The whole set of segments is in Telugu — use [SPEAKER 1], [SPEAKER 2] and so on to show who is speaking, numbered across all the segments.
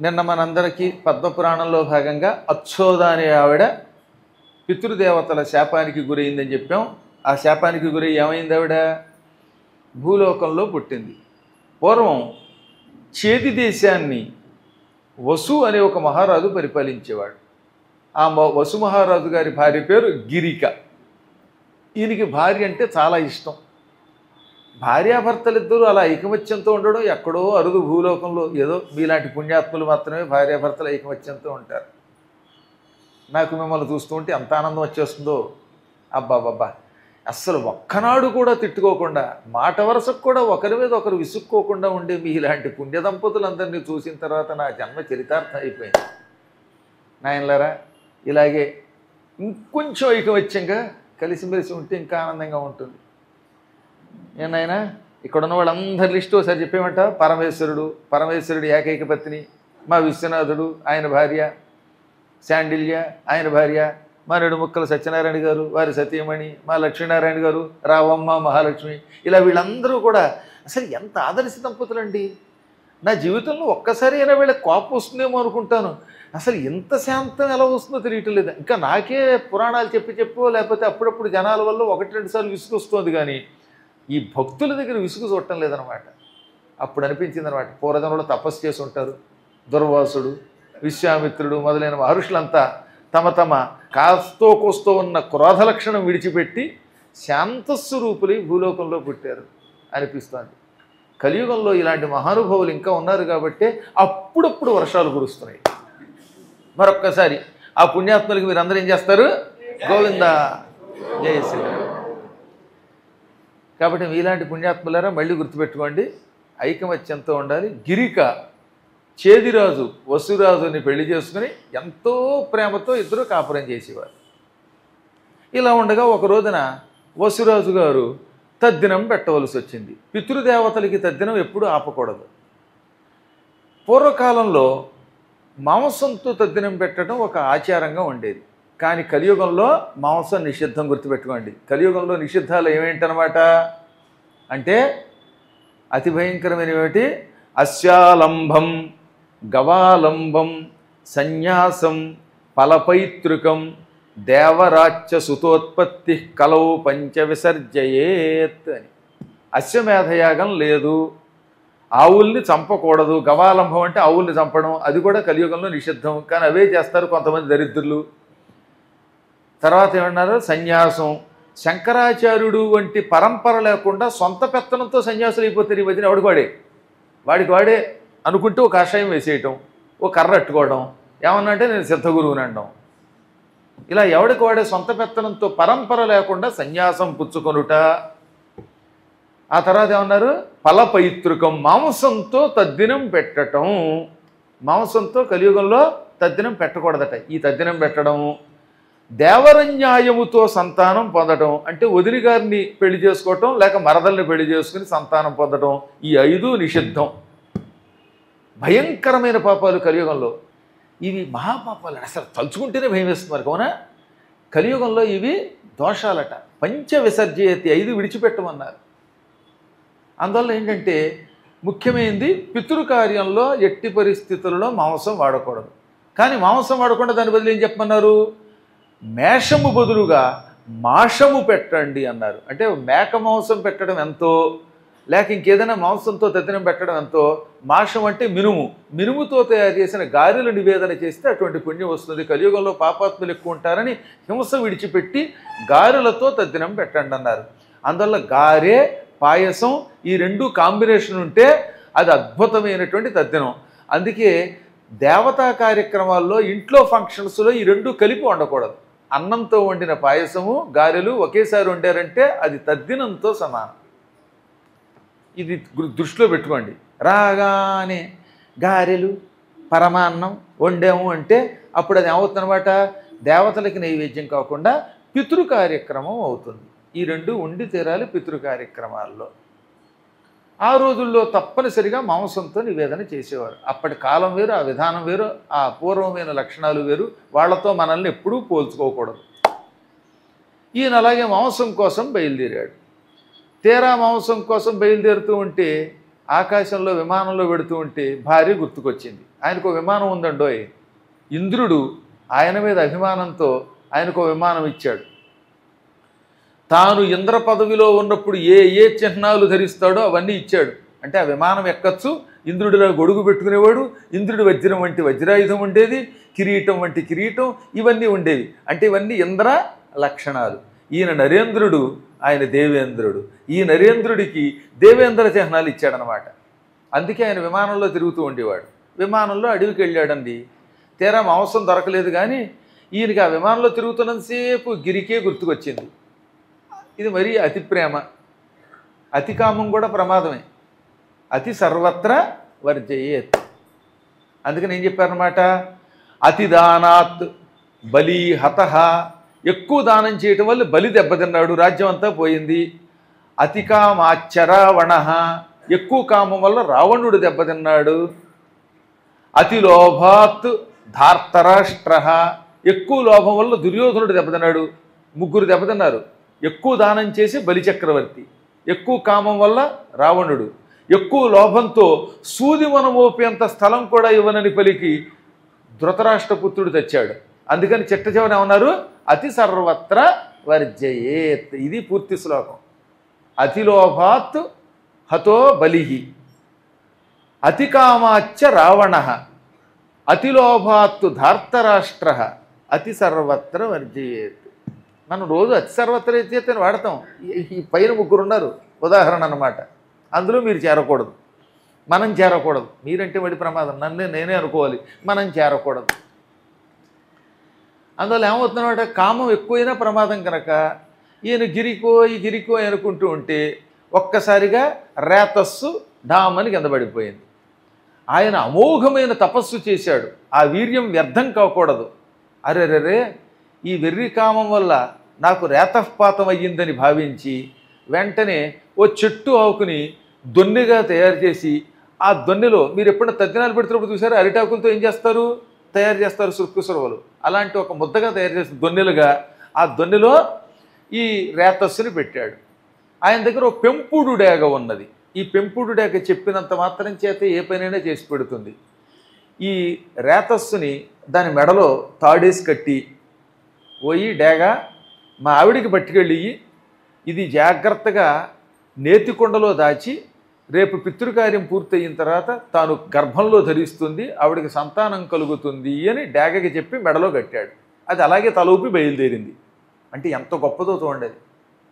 [SPEAKER 1] నిన్న మనందరికీ పద్మపురాణంలో భాగంగా అచ్చోద అనే ఆవిడ పితృదేవతల శాపానికి గురైందని చెప్పాం ఆ శాపానికి గురై ఏమైంది ఆవిడ భూలోకంలో పుట్టింది పూర్వం చేతి దేశాన్ని వసు అనే ఒక మహారాజు పరిపాలించేవాడు ఆ మ- వసు మహారాజు గారి భార్య పేరు గిరిక ఈయనకి భార్య అంటే చాలా ఇష్టం భార్యాభర్తలిద్దరూ అలా ఐకమత్యంతో ఉండడం ఎక్కడో అరుదు భూలోకంలో ఏదో మీలాంటి పుణ్యాత్ములు మాత్రమే భార్యాభర్తలు ఐకమత్యంతో ఉంటారు నాకు మిమ్మల్ని చూస్తూ ఉంటే ఎంత ఆనందం వచ్చేస్తుందో అబ్బాబ్బా అస్సలు ఒక్కనాడు కూడా తిట్టుకోకుండా మాట వరుసకు కూడా ఒకరి మీద ఒకరు విసుక్కోకుండా ఉండే మీ ఇలాంటి పుణ్య దంపతులందరినీ చూసిన తర్వాత నా జన్మ చరితార్థం అయిపోయింది నాయనలారా ఇలాగే ఇంకొంచెం ఐకమత్యంగా కలిసిమెలిసి ఉంటే ఇంకా ఆనందంగా ఉంటుంది ఏనాయనా ఇక్కడ ఉన్న వాళ్ళందరి లిస్టు ఒకసారి చెప్పేమంట పరమేశ్వరుడు పరమేశ్వరుడు ఏకైక పత్ని మా విశ్వనాథుడు ఆయన భార్య శాండిల్య ఆయన భార్య మా ముక్కల సత్యనారాయణ గారు వారి సతీమణి మా లక్ష్మీనారాయణ గారు రావమ్మ మహాలక్ష్మి ఇలా వీళ్ళందరూ కూడా అసలు ఎంత ఆదర్శ దంపతులండి నా జీవితంలో ఒక్కసారి అయినా వీళ్ళకి కోపం వస్తుందేమో అనుకుంటాను అసలు ఎంత శాంతం ఎలా వస్తుందో తెలియటం లేదు ఇంకా నాకే పురాణాలు చెప్పి చెప్పో లేకపోతే అప్పుడప్పుడు జనాల వల్ల ఒకటి రెండు సార్లు విసుగు వస్తుంది కానీ ఈ భక్తుల దగ్గర విసుగు చూడటం లేదనమాట అప్పుడు అనిపించింది అనమాట పూర్వజనంలో తపస్సు చేసి ఉంటారు దుర్వాసుడు విశ్వామిత్రుడు మొదలైన మహర్షులంతా తమ తమ కాస్తో కోస్తో ఉన్న క్రోధ లక్షణం విడిచిపెట్టి శాంతస్వరూపులై భూలోకంలో పుట్టారు అనిపిస్తోంది కలియుగంలో ఇలాంటి మహానుభావులు ఇంకా ఉన్నారు కాబట్టి అప్పుడప్పుడు వర్షాలు కురుస్తున్నాయి మరొక్కసారి ఆ పుణ్యాత్ములకి మీరు అందరూ ఏం చేస్తారు గోవింద జయ శ్రీరామ్ కాబట్టి మీలాంటి పుణ్యాత్ములారా మళ్ళీ గుర్తుపెట్టుకోండి ఐకమత్యంతో ఉండాలి గిరిక చేదిరాజు వసురాజుని పెళ్లి చేసుకుని ఎంతో ప్రేమతో ఇద్దరు కాపురం చేసేవారు ఇలా ఉండగా ఒక రోజున వసురాజు గారు తద్దినం పెట్టవలసి వచ్చింది పితృదేవతలకి తద్దినం ఎప్పుడూ ఆపకూడదు పూర్వకాలంలో మాంసంతో తద్దినం పెట్టడం ఒక ఆచారంగా ఉండేది కానీ కలియుగంలో మాంసం నిషిద్ధం గుర్తుపెట్టుకోండి కలియుగంలో నిషిద్ధాలు ఏమేంటనమాట అంటే అతి భయంకరమైన ఏమిటి అస్యాలంబం గవాలంబం సన్యాసం ఫలపైతృకం దేవరాజ్య సుతోత్పత్తి కలవు పంచ విసర్జయేత్ అని అశ్వమేధయాగం లేదు ఆవుల్ని చంపకూడదు గవాలంభం అంటే ఆవుల్ని చంపడం అది కూడా కలియుగంలో నిషిద్ధం కానీ అవే చేస్తారు కొంతమంది దరిద్రులు తర్వాత ఏమన్నారు సన్యాసం శంకరాచార్యుడు వంటి పరంపర లేకుండా సొంత పెత్తనంతో సన్యాసులు అయిపోతారు ఈ మధ్యన ఎవడికి వాడే వాడికి వాడే అనుకుంటూ ఒక కషాయం వేసేయటం ఓ కర్ర అట్టుకోవడం ఏమన్నా అంటే నేను సిద్ధగురువుని అనడం ఇలా ఎవడికి వాడే సొంత పెత్తనంతో పరంపర లేకుండా సన్యాసం పుచ్చుకొనుట ఆ తర్వాత ఏమన్నారు ఫలపైతృకం మాంసంతో తద్దినం పెట్టటం మాంసంతో కలియుగంలో తద్దినం పెట్టకూడదట ఈ తద్దినం పెట్టడం దేవరన్యాయముతో సంతానం పొందడం అంటే వదిలి గారిని పెళ్లి చేసుకోవటం లేక మరదల్ని పెళ్లి చేసుకుని సంతానం పొందడం ఈ ఐదు నిషిద్ధం భయంకరమైన పాపాలు కలియుగంలో ఇవి మహాపాపాలు అసలు తలుచుకుంటేనే భయం వేస్తుంది మరి అవునా కలియుగంలో ఇవి దోషాలట పంచ విసర్జయతి ఐదు విడిచిపెట్టమన్నారు అందువల్ల ఏంటంటే ముఖ్యమైనది పితృకార్యంలో ఎట్టి పరిస్థితులలో మాంసం వాడకూడదు కానీ మాంసం వాడకుండా దాని బదులు ఏం చెప్పమన్నారు మేషము బదులుగా మాషము పెట్టండి అన్నారు అంటే మేక మాంసం పెట్టడం ఎంతో లేక ఇంకేదైనా మాంసంతో తద్దినం పెట్టడం ఎంతో మాషం అంటే మినుము మినుముతో తయారు చేసిన గారెలు నివేదన చేస్తే అటువంటి పుణ్యం వస్తుంది కలియుగంలో పాపాత్ములు ఎక్కువ ఉంటారని హింస విడిచిపెట్టి గారెలతో తద్దినం పెట్టండి అన్నారు అందువల్ల గారె పాయసం ఈ రెండు కాంబినేషన్ ఉంటే అది అద్భుతమైనటువంటి తద్దినం అందుకే దేవతా కార్యక్రమాల్లో ఇంట్లో ఫంక్షన్స్లో ఈ రెండు కలిపి వండకూడదు అన్నంతో వండిన పాయసము గారెలు ఒకేసారి వండారంటే అది తద్దినంతో సమానం ఇది గు- దృష్టిలో పెట్టుకోండి రాగానే గారెలు పరమాన్నం వండాము అంటే అప్పుడు అది ఏమవుతుందన్నమాట దేవతలకి నైవేద్యం కాకుండా పితృ కార్యక్రమం అవుతుంది ఈ రెండు ఉండి తీరాలి పితృ కార్యక్రమాల్లో ఆ రోజుల్లో తప్పనిసరిగా మాంసంతో నివేదన చేసేవారు అప్పటి కాలం వేరు ఆ విధానం వేరు ఆ అపూర్వమైన లక్షణాలు వేరు వాళ్ళతో మనల్ని ఎప్పుడూ పోల్చుకోకూడదు ఈయన అలాగే మాంసం కోసం బయలుదేరాడు తీరా మాంసం కోసం బయలుదేరుతూ ఉంటే ఆకాశంలో విమానంలో పెడుతూ ఉంటే భార్య గుర్తుకొచ్చింది ఆయనకు ఒక విమానం ఉందండోయ్ ఇంద్రుడు ఆయన మీద అభిమానంతో ఆయనకు ఒక విమానం ఇచ్చాడు తాను ఇంద్ర పదవిలో ఉన్నప్పుడు ఏ ఏ చిహ్నాలు ధరిస్తాడో అవన్నీ ఇచ్చాడు అంటే ఆ విమానం ఎక్కచ్చు ఇంద్రుడిలో గొడుగు పెట్టుకునేవాడు ఇంద్రుడి వజ్రం వంటి వజ్రాయుధం ఉండేది కిరీటం వంటి కిరీటం ఇవన్నీ ఉండేవి అంటే ఇవన్నీ ఇంద్ర లక్షణాలు ఈయన నరేంద్రుడు ఆయన దేవేంద్రుడు ఈ నరేంద్రుడికి దేవేంద్ర చిహ్నాలు ఇచ్చాడనమాట అందుకే ఆయన విమానంలో తిరుగుతూ ఉండేవాడు విమానంలో అడవికి వెళ్ళాడండి తీరా మాంసం దొరకలేదు కానీ ఈయనకి ఆ విమానంలో తిరుగుతున్నంతసేపు గిరికే గుర్తుకొచ్చింది ఇది మరీ అతి ప్రేమ అతి కామం కూడా ప్రమాదమే అతి సర్వత్ర వర్జయేత్ అందుకని ఏం చెప్పారనమాట అతి దానాత్ బలి హతహ ఎక్కువ దానం చేయటం వల్ల బలి దెబ్బతిన్నాడు రాజ్యం అంతా పోయింది అతి కామాచరావణ ఎక్కువ కామం వల్ల రావణుడు దెబ్బతిన్నాడు అతి లోభాత్ ధార్తరాష్ట్ర ఎక్కువ లోభం వల్ల దుర్యోధనుడు దెబ్బతిన్నాడు ముగ్గురు దెబ్బతిన్నారు ఎక్కువ దానం చేసి బలిచక్రవర్తి ఎక్కువ కామం వల్ల రావణుడు ఎక్కువ లోభంతో సూది మోపేంత స్థలం కూడా ఇవ్వనని పలికి ధృతరాష్ట్రపుత్రుడు తెచ్చాడు అందుకని చిట్ట చివరి ఏమన్నారు అతి సర్వత్ర వర్జయేత్ ఇది పూర్తి శ్లోకం అతి లోభాత్ హతో బలిహి అతి కామాచ్చ రావణ అతిలోభాత్తు ధార్తరాష్ట్ర అతి సర్వత్ర వర్జయేత్ మనం రోజు అతి సర్వత్ర వర్జయేత్ అని వాడతాం ఈ- ఈ పైన ముగ్గురు ఉన్నారు ఉదాహరణ అన్నమాట అందులో మీరు చేరకూడదు మనం చేరకూడదు మీరంటే వాడి ప్రమాదం నన్నే నేనే అనుకోవాలి మనం చేరకూడదు అందువల్ల ఏమవుతుందన్నమాట కామం ఎక్కువైనా ప్రమాదం కనుక ఈయన గిరికో ఈ గిరికో అనుకుంటూ ఉంటే ఒక్కసారిగా రేతస్సు డామని కింద పడిపోయింది ఆయన అమోఘమైన తపస్సు చేశాడు ఆ వీర్యం వ్యర్థం కాకూడదు అరెరెరే ఈ వెర్రి కామం వల్ల నాకు రేతపాతం అయ్యిందని భావించి వెంటనే ఓ చెట్టు ఆకుని దొన్నెగా తయారు చేసి ఆ దొన్నెలో మీరు ఎప్పుడైనా తద్దినాలు పెడుతున్నప్పుడు చూసారు అరిటాకులతో ఏం చేస్తారు తయారు చేస్తారు సుక్కు సురవలు అలాంటి ఒక ముద్దగా తయారు చేసిన దొన్నెలుగా ఆ దొన్నెలో ఈ రేతస్సుని పెట్టాడు ఆయన దగ్గర ఒక పెంపుడు డేగ ఉన్నది ఈ పెంపుడు డేగ చెప్పినంత మాత్రం చేత ఏ పనైనా చేసి పెడుతుంది ఈ రేతస్సుని దాని మెడలో తాడేసి కట్టి పోయి డేగ మా ఆవిడికి పట్టుకెళ్ళి ఇది జాగ్రత్తగా నేతికొండలో దాచి రేపు పితృకార్యం పూర్తయిన తర్వాత తాను గర్భంలో ధరిస్తుంది ఆవిడకి సంతానం కలుగుతుంది అని డేగకి చెప్పి మెడలో కట్టాడు అది అలాగే తలూపి బయలుదేరింది అంటే ఎంత గొప్పదో చూడండి అది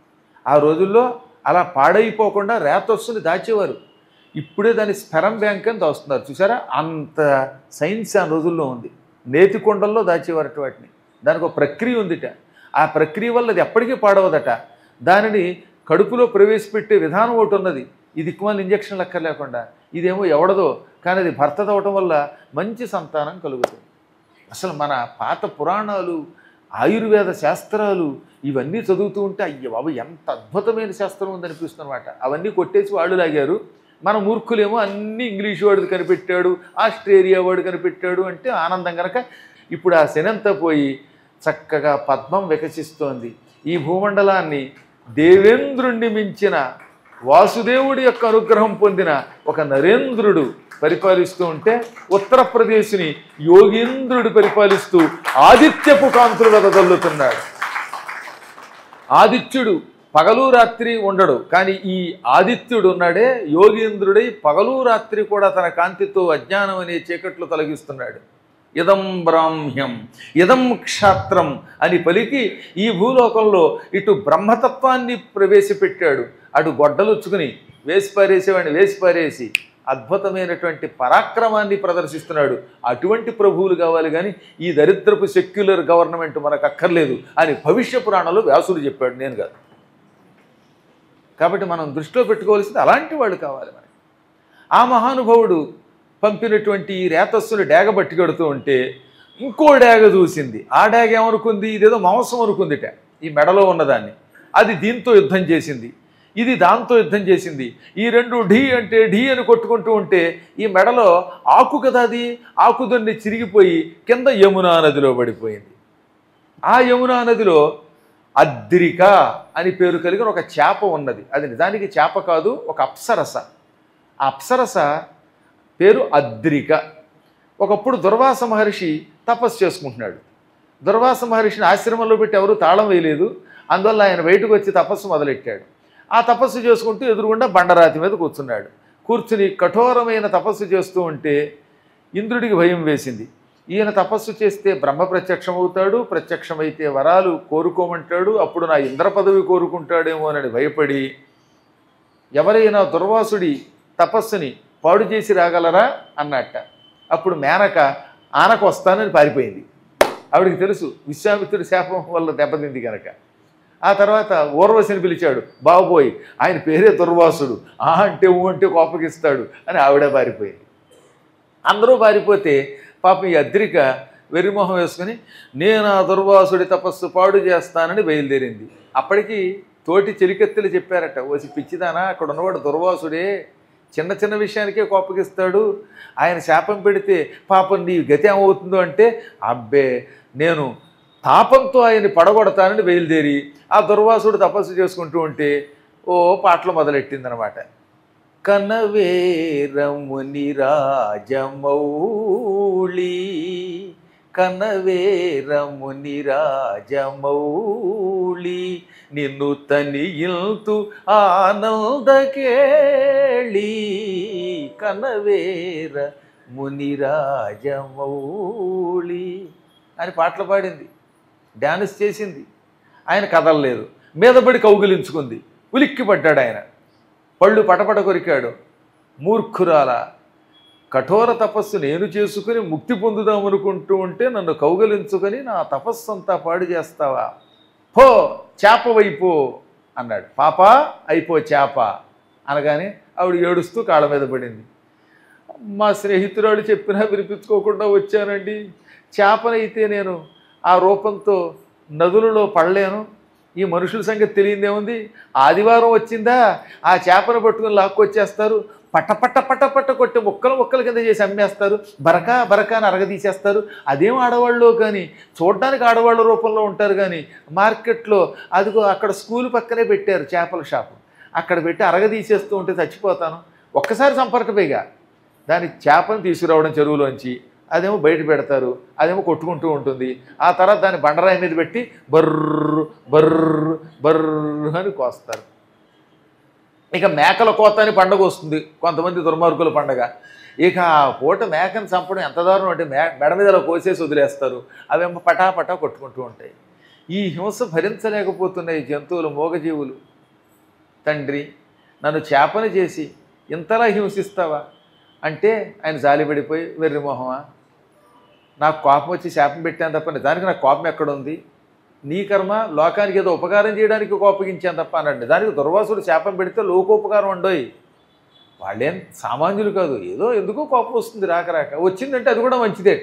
[SPEAKER 1] ఆ రోజుల్లో అలా పాడైపోకుండా రేతొస్సుని దాచేవారు ఇప్పుడే దాని స్పెరం బ్యాంక్ అని దాస్తున్నారు చూసారా అంత సైన్స్ ఆ రోజుల్లో ఉంది నేతి కొండల్లో దాచేవారట వాటిని దానికి ఒక ప్రక్రియ ఉందిట ఆ ప్రక్రియ వల్ల అది ఎప్పటికీ పాడవదట దానిని కడుపులో ప్రవేశపెట్టే విధానం ఒకటి ఉన్నది ఇది దిక్కుమాల ఇంజక్షన్ లెక్క లేకుండా ఇదేమో ఎవడదో కానీ అది భర్తదవటం వల్ల మంచి సంతానం కలుగుతుంది అసలు మన పాత పురాణాలు ఆయుర్వేద శాస్త్రాలు ఇవన్నీ చదువుతూ ఉంటే అయ్య బాబు ఎంత అద్భుతమైన శాస్త్రం ఉందనిపిస్తున్నమాట అవన్నీ కొట్టేసి వాళ్ళు లాగారు మన మూర్ఖులేమో అన్ని ఇంగ్లీష్ వాడు కనిపెట్టాడు ఆస్ట్రేలియా వాడు కనిపెట్టాడు అంటే ఆనందం కనుక ఇప్పుడు ఆ శనంతా పోయి చక్కగా పద్మం వికసిస్తోంది ఈ భూమండలాన్ని దేవేంద్రుణ్ణి మించిన వాసుదేవుడి యొక్క అనుగ్రహం పొందిన ఒక నరేంద్రుడు పరిపాలిస్తూ ఉంటే ఉత్తరప్రదేశ్ని యోగీంద్రుడు పరిపాలిస్తూ ఆదిత్యపు కాంతులు వెదజల్లుతున్నాడు ఆదిత్యుడు పగలు రాత్రి ఉండడు కానీ ఈ ఆదిత్యుడు ఉన్నాడే యోగీంద్రుడై పగలు రాత్రి కూడా తన కాంతితో అజ్ఞానం అనే చీకట్లు తొలగిస్తున్నాడు ఇదం బ్రాహ్మ్యం ఇదం క్షాత్రం అని పలికి ఈ భూలోకంలో ఇటు బ్రహ్మతత్వాన్ని ప్రవేశపెట్టాడు అటు గొడ్డలుచ్చుకుని వేసి పారేసేవాడిని వేసి పారేసి అద్భుతమైనటువంటి పరాక్రమాన్ని ప్రదర్శిస్తున్నాడు అటువంటి ప్రభువులు కావాలి కానీ ఈ దరిద్రపు సెక్యులర్ గవర్నమెంట్ మనకు అక్కర్లేదు అని భవిష్య పురాణంలో వ్యాసుడు చెప్పాడు నేను కాదు కాబట్టి మనం దృష్టిలో పెట్టుకోవాల్సింది అలాంటి వాళ్ళు కావాలి మనకి ఆ మహానుభావుడు పంపినటువంటి ఈ రేతస్సును డేగ బట్టి కడుతూ ఉంటే ఇంకో డేగ చూసింది ఆ డేగ ఏమనుకుంది ఇదేదో మాంసం అనుకుందిట ఈ మెడలో ఉన్నదాన్ని అది దీంతో యుద్ధం చేసింది ఇది దాంతో యుద్ధం చేసింది ఈ రెండు ఢీ అంటే ఢీ అని కొట్టుకుంటూ ఉంటే ఈ మెడలో ఆకు కదా అది ఆకు దొన్ని చిరిగిపోయి కింద యమునా నదిలో పడిపోయింది ఆ యమునా నదిలో అద్రిక అని పేరు కలిగిన ఒక చేప ఉన్నది అది నిజానికి చేప కాదు ఒక అప్సరస ఆ అప్సరస పేరు అద్రిక ఒకప్పుడు దుర్వాస మహర్షి తపస్సు చేసుకుంటున్నాడు దుర్వాస మహర్షిని ఆశ్రమంలో పెట్టి ఎవరూ తాళం వేయలేదు అందువల్ల ఆయన బయటకు వచ్చి తపస్సు మొదలెట్టాడు ఆ తపస్సు చేసుకుంటూ ఎదురుగుండా బండరాతి మీద కూర్చున్నాడు కూర్చుని కఠోరమైన తపస్సు చేస్తూ ఉంటే ఇంద్రుడికి భయం వేసింది ఈయన తపస్సు చేస్తే బ్రహ్మ ప్రత్యక్షమవుతాడు ప్రత్యక్షమైతే వరాలు కోరుకోమంటాడు అప్పుడు నా ఇంద్ర పదవి కోరుకుంటాడేమో అని భయపడి ఎవరైనా దుర్వాసుడి తపస్సుని పాడు చేసి రాగలరా అన్నట్ట అప్పుడు మేనక ఆనకు వస్తానని పారిపోయింది ఆవిడికి తెలుసు విశ్వామిత్రుడి శాపం వల్ల దెబ్బతింది కనుక ఆ తర్వాత ఊర్వశిని పిలిచాడు బాబోయ్ ఆయన పేరే దుర్వాసుడు ఆ అంటే ఊ అంటే కోపగిస్తాడు అని ఆవిడే పారిపోయింది అందరూ పారిపోతే పాపం ఈ అద్రిక వెర్రిమొహం వేసుకుని నేను ఆ దుర్వాసుడి తపస్సు పాడు చేస్తానని బయలుదేరింది అప్పటికి తోటి చెలికెత్తులు చెప్పారట ఓసి పిచ్చిదానా అక్కడ ఉన్నవాడు దుర్వాసుడే చిన్న చిన్న విషయానికే కోపగిస్తాడు ఆయన శాపం పెడితే పాపం నీ గతి ఏమవుతుందో అంటే అబ్బే నేను తాపంతో ఆయన్ని పడగొడతానని బయలుదేరి ఆ దుర్వాసుడు తపస్సు చేసుకుంటూ ఉంటే ఓ పాటలు మొదలెట్టిందనమాట కనవేరముని రాజమౌళి కనవేరముని రాజమౌళి నిన్ను తనియిల్తు ఆనందకేళి కనవేర ముని రాజమౌళి అని పాటలు పాడింది డ్యాన్స్ చేసింది ఆయన కదలలేదు మీదపడి కౌగిలించుకుంది ఉలిక్కి పడ్డాడు ఆయన పళ్ళు పటపట కొరికాడు మూర్ఖురాల కఠోర తపస్సు నేను చేసుకుని ముక్తి పొందుదామనుకుంటూ ఉంటే నన్ను కౌగలించుకొని నా తపస్సు అంతా పాడు చేస్తావా పో చేప వైపో అన్నాడు పాప అయిపో చేప అనగానే ఆవిడ ఏడుస్తూ కాళ్ళ మీద పడింది మా స్నేహితురాలు చెప్పినా వినిపించుకోకుండా వచ్చానండి చేపనైతే నేను ఆ రూపంతో నదులలో పడలేను ఈ మనుషుల సంగతి తెలియదేముంది ఆదివారం వచ్చిందా ఆ చేపను పట్టుకుని లాక్కొచ్చేస్తారు పట్ట పట్ట పట్ట పట్ట కొట్టి ముక్కలు ముక్కల కింద చేసి అమ్మేస్తారు బరకా బరకా అని అరగదీసేస్తారు అదేం ఆడవాళ్ళు కానీ చూడడానికి ఆడవాళ్ళ రూపంలో ఉంటారు కానీ మార్కెట్లో అదిగో అక్కడ స్కూల్ పక్కనే పెట్టారు చేపల షాపు అక్కడ పెట్టి అరగదీసేస్తూ ఉంటే చచ్చిపోతాను ఒక్కసారి సంపర్కపైగా దాని చేపను తీసుకురావడం చెరువులోంచి అదేమో బయట పెడతారు అదేమో కొట్టుకుంటూ ఉంటుంది ఆ తర్వాత దాన్ని బండరాయి మీద పెట్టి బర్రు బర్రు బర్రు అని కోస్తారు ఇక మేకల కోత అని పండగ వస్తుంది కొంతమంది దుర్మార్గుల పండగ ఇక ఆ పూట మేకను చంపడం ఎంత దారుణం అంటే మే మెడ మీద ఇలా కోసేసి వదిలేస్తారు అవేమో పటా పటా కొట్టుకుంటూ ఉంటాయి ఈ హింస భరించలేకపోతున్నాయి జంతువులు మూగజీవులు తండ్రి నన్ను చేపన చేసి ఇంతలా హింసిస్తావా అంటే ఆయన జాలిపడిపోయి వెర్రిమోహమా నాకు కోపం వచ్చి శాపం పెట్టాను తప్ప దానికి నాకు కోపం ఎక్కడ ఉంది నీ కర్మ లోకానికి ఏదో ఉపకారం చేయడానికి కోపగించాను తప్ప అన్నాడు దానికి దుర్వాసుడు శాపం పెడితే లోకోపకారం ఉండోయి వాళ్ళేం సామాన్యులు కాదు ఏదో ఎందుకో కోపం వస్తుంది రాక రాక వచ్చిందంటే అది కూడా మంచిదేట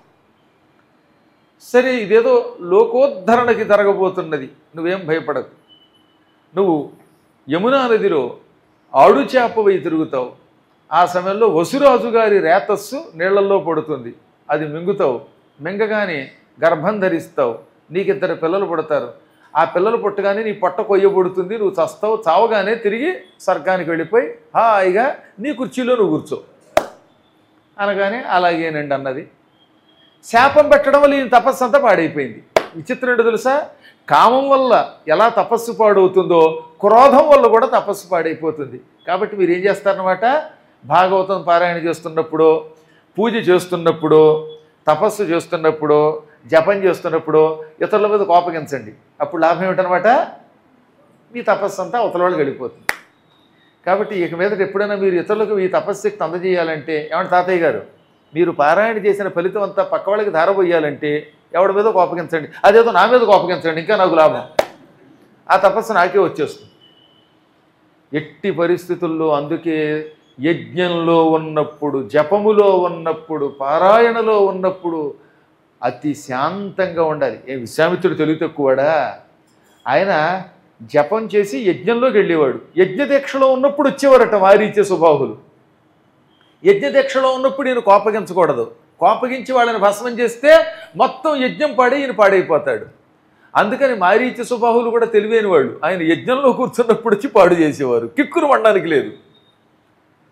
[SPEAKER 1] సరే ఇదేదో లోకోద్ధరణకి జరగబోతున్నది నువ్వేం భయపడకు నువ్వు యమునా నదిలో ఆడు చేపవై తిరుగుతావు ఆ సమయంలో వసురాజు గారి రేతస్సు నీళ్లలో పడుతుంది అది మింగుతావు మింగగానే గర్భం ధరిస్తావు నీకిద్దరు పిల్లలు పుడతారు ఆ పిల్లలు పుట్టగానే నీ పొట్ట కొయ్యబడుతుంది నువ్వు చస్తావు చావగానే తిరిగి స్వర్గానికి వెళ్ళిపోయి హాయిగా నీ కుర్చీలో నువ్వు కూర్చో అనగానే అలాగేనండి అన్నది శాపం పెట్టడం వల్ల ఈయన తపస్సు అంతా పాడైపోయింది విచిత్రం ఏంటో తెలుసా కామం వల్ల ఎలా తపస్సు పాడవుతుందో క్రోధం వల్ల కూడా తపస్సు పాడైపోతుంది కాబట్టి మీరు ఏం చేస్తారనమాట భాగవతం పారాయణ చేస్తున్నప్పుడు పూజ చేస్తున్నప్పుడు తపస్సు చేస్తున్నప్పుడు జపం చేస్తున్నప్పుడు ఇతరుల మీద కోపగించండి అప్పుడు లాభం ఏమిటనమాట మీ తపస్సు అంతా అవతల వాళ్ళకి వెళ్ళిపోతుంది కాబట్టి ఇక మీదట ఎప్పుడైనా మీరు ఇతరులకు ఈ తపస్శక్తి అందజేయాలంటే ఏమంటే తాతయ్య గారు మీరు పారాయణ చేసిన ఫలితం అంతా పక్క వాళ్ళకి ధారపోయాలంటే ఎవడి మీద కోపగించండి అదేదో నా మీద కోపగించండి ఇంకా నాకు లాభం ఆ తపస్సు నాకే వచ్చేస్తుంది ఎట్టి పరిస్థితుల్లో అందుకే యజ్ఞంలో ఉన్నప్పుడు జపములో ఉన్నప్పుడు పారాయణలో ఉన్నప్పుడు అతి శాంతంగా ఉండాలి ఏ విశ్వామిత్రుడు తెలివి తక్కువడా ఆయన జపం చేసి యజ్ఞంలోకి వెళ్ళేవాడు యజ్ఞదీక్షలో ఉన్నప్పుడు వచ్చేవారట మారీచే స్వభావులు యజ్ఞదీక్షలో ఉన్నప్పుడు ఈయన కోపగించకూడదు కోపగించి వాళ్ళని భస్మం చేస్తే మొత్తం యజ్ఞం పాడి ఈయన పాడైపోతాడు అందుకని మారీచ స్వభావులు కూడా తెలివైన వాళ్ళు ఆయన యజ్ఞంలో కూర్చున్నప్పుడు వచ్చి పాడు చేసేవారు కిక్కురు వండడానికి లేదు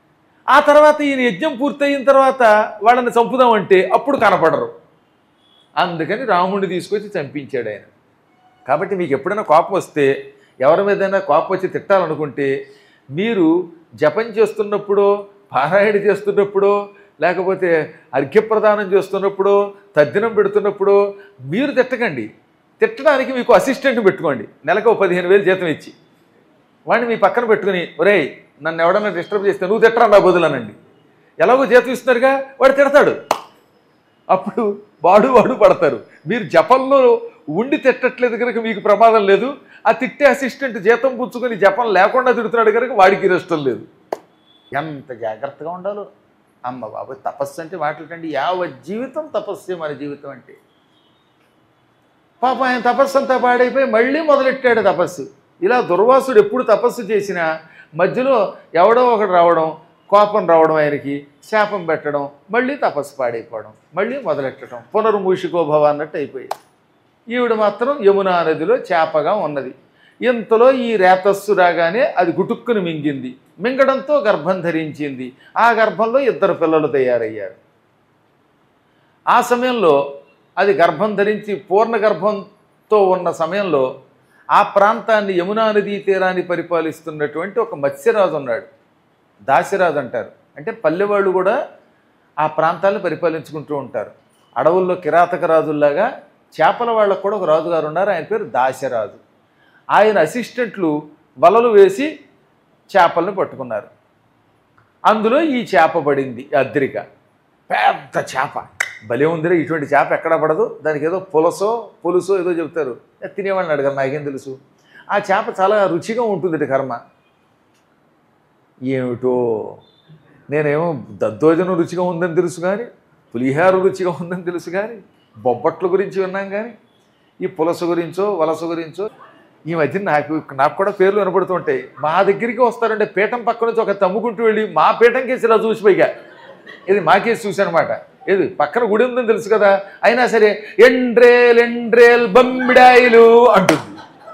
[SPEAKER 1] ఆ తర్వాత ఈయన యజ్ఞం పూర్తయిన తర్వాత వాళ్ళని చంపుదామంటే అప్పుడు కనపడరు అందుకని రాముడిని తీసుకొచ్చి చంపించాడు ఆయన కాబట్టి మీకు ఎప్పుడైనా కోపం వస్తే ఎవరి మీదైనా కోపం వచ్చి తిట్టాలనుకుంటే మీరు జపం చేస్తున్నప్పుడో పారాయణ చేస్తున్నప్పుడో లేకపోతే అర్ఘ్యప్రదానం చేస్తున్నప్పుడో తద్దినం పెడుతున్నప్పుడో మీరు తిట్టకండి తిట్టడానికి మీకు అసిస్టెంట్ పెట్టుకోండి నెలకు ఓ పదిహేను వేలు జీతం ఇచ్చి వాడిని మీ పక్కన పెట్టుకుని ఒరేయ్ నన్ను ఎవడన్నా డిస్టర్బ్ చేస్తే నువ్వు తిట్టరా నా బదులనండి ఎలాగో జీతం ఇస్తున్నారుగా వాడు తిడతాడు అప్పుడు వాడు వాడు పడతారు మీరు జపంలో ఉండి తిట్టట్లేదు కనుక మీకు ప్రమాదం లేదు ఆ తిట్టే అసిస్టెంట్ జీతం పుచ్చుకొని జపం లేకుండా తిడుతున్నాడు కనుక వాడికి నష్టం లేదు ఎంత జాగ్రత్తగా ఉండాలో అమ్మ బాబు తపస్సు అంటే మాట్లాడండి యావ జీవితం తపస్సే మన జీవితం అంటే పాప ఆయన తపస్సు అంతా పాడైపోయి మళ్ళీ మొదలెట్టాడు తపస్సు ఇలా దుర్వాసుడు ఎప్పుడు తపస్సు చేసినా మధ్యలో ఎవడో ఒకడు రావడం కోపం రావడం ఆయనకి శాపం పెట్టడం మళ్ళీ తపస్సు పాడైపోవడం మళ్ళీ మొదలెట్టడం పునర్మూషికోభవ అన్నట్టు అయిపోయింది ఈవిడ మాత్రం యమునా నదిలో చేపగా ఉన్నది ఇంతలో ఈ రేతస్సు రాగానే అది గుటుక్కుని మింగింది మింగడంతో గర్భం ధరించింది ఆ గర్భంలో ఇద్దరు పిల్లలు తయారయ్యారు ఆ సమయంలో అది గర్భం ధరించి పూర్ణ గర్భంతో ఉన్న సమయంలో ఆ ప్రాంతాన్ని యమునా నదీ తీరాన్ని పరిపాలిస్తున్నటువంటి ఒక మత్స్యరాజు ఉన్నాడు దాసిరాజు అంటారు అంటే పల్లెవాళ్ళు కూడా ఆ ప్రాంతాలను పరిపాలించుకుంటూ ఉంటారు అడవుల్లో కిరాతక రాజుల్లాగా చేపల వాళ్ళకు కూడా ఒక రాజుగారు ఉన్నారు ఆయన పేరు దాశరాజు ఆయన అసిస్టెంట్లు వలలు వేసి చేపలను పట్టుకున్నారు అందులో ఈ చేప పడింది ఈ అద్రిక పెద్ద చేప భలే ఉందిరా ఇటువంటి చేప ఎక్కడ పడదు దానికి ఏదో పులసో పులుసో ఏదో చెప్తారు తినేవాళ్ళని అడగారు నాకేం తెలుసు ఆ చేప చాలా రుచిగా ఉంటుంది కర్మ ఏమిటో నేనేమో దద్దోజనం రుచిగా ఉందని తెలుసు కానీ పులిహార రుచిగా ఉందని తెలుసు కానీ బొబ్బట్ల గురించి విన్నాం కానీ ఈ పులస గురించో వలస గురించో ఈ మధ్య నాకు నాకు కూడా పేర్లు వినపడుతుంటాయి మా దగ్గరికి వస్తారంటే పీఠం పక్క నుంచి ఒక తమ్ముకుంటూ వెళ్ళి మా పీఠం కేసు ఇలా చూసి పైగా ఇది మా కేసు చూశానమాట ఏది పక్కన గుడి ఉందని తెలుసు కదా అయినా సరే ఎండ్రేల్ ఎండ్రేల్ బొమ్మిడాయిలు అంటుంది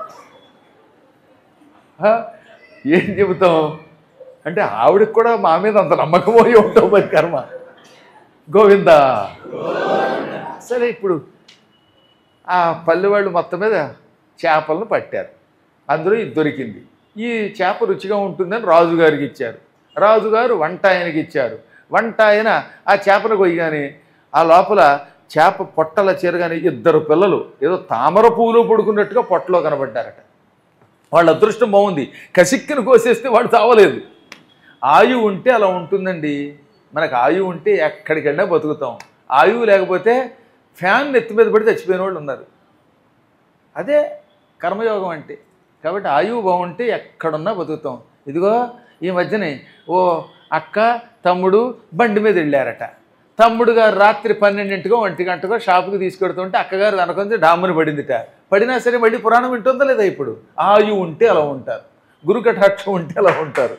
[SPEAKER 1] ఆ, ఏం చెబుతాం అంటే ఆవిడకి కూడా మా మీద అంత నమ్మకమో ఉంటావు మరి కర్మ గోవిందా సరే ఇప్పుడు ఆ పల్లె వాళ్ళు మొత్తం మీద చేపలను పట్టారు అందులో ఇది దొరికింది ఈ చేప రుచిగా ఉంటుందని రాజుగారికి ఇచ్చారు రాజుగారు వంట ఆయనకి ఇచ్చారు వంట ఆయన ఆ చేపను కొయ్యగానే ఆ లోపల చేప పొట్టల చేరగానే ఇద్దరు పిల్లలు ఏదో తామర పువ్వులో పడుకున్నట్టుగా పొట్టలో కనబడ్డారట వాళ్ళ అదృష్టం బాగుంది కసిక్కిన కోసేస్తే వాడు చావలేదు ఆయువు ఉంటే అలా ఉంటుందండి మనకు ఆయువు ఉంటే ఎక్కడికెళ్ళినా బతుకుతాం ఆయువు లేకపోతే ఫ్యాన్ నెత్తి మీద పడి చచ్చిపోయిన వాళ్ళు ఉన్నారు అదే కర్మయోగం అంటే కాబట్టి ఆయువు బాగుంటే ఎక్కడున్నా బతుకుతాం ఇదిగో ఈ మధ్యనే ఓ అక్క తమ్ముడు బండి మీద వెళ్ళారట తమ్ముడు గారు రాత్రి పన్నెండింటికో ఒంటి గంటకో షాపుకి తీసుకెడుతుంటే అక్కగారు వెనకొంది డాముని పడిందిట పడినా సరే మళ్ళీ పురాణం వింటుందా లేదా ఇప్పుడు ఆయువు ఉంటే అలా ఉంటారు గురుకటాక్షం ఉంటే అలా ఉంటారు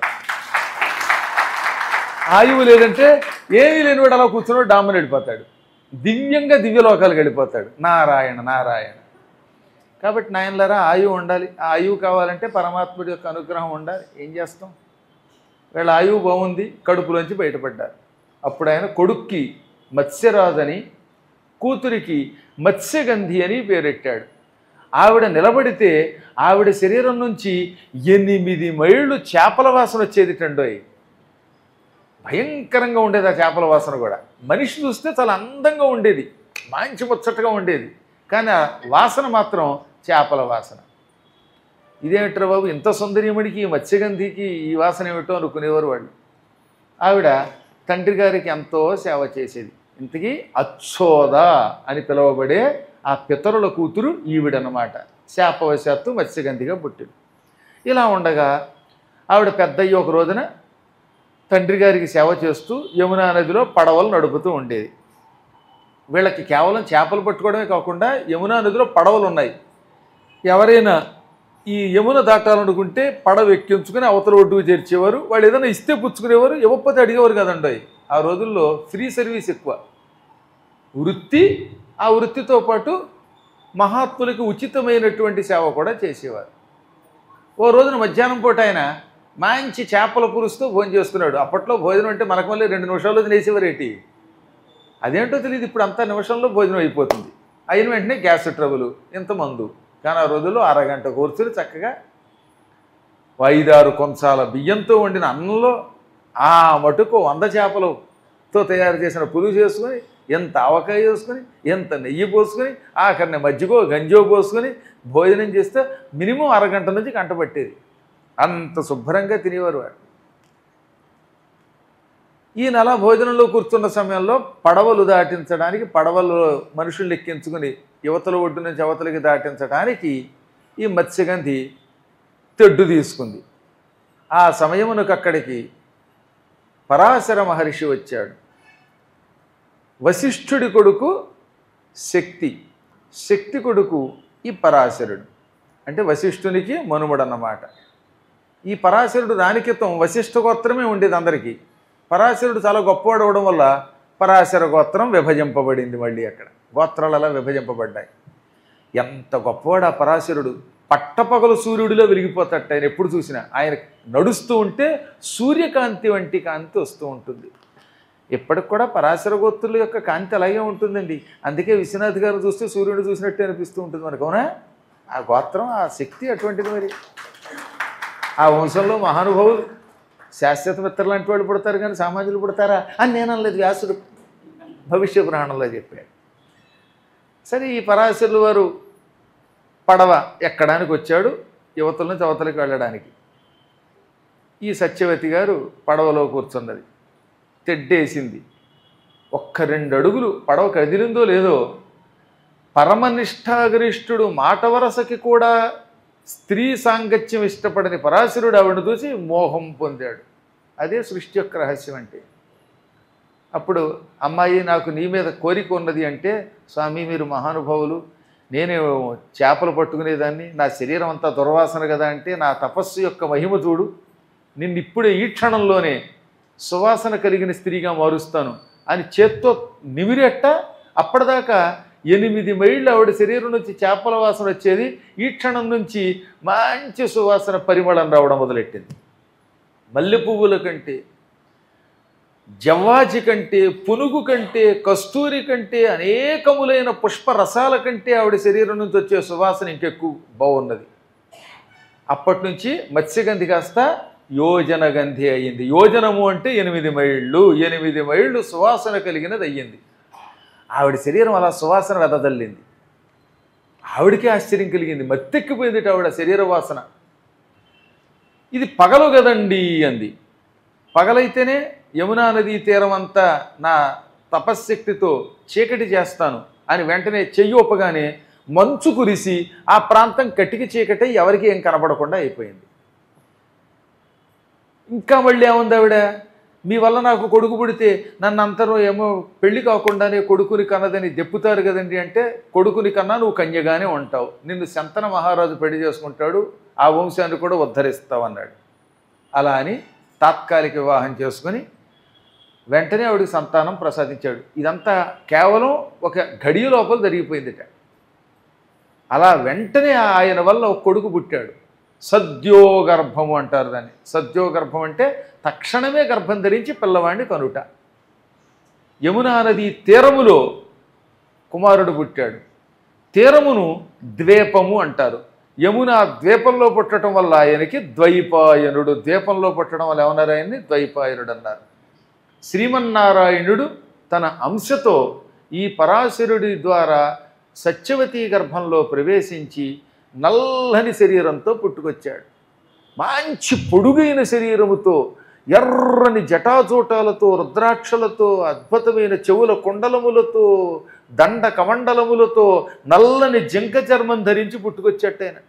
[SPEAKER 1] ఆయువు లేదంటే ఏమీ లేనివాడు అలా కూర్చున్నాడు డామ్మని వెళ్ళిపోతాడు దివ్యంగా దివ్యలోకాలకు వెళ్ళిపోతాడు నారాయణ నారాయణ కాబట్టి నాయనలారా ఆయువు ఉండాలి ఆ ఆయువు కావాలంటే పరమాత్ముడి యొక్క అనుగ్రహం ఉండాలి ఏం చేస్తాం వీళ్ళ ఆయువు బాగుంది కడుపులోంచి బయటపడ్డారు అప్పుడు ఆయన కొడుక్కి మత్స్యరాజని కూతురికి మత్స్యగంధి అని పేరెట్టాడు ఆవిడ నిలబడితే ఆవిడ శరీరం నుంచి ఎనిమిది మైళ్ళు చేపల వాసన వచ్చేది టండోయ్ భయంకరంగా ఉండేది ఆ చేపల వాసన కూడా మనిషి చూస్తే చాలా అందంగా ఉండేది మంచి ముచ్చటగా ఉండేది కానీ ఆ వాసన మాత్రం చేపల వాసన ఇదేమిట్రా బాబు ఇంత సుందరీమణికి ఈ మత్స్యగంధికి ఈ వాసన ఏమిటో అనుకునేవారు వాళ్ళు ఆవిడ తండ్రి గారికి ఎంతో సేవ చేసేది ఇంతకీ అచ్చోద అని పిలువబడే ఆ పితరుల కూతురు ఈవిడనమాట శాపవశాత్తు మత్స్యగంధిగా పుట్టింది ఇలా ఉండగా ఆవిడ పెద్దయ్యి ఒక రోజున తండ్రి గారికి సేవ చేస్తూ యమునా నదిలో పడవలు నడుపుతూ ఉండేది వీళ్ళకి కేవలం చేపలు పట్టుకోవడమే కాకుండా యమునా నదిలో పడవలు ఉన్నాయి ఎవరైనా ఈ యమున దాటాలనుకుంటే పడవ ఎక్కించుకుని అవతల ఒడ్డుకు చేర్చేవారు వాళ్ళు ఏదైనా ఇస్తే పుచ్చుకునేవారు ఇవ్వకపోతే అడిగేవారు కదండి ఆ రోజుల్లో ఫ్రీ సర్వీస్ ఎక్కువ వృత్తి ఆ వృత్తితో పాటు మహాత్ములకి ఉచితమైనటువంటి సేవ కూడా చేసేవారు ఓ రోజున మధ్యాహ్నం పూట ఆయన మంచి చేపల పులుసుతో భోజనం చేసుకున్నాడు అప్పట్లో భోజనం అంటే మనకు మళ్ళీ రెండు నిమిషాల్లో తినేసేవారేటి అదేంటో తెలియదు ఇప్పుడు అంతా నిమిషంలో భోజనం అయిపోతుంది అయిన వెంటనే గ్యాస్ ట్రబుల్ ఇంత మందు కానీ ఆ రోజుల్లో అరగంట కూర్చుని చక్కగా ఐదారు కొంచాల బియ్యంతో వండిన అన్నంలో ఆ మటుకు వంద చేపలతో తయారు చేసిన పులుసు చేసుకొని ఎంత ఆవకాయ వేసుకొని ఎంత నెయ్యి పోసుకొని ఆఖరిని మజ్జిగో గంజో పోసుకొని భోజనం చేస్తే మినిమం అరగంట నుంచి గంట పట్టేది అంత శుభ్రంగా తినేవారు వాడు ఈ నెల భోజనంలో కూర్చున్న సమయంలో పడవలు దాటించడానికి పడవలు మనుషుల్ని ఎక్కించుకుని యువతల ఒడ్డు నుంచి అవతలకి దాటించడానికి ఈ మత్స్యగంధి తెడ్డు తీసుకుంది ఆ సమయమునకు అక్కడికి పరాశర మహర్షి వచ్చాడు వశిష్ఠుడి కొడుకు శక్తి శక్తి కొడుకు ఈ పరాశరుడు అంటే వశిష్ఠునికి మనుమడన్నమాట ఈ పరాశరుడు రాని క్రితం వశిష్ఠ గోత్రమే ఉండేది అందరికీ పరాశరుడు చాలా గొప్పవాడు అవడం వల్ల పరాశర గోత్రం విభజింపబడింది మళ్ళీ అక్కడ గోత్రాలు అలా విభజింపబడ్డాయి ఎంత గొప్పవాడు ఆ పరాశరుడు పట్టపగలు సూర్యుడిలో వెలిగిపోతాడు ఆయన ఎప్పుడు చూసినా ఆయన నడుస్తూ ఉంటే సూర్యకాంతి వంటి కాంతి వస్తూ ఉంటుంది ఇప్పటికి కూడా పరాశర గోత్రుల యొక్క కాంతి అలాగే ఉంటుందండి అందుకే విశ్వనాథ్ గారు చూస్తే సూర్యుడు చూసినట్టే అనిపిస్తూ ఉంటుంది మనకు అవునా ఆ గోత్రం ఆ శక్తి అటువంటిది మరి ఆ వంశంలో మహానుభావులు శాశ్వత మిత్రులు లాంటి వాళ్ళు పుడతారు కానీ సామాజికులు పుడతారా అని నేను అనలేదు వ్యాసుడు భవిష్య పురాణంలో చెప్పాడు సరే ఈ పరాశరులు వారు పడవ ఎక్కడానికి వచ్చాడు యువతల నుంచి అవతలకి వెళ్ళడానికి ఈ సత్యవతి గారు పడవలో కూర్చున్నది తెడ్డేసింది ఒక్క రెండు అడుగులు పడవ కదిలిందో లేదో పరమనిష్టాగరిష్ఠుడు మాట వరసకి కూడా స్త్రీ సాంగత్యం ఇష్టపడని పరాశరుడు ఆవిడను చూసి మోహం పొందాడు అదే సృష్టి యొక్క రహస్యం అంటే అప్పుడు అమ్మాయి నాకు నీ మీద కోరిక ఉన్నది అంటే స్వామి మీరు మహానుభావులు నేను చేపలు పట్టుకునేదాన్ని నా శరీరం అంతా దుర్వాసన కదా అంటే నా తపస్సు యొక్క మహిమ చూడు నిన్ను ఇప్పుడే ఈ క్షణంలోనే సువాసన కలిగిన స్త్రీగా మారుస్తాను అని చేత్తో నిమిరెట్ట అప్పటిదాకా ఎనిమిది మైళ్ళు ఆవిడ శరీరం నుంచి చేపల వాసన వచ్చేది ఈ క్షణం నుంచి మంచి సువాసన పరిమళం రావడం మొదలెట్టింది మల్లె పువ్వుల కంటే జవ్వాజి కంటే పునుగు కంటే కస్తూరి కంటే అనేకములైన పుష్ప రసాల కంటే ఆవిడ శరీరం నుంచి వచ్చే సువాసన ఇంకెక్కువ బాగున్నది అప్పటి నుంచి మత్స్యగంధి కాస్త యోజన గంధి అయ్యింది యోజనము అంటే ఎనిమిది మైళ్ళు ఎనిమిది మైళ్ళు సువాసన కలిగినది అయ్యింది ఆవిడ శరీరం అలా సువాసన వెదజల్లింది ఆవిడకే ఆశ్చర్యం కలిగింది మత్తెక్కిపోయింది ఆవిడ శరీర వాసన ఇది పగలు కదండి అంది పగలైతేనే యమునా నదీ తీరం అంతా నా తపశ్శక్తితో చీకటి చేస్తాను అని వెంటనే చెయ్యి ఒప్పగానే మంచు కురిసి ఆ ప్రాంతం కటికి చీకటి ఎవరికి ఏం కనబడకుండా అయిపోయింది ఇంకా మళ్ళీ ఏముంది ఆవిడ మీ వల్ల నాకు కొడుకు పుడితే నన్ను అంతరం ఏమో పెళ్లి కాకుండానే కొడుకుని కన్నదని దెప్పుతారు కదండి అంటే కొడుకుని కన్నా నువ్వు కన్యగానే ఉంటావు నిన్ను శంతన మహారాజు పెళ్లి చేసుకుంటాడు ఆ వంశాన్ని కూడా ఉద్ధరిస్తావు అన్నాడు అలా అని తాత్కాలిక వివాహం చేసుకుని వెంటనే ఆవిడికి సంతానం ప్రసాదించాడు ఇదంతా కేవలం ఒక గడియ లోపల జరిగిపోయిందిట అలా వెంటనే ఆయన వల్ల ఒక కొడుకు పుట్టాడు సద్యోగర్భము అంటారు దాన్ని సద్యోగర్భం అంటే తక్షణమే గర్భం ధరించి పిల్లవాడిని కనుట యమునా నది తీరములో కుమారుడు పుట్టాడు తీరమును ద్వీపము అంటారు యమున ద్వీపంలో పుట్టడం వల్ల ఆయనకి ద్వైపాయనుడు ద్వీపంలో పుట్టడం వల్ల ఏమన్నారు ఆయన్ని ద్వైపాయనుడు అన్నారు శ్రీమన్నారాయణుడు తన అంశతో ఈ పరాశరుడి ద్వారా సత్యవతి గర్భంలో ప్రవేశించి నల్లని శరీరంతో పుట్టుకొచ్చాడు మంచి పొడుగైన శరీరముతో ఎర్రని జటాజూటాలతో రుద్రాక్షలతో అద్భుతమైన చెవుల కుండలములతో దండ కమండలములతో నల్లని జింక చర్మం ధరించి పుట్టుకొచ్చాట ఆయన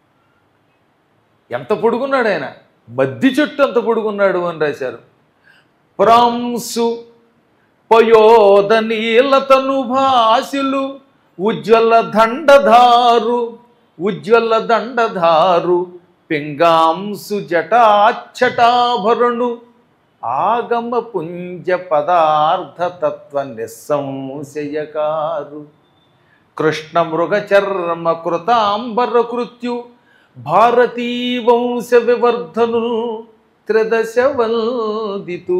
[SPEAKER 1] ఎంత పొడుగున్నాడు ఆయన మద్ది చెట్టు అంత పొడుగున్నాడు అని రాశారు ప్రాంసు పయోద నీలతను భాషులు ఉజ్వల దండధారు ఉజ్వల దండధారు పింగాంసు జటాచ్చటాభరణు ఆగమ పుంజ పదార్థ తత్వ నిస్సంశయకారు కృష్ణ మృగ చర్మ కృతాంబర కృత్యు భారతీ వంశ వివర్ధను త్రిదశ వందితు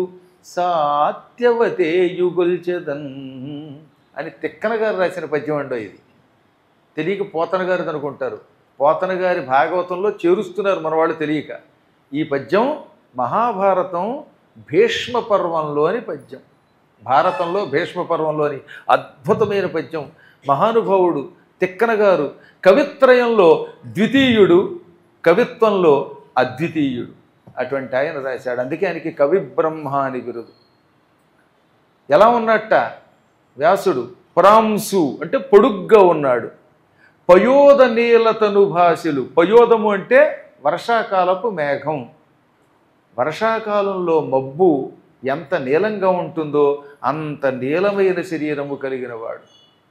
[SPEAKER 1] సాత్యవతేయుగొల్చెదన్ అని తిక్కన గారు రాసిన పద్యం అండో ఇది తెలియక పోతన గారిది అనుకుంటారు పోతన గారి భాగవతంలో చేరుస్తున్నారు మన వాళ్ళు తెలియక ఈ పద్యం మహాభారతం భీష్మ పర్వంలోని పద్యం భారతంలో భీష్మ పర్వంలోని అద్భుతమైన పద్యం మహానుభావుడు తిక్కన గారు కవిత్రయంలో ద్వితీయుడు కవిత్వంలో అద్వితీయుడు అటువంటి ఆయన రాశాడు అందుకే ఆయనకి కవి బ్రహ్మ అని బిరుదు ఎలా ఉన్నట్ట వ్యాసుడు ప్రాంసు అంటే పొడుగ్గా ఉన్నాడు పయోద నీలతను భాషలు పయోదము అంటే వర్షాకాలపు మేఘం వర్షాకాలంలో మబ్బు ఎంత నీలంగా ఉంటుందో అంత నీలమైన శరీరము కలిగిన వాడు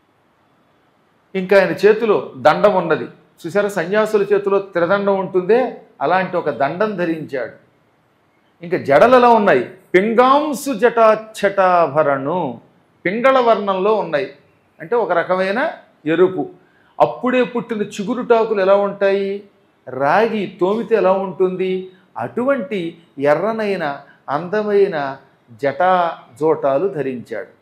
[SPEAKER 1] ఇంకా ఆయన చేతిలో దండం ఉన్నది చూసారా సన్యాసుల చేతిలో త్రిదండం ఉంటుందే అలాంటి ఒక దండం ధరించాడు ఇంకా జడలు ఎలా ఉన్నాయి పింగాంసు జటాఛటాభరణు పింగళ వర్ణంలో ఉన్నాయి అంటే ఒక రకమైన ఎరుపు అప్పుడే పుట్టిన చిగురుటాకులు ఎలా ఉంటాయి రాగి తోమితే ఎలా ఉంటుంది అటువంటి ఎర్రనైన అందమైన జటా జోటాలు ధరించాడు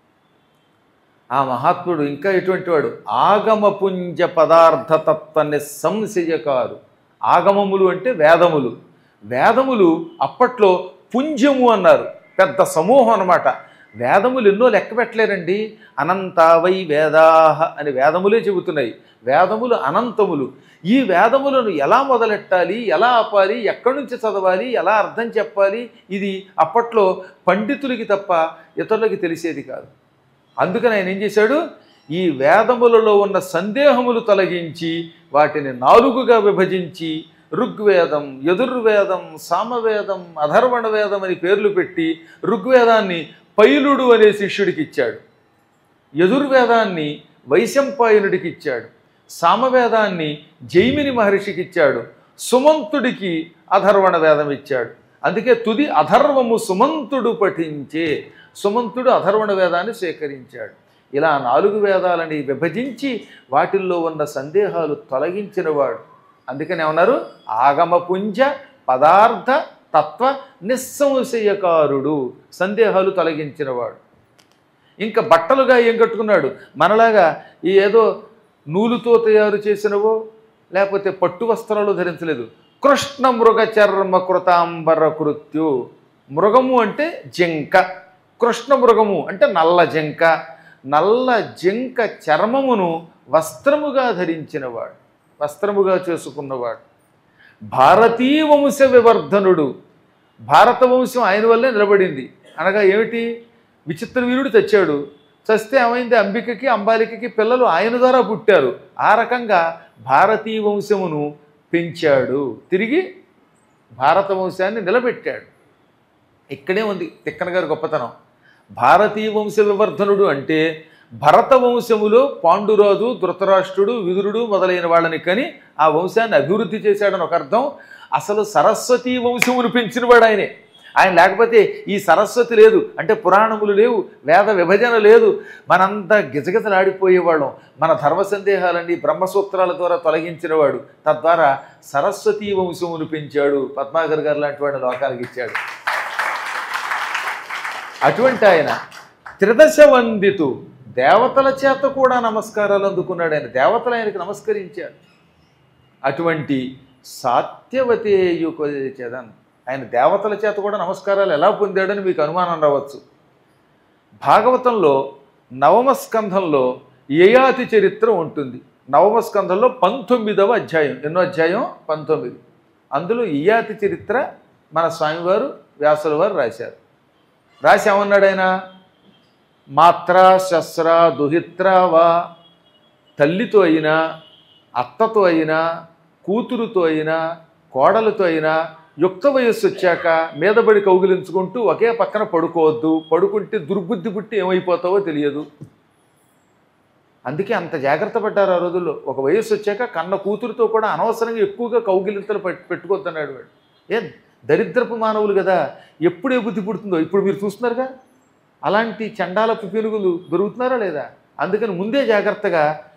[SPEAKER 1] ఆ మహాత్ముడు ఇంకా ఎటువంటి వాడు ఆగమపుంజ పదార్థతత్వ నిస్సంశయకారు ఆగమములు అంటే వేదములు వేదములు అప్పట్లో పుంజము అన్నారు పెద్ద సమూహం అన్నమాట వేదములు ఎన్నో లెక్క పెట్టలేరండి అనంతావై వేదాహ అని వేదములే చెబుతున్నాయి వేదములు అనంతములు ఈ వేదములను ఎలా మొదలెట్టాలి ఎలా ఆపాలి ఎక్కడి నుంచి చదవాలి ఎలా అర్థం చెప్పాలి ఇది అప్పట్లో పండితులకి తప్ప ఇతరులకి తెలిసేది కాదు అందుకని ఆయన ఏం చేశాడు ఈ వేదములలో ఉన్న సందేహములు తొలగించి వాటిని నాలుగుగా విభజించి ఋగ్వేదం యజుర్వేదం సామవేదం అధర్వణ వేదం అని పేర్లు పెట్టి ఋగ్వేదాన్ని పైలుడు అనే శిష్యుడికి ఇచ్చాడు యజుర్వేదాన్ని వైశంపాయనుడికి ఇచ్చాడు సామవేదాన్ని జైమిని మహర్షికి ఇచ్చాడు సుమంతుడికి అధర్వణ వేదం ఇచ్చాడు అందుకే తుది అధర్వము సుమంతుడు పఠించే సుమంతుడు అధర్వణ వేదాన్ని స్వీకరించాడు ఇలా నాలుగు వేదాలని విభజించి వాటిల్లో ఉన్న సందేహాలు తొలగించినవాడు అందుకని ఏమన్నారు ఆగమపుంజ పదార్థ తత్వ నిస్సంశయకారుడు సందేహాలు తొలగించినవాడు ఇంకా బట్టలుగా ఏం కట్టుకున్నాడు మనలాగా ఈ ఏదో నూలుతో తయారు చేసినవో లేకపోతే పట్టు వస్త్రాలు ధరించలేదు కృష్ణ మృగ చర్మ కృతాంబర కృత్యు మృగము అంటే జింక కృష్ణ మృగము అంటే నల్ల జింక నల్ల జింక చర్మమును వస్త్రముగా ధరించినవాడు వస్త్రముగా చేసుకున్నవాడు భారతీ వంశ వివర్ధనుడు భారత వంశం ఆయన వల్లే నిలబడింది అనగా ఏమిటి విచిత్ర వీరుడు తెచ్చాడు చస్తే ఏమైంది అంబికకి అంబాలికకి పిల్లలు ఆయన ద్వారా పుట్టారు ఆ రకంగా భారతీ వంశమును పెంచాడు తిరిగి భారత వంశాన్ని నిలబెట్టాడు ఇక్కడే ఉంది తిక్కన గారి గొప్పతనం భారతీయ వంశ వివర్ధనుడు అంటే భరత వంశములో పాండురాజు ధృతరాష్ట్రుడు విదురుడు మొదలైన వాళ్ళని కని ఆ వంశాన్ని అభివృద్ధి చేశాడని ఒక అర్థం అసలు సరస్వతీ వంశమును పెంచినవాడు ఆయనే ఆయన లేకపోతే ఈ సరస్వతి లేదు అంటే పురాణములు లేవు వేద విభజన లేదు మనంతా గిజగిజలాడిపోయేవాళ్ళం మన ధర్మ సందేహాలన్నీ బ్రహ్మసూత్రాల ద్వారా తొలగించినవాడు తద్వారా సరస్వతీ వంశమును పెంచాడు పద్మాకర్ గారు లాంటి వాడిని లోకానికి ఇచ్చాడు అటువంటి ఆయన త్రిదశ వందితు దేవతల చేత కూడా నమస్కారాలు అందుకున్నాడు ఆయన దేవతలు ఆయనకు నమస్కరించారు అటువంటి సాత్యవతేయుకొచేదన్ ఆయన దేవతల చేత కూడా నమస్కారాలు ఎలా పొందాడని మీకు అనుమానం రావచ్చు భాగవతంలో నవమ స్కంధంలో యయాతి చరిత్ర ఉంటుంది నవమ స్కంధంలో పంతొమ్మిదవ అధ్యాయం ఎన్నో అధ్యాయం పంతొమ్మిది అందులో ఇయాతి చరిత్ర మన స్వామివారు వ్యాసుల వారు రాశారు రాసి ఏమన్నాడు ఆయన మాత్ర శస్ర దుహిత్ర వా తల్లితో అయినా అత్తతో అయినా కూతురుతో అయినా కోడలతో అయినా యుక్త వయస్సు వచ్చాక మీదబడి కౌగిలించుకుంటూ ఒకే పక్కన పడుకోవద్దు పడుకుంటే దుర్బుద్ధి పుట్టి ఏమైపోతావో తెలియదు అందుకే అంత జాగ్రత్త పడ్డారు ఆ రోజుల్లో ఒక వయస్సు వచ్చాక కన్న కూతురుతో కూడా అనవసరంగా ఎక్కువగా కౌగిలింతలు పెట్- పెట్టుకోవద్దన్నాడు వాడు ఏ దరిద్రపు మానవులు కదా ఎప్పుడు ఏ బుద్ధి పుడుతుందో ఇప్పుడు మీరు చూస్తున్నారుగా అలాంటి చండాలపు పెనుగులు దొరుకుతున్నారా లేదా అందుకని ముందే జాగ్రత్తగా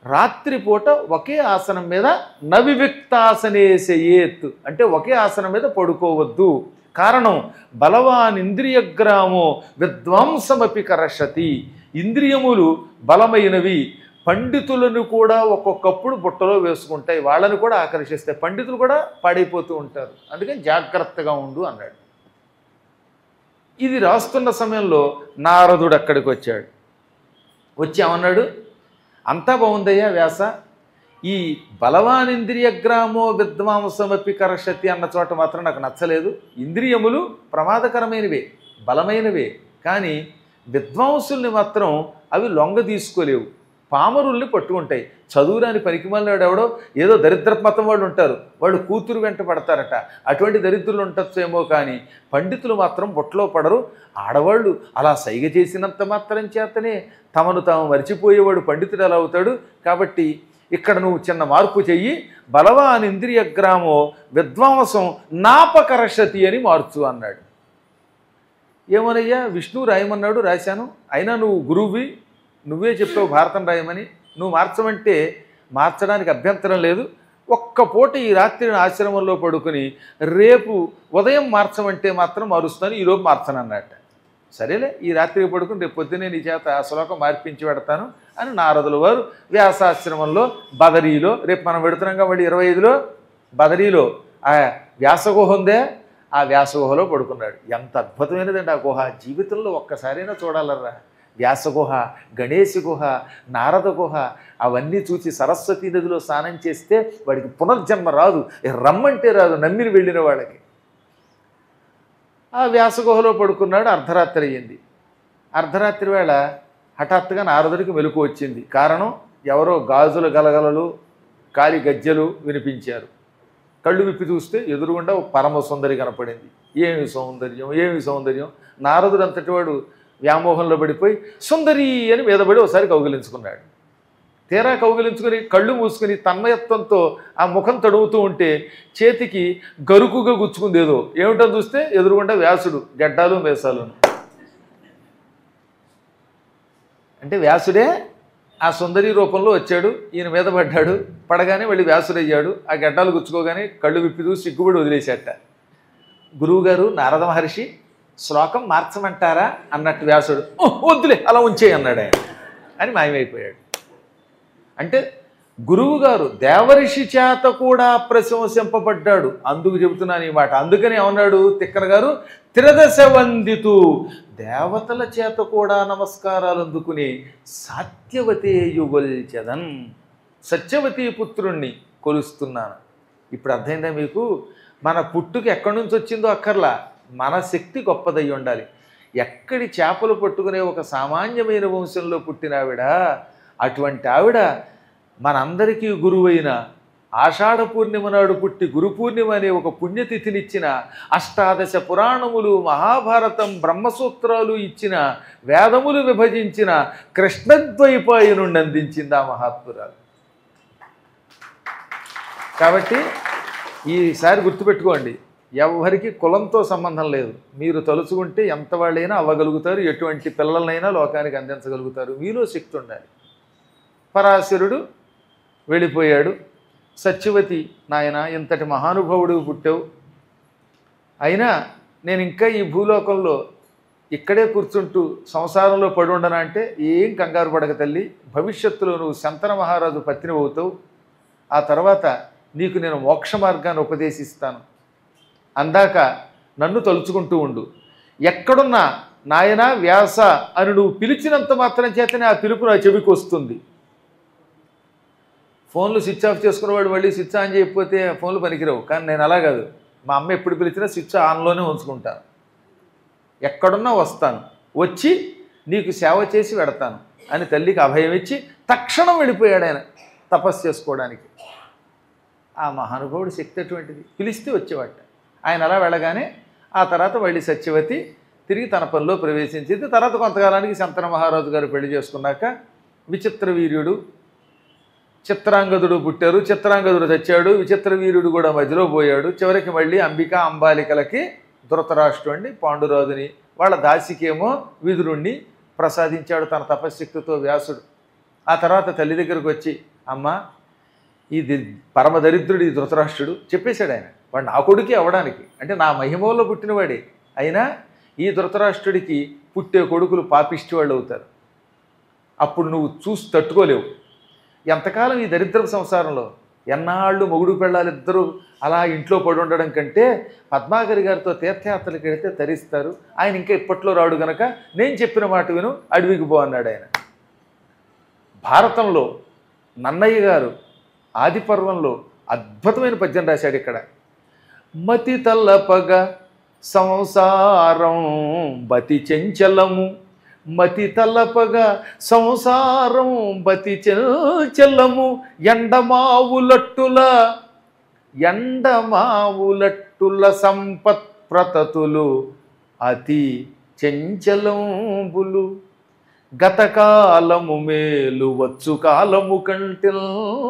[SPEAKER 1] రాత్రిపూట ఒకే ఆసనం మీద నవివిక్తాసనేసేయేత్ అంటే ఒకే ఆసనం మీద పడుకోవద్దు కారణం బలవాన్ ఇంద్రియగ్రామో విద్వాంసమపి కరషతి ఇంద్రియములు బలమైనవి పండితులను కూడా ఒక్కొక్కప్పుడు బుట్టలో వేసుకుంటాయి వాళ్ళని కూడా ఆకర్షిస్తాయి పండితులు కూడా పాడైపోతూ ఉంటారు అందుకని జాగ్రత్తగా ఉండు అన్నాడు ఇది రాస్తున్న సమయంలో నారదుడు అక్కడికి వచ్చాడు వచ్చి ఏమన్నాడు అంతా బాగుందయ్యా వ్యాస ఈ బలవానింద్రియ గ్రామో విద్వాంసమపి కరషతి అన్న చోట మాత్రం నాకు నచ్చలేదు ఇంద్రియములు ప్రమాదకరమైనవే బలమైనవే కానీ విద్వాంసుల్ని మాత్రం అవి లొంగ తీసుకోలేవు పామరుల్ని పట్టుకుంటాయి చదువురాని పనికిమాలినాడు ఎవడో ఏదో దరిద్ర మతం వాళ్ళు ఉంటారు వాళ్ళు కూతురు వెంట పడతారట అటువంటి దరిద్రులు ఉండొచ్చేమో కానీ పండితులు మాత్రం బొట్లో పడరు ఆడవాళ్ళు అలా సైగ చేసినంత మాత్రం చేతనే తమను తాము మరిచిపోయేవాడు పండితుడు ఎలా అవుతాడు కాబట్టి ఇక్కడ నువ్వు చిన్న మార్పు చెయ్యి బలవాన్ ఇంద్రియ గ్రామో విద్వాంసం నాపకరషతి అని మార్చు అన్నాడు ఏమనయ్యా విష్ణువు రాయమన్నాడు రాశాను అయినా నువ్వు గురువువి నువ్వే చెప్పావు భారతం రాయమని నువ్వు మార్చమంటే మార్చడానికి అభ్యంతరం లేదు ఒక్క పూట ఈ రాత్రి ఆశ్రమంలో పడుకుని రేపు ఉదయం మార్చమంటే మాత్రం మారుస్తాను ఈలోపు మార్చను అన్నట్ట సరేలే ఈ రాత్రికి పడుకుని రేపు పొద్దునే నీ చేత ఆ శ్లోకం మార్పించి పెడతాను అని నారదుల వారు వ్యాసాశ్రమంలో బదరీలో రేపు మనం పెడుతున్నాం మళ్ళీ ఇరవై ఐదులో బదరీలో ఆ వ్యాసగుహ ఉందే ఆ వ్యాసగుహలో పడుకున్నాడు ఎంత అద్భుతమైనదండి ఆ గుహ జీవితంలో ఒక్కసారైనా చూడాలరా వ్యాసగుహ గణేశ గుహ నారద గుహ అవన్నీ చూసి సరస్వతీ నదిలో స్నానం చేస్తే వాడికి పునర్జన్మ రాదు రమ్మంటే రాదు నమ్మిని వెళ్ళిన వాళ్ళకి ఆ వ్యాసగుహలో పడుకున్నాడు అర్ధరాత్రి అయ్యింది అర్ధరాత్రి వేళ హఠాత్తుగా నారదుడికి మెలకు వచ్చింది కారణం ఎవరో గాజుల గలగలలు కాలి గజ్జలు వినిపించారు కళ్ళు విప్పి చూస్తే ఎదురుగుండా ఒక పరమ సుందరి కనపడింది ఏమి సౌందర్యం ఏమి సౌందర్యం నారదుడు అంతటి వాడు వ్యామోహంలో పడిపోయి సుందరి అని మీదపడి ఒకసారి కౌగిలించుకున్నాడు తీరా కౌగిలించుకుని కళ్ళు మూసుకుని తన్మయత్వంతో ఆ ముఖం తడువుతూ ఉంటే చేతికి గరుకుగా గుచ్చుకుంది ఏదో ఏమిటో చూస్తే ఎదురుగుండా వ్యాసుడు గడ్డాలు మేసాలు అంటే వ్యాసుడే ఆ సుందరి రూపంలో వచ్చాడు ఈయన మీద పడ్డాడు పడగానే వెళ్ళి వ్యాసుడయ్యాడు ఆ గడ్డాలు గుచ్చుకోగానే కళ్ళు విప్పి చూసి సిగ్గుబడి వదిలేశాట గురువుగారు నారద మహర్షి శ్లోకం మార్చమంటారా అన్నట్టు వ్యాసుడు "ఓ, వద్దులే అలా ఉంచే అన్నాడు ఆయన అని మాయమైపోయాడు అంటే గురువుగారు దేవరిషి చేత కూడా ప్రశంసింపబడ్డాడు అందుకు చెబుతున్నాను ఈ మాట అందుకని ఏమన్నాడు తిక్కన గారు త్రిదశ వందితు దేవతల చేత కూడా నమస్కారాలు అందుకుని సాత్యవతే యుగొల్చదన్ సత్యవతి పుత్రుణ్ణి కొలుస్తున్నాను ఇప్పుడు అర్థమైందా మీకు మన పుట్టుక ఎక్కడి నుంచి వచ్చిందో అక్కర్లా మన శక్తి గొప్పదై ఉండాలి ఎక్కడి చేపలు పట్టుకునే ఒక సామాన్యమైన వంశంలో పుట్టిన ఆవిడ అటువంటి ఆవిడ మనందరికీ గురువైన ఆషాఢ పూర్ణిమ నాడు పుట్టి గురు పూర్ణిమ అనే ఒక పుణ్యతిథినిచ్చిన అష్టాదశ పురాణములు మహాభారతం బ్రహ్మసూత్రాలు ఇచ్చిన వేదములు విభజించిన కృష్ణద్వైపాయనుండి అందించింది ఆ మహాత్మురాలు కాబట్టి ఈసారి గుర్తుపెట్టుకోండి ఎవరికి కులంతో సంబంధం లేదు మీరు తలుచుకుంటే ఎంత వాళ్ళైనా అవ్వగలుగుతారు ఎటువంటి పిల్లలనైనా లోకానికి అందించగలుగుతారు మీలో శక్తి ఉండాలి పరాశరుడు వెళ్ళిపోయాడు సత్యవతి నాయన ఇంతటి మహానుభావుడు పుట్టావు అయినా నేను ఇంకా ఈ భూలోకంలో ఇక్కడే కూర్చుంటూ సంసారంలో పడి ఉండనా అంటే ఏం కంగారు పడక తల్లి భవిష్యత్తులో నువ్వు శంతన మహారాజు పత్ని అవుతావు ఆ తర్వాత నీకు నేను మోక్ష మార్గాన్ని ఉపదేశిస్తాను అందాక నన్ను తలుచుకుంటూ ఉండు ఎక్కడున్నా నాయన వ్యాస అని నువ్వు పిలిచినంత మాత్రం చేతనే ఆ పిలుపు నా చెవికి వస్తుంది ఫోన్లు స్విచ్ ఆఫ్ చేసుకున్నవాడు మళ్ళీ స్విచ్ ఆన్ చేయకపోతే ఫోన్లు పనికిరావు కానీ నేను అలా కాదు మా అమ్మ ఎప్పుడు పిలిచినా స్విచ్ ఆన్లోనే ఉంచుకుంటాను ఎక్కడున్నా వస్తాను వచ్చి నీకు సేవ చేసి పెడతాను అని తల్లికి అభయం ఇచ్చి తక్షణం వెళ్ళిపోయాడు ఆయన తపస్సు చేసుకోవడానికి ఆ మహానుభావుడు శక్తి అటువంటిది పిలిస్తే వచ్చేవాట ఆయన అలా వెళ్ళగానే ఆ తర్వాత మళ్ళీ సత్యవతి తిరిగి తన పనిలో ప్రవేశించింది తర్వాత కొంతకాలానికి శంతన మహారాజు గారు పెళ్లి చేసుకున్నాక విచిత్ర వీర్యుడు చిత్రాంగదుడు పుట్టారు చిత్రాంగదుడు చచ్చాడు విచిత్ర వీరుడు కూడా మధ్యలో పోయాడు చివరికి మళ్ళీ అంబిక అంబాలికలకి ధృతరాష్ట్రుడిని పాండురాజుని వాళ్ళ దాసికేమో విదురుణ్ణి ప్రసాదించాడు తన తపశ్శక్తితో వ్యాసుడు ఆ తర్వాత తల్లి దగ్గరకు వచ్చి అమ్మా ఈ ది పరమ దరిద్రుడు ఈ ధృతరాష్ట్రుడు చెప్పేశాడు ఆయన వాడు నా కొడుకే అవడానికి అంటే నా మహిమలో పుట్టినవాడే అయినా ఈ ధృతరాష్ట్రుడికి పుట్టే కొడుకులు పాపిష్టి వాళ్ళు అవుతారు అప్పుడు నువ్వు చూసి తట్టుకోలేవు ఎంతకాలం ఈ దరిద్రపు సంసారంలో ఎన్నాళ్ళు మొగుడు పెళ్ళాలిద్దరూ అలా ఇంట్లో పడి ఉండడం కంటే పద్మాకరి గారితో తీర్థయాత్రలకు వెళితే తరిస్తారు ఆయన ఇంకా ఇప్పట్లో రాడు గనక నేను చెప్పిన మాట విను అడవికి పో అన్నాడు ఆయన భారతంలో నన్నయ్య గారు ఆది పర్వంలో అద్భుతమైన పద్యం రాశాడు ఇక్కడ మతి తల్లపగ సంసారం బతి చెంచలము మతి తల్లపగా సంసారం బతి చెంచలము ఎండమావులట్టుల ఎండమావులట్టుల సంపత్ ప్రతతులు అతి చెంచలంబులు గతకాలము మేలు వచ్చు కాలము కంటిల్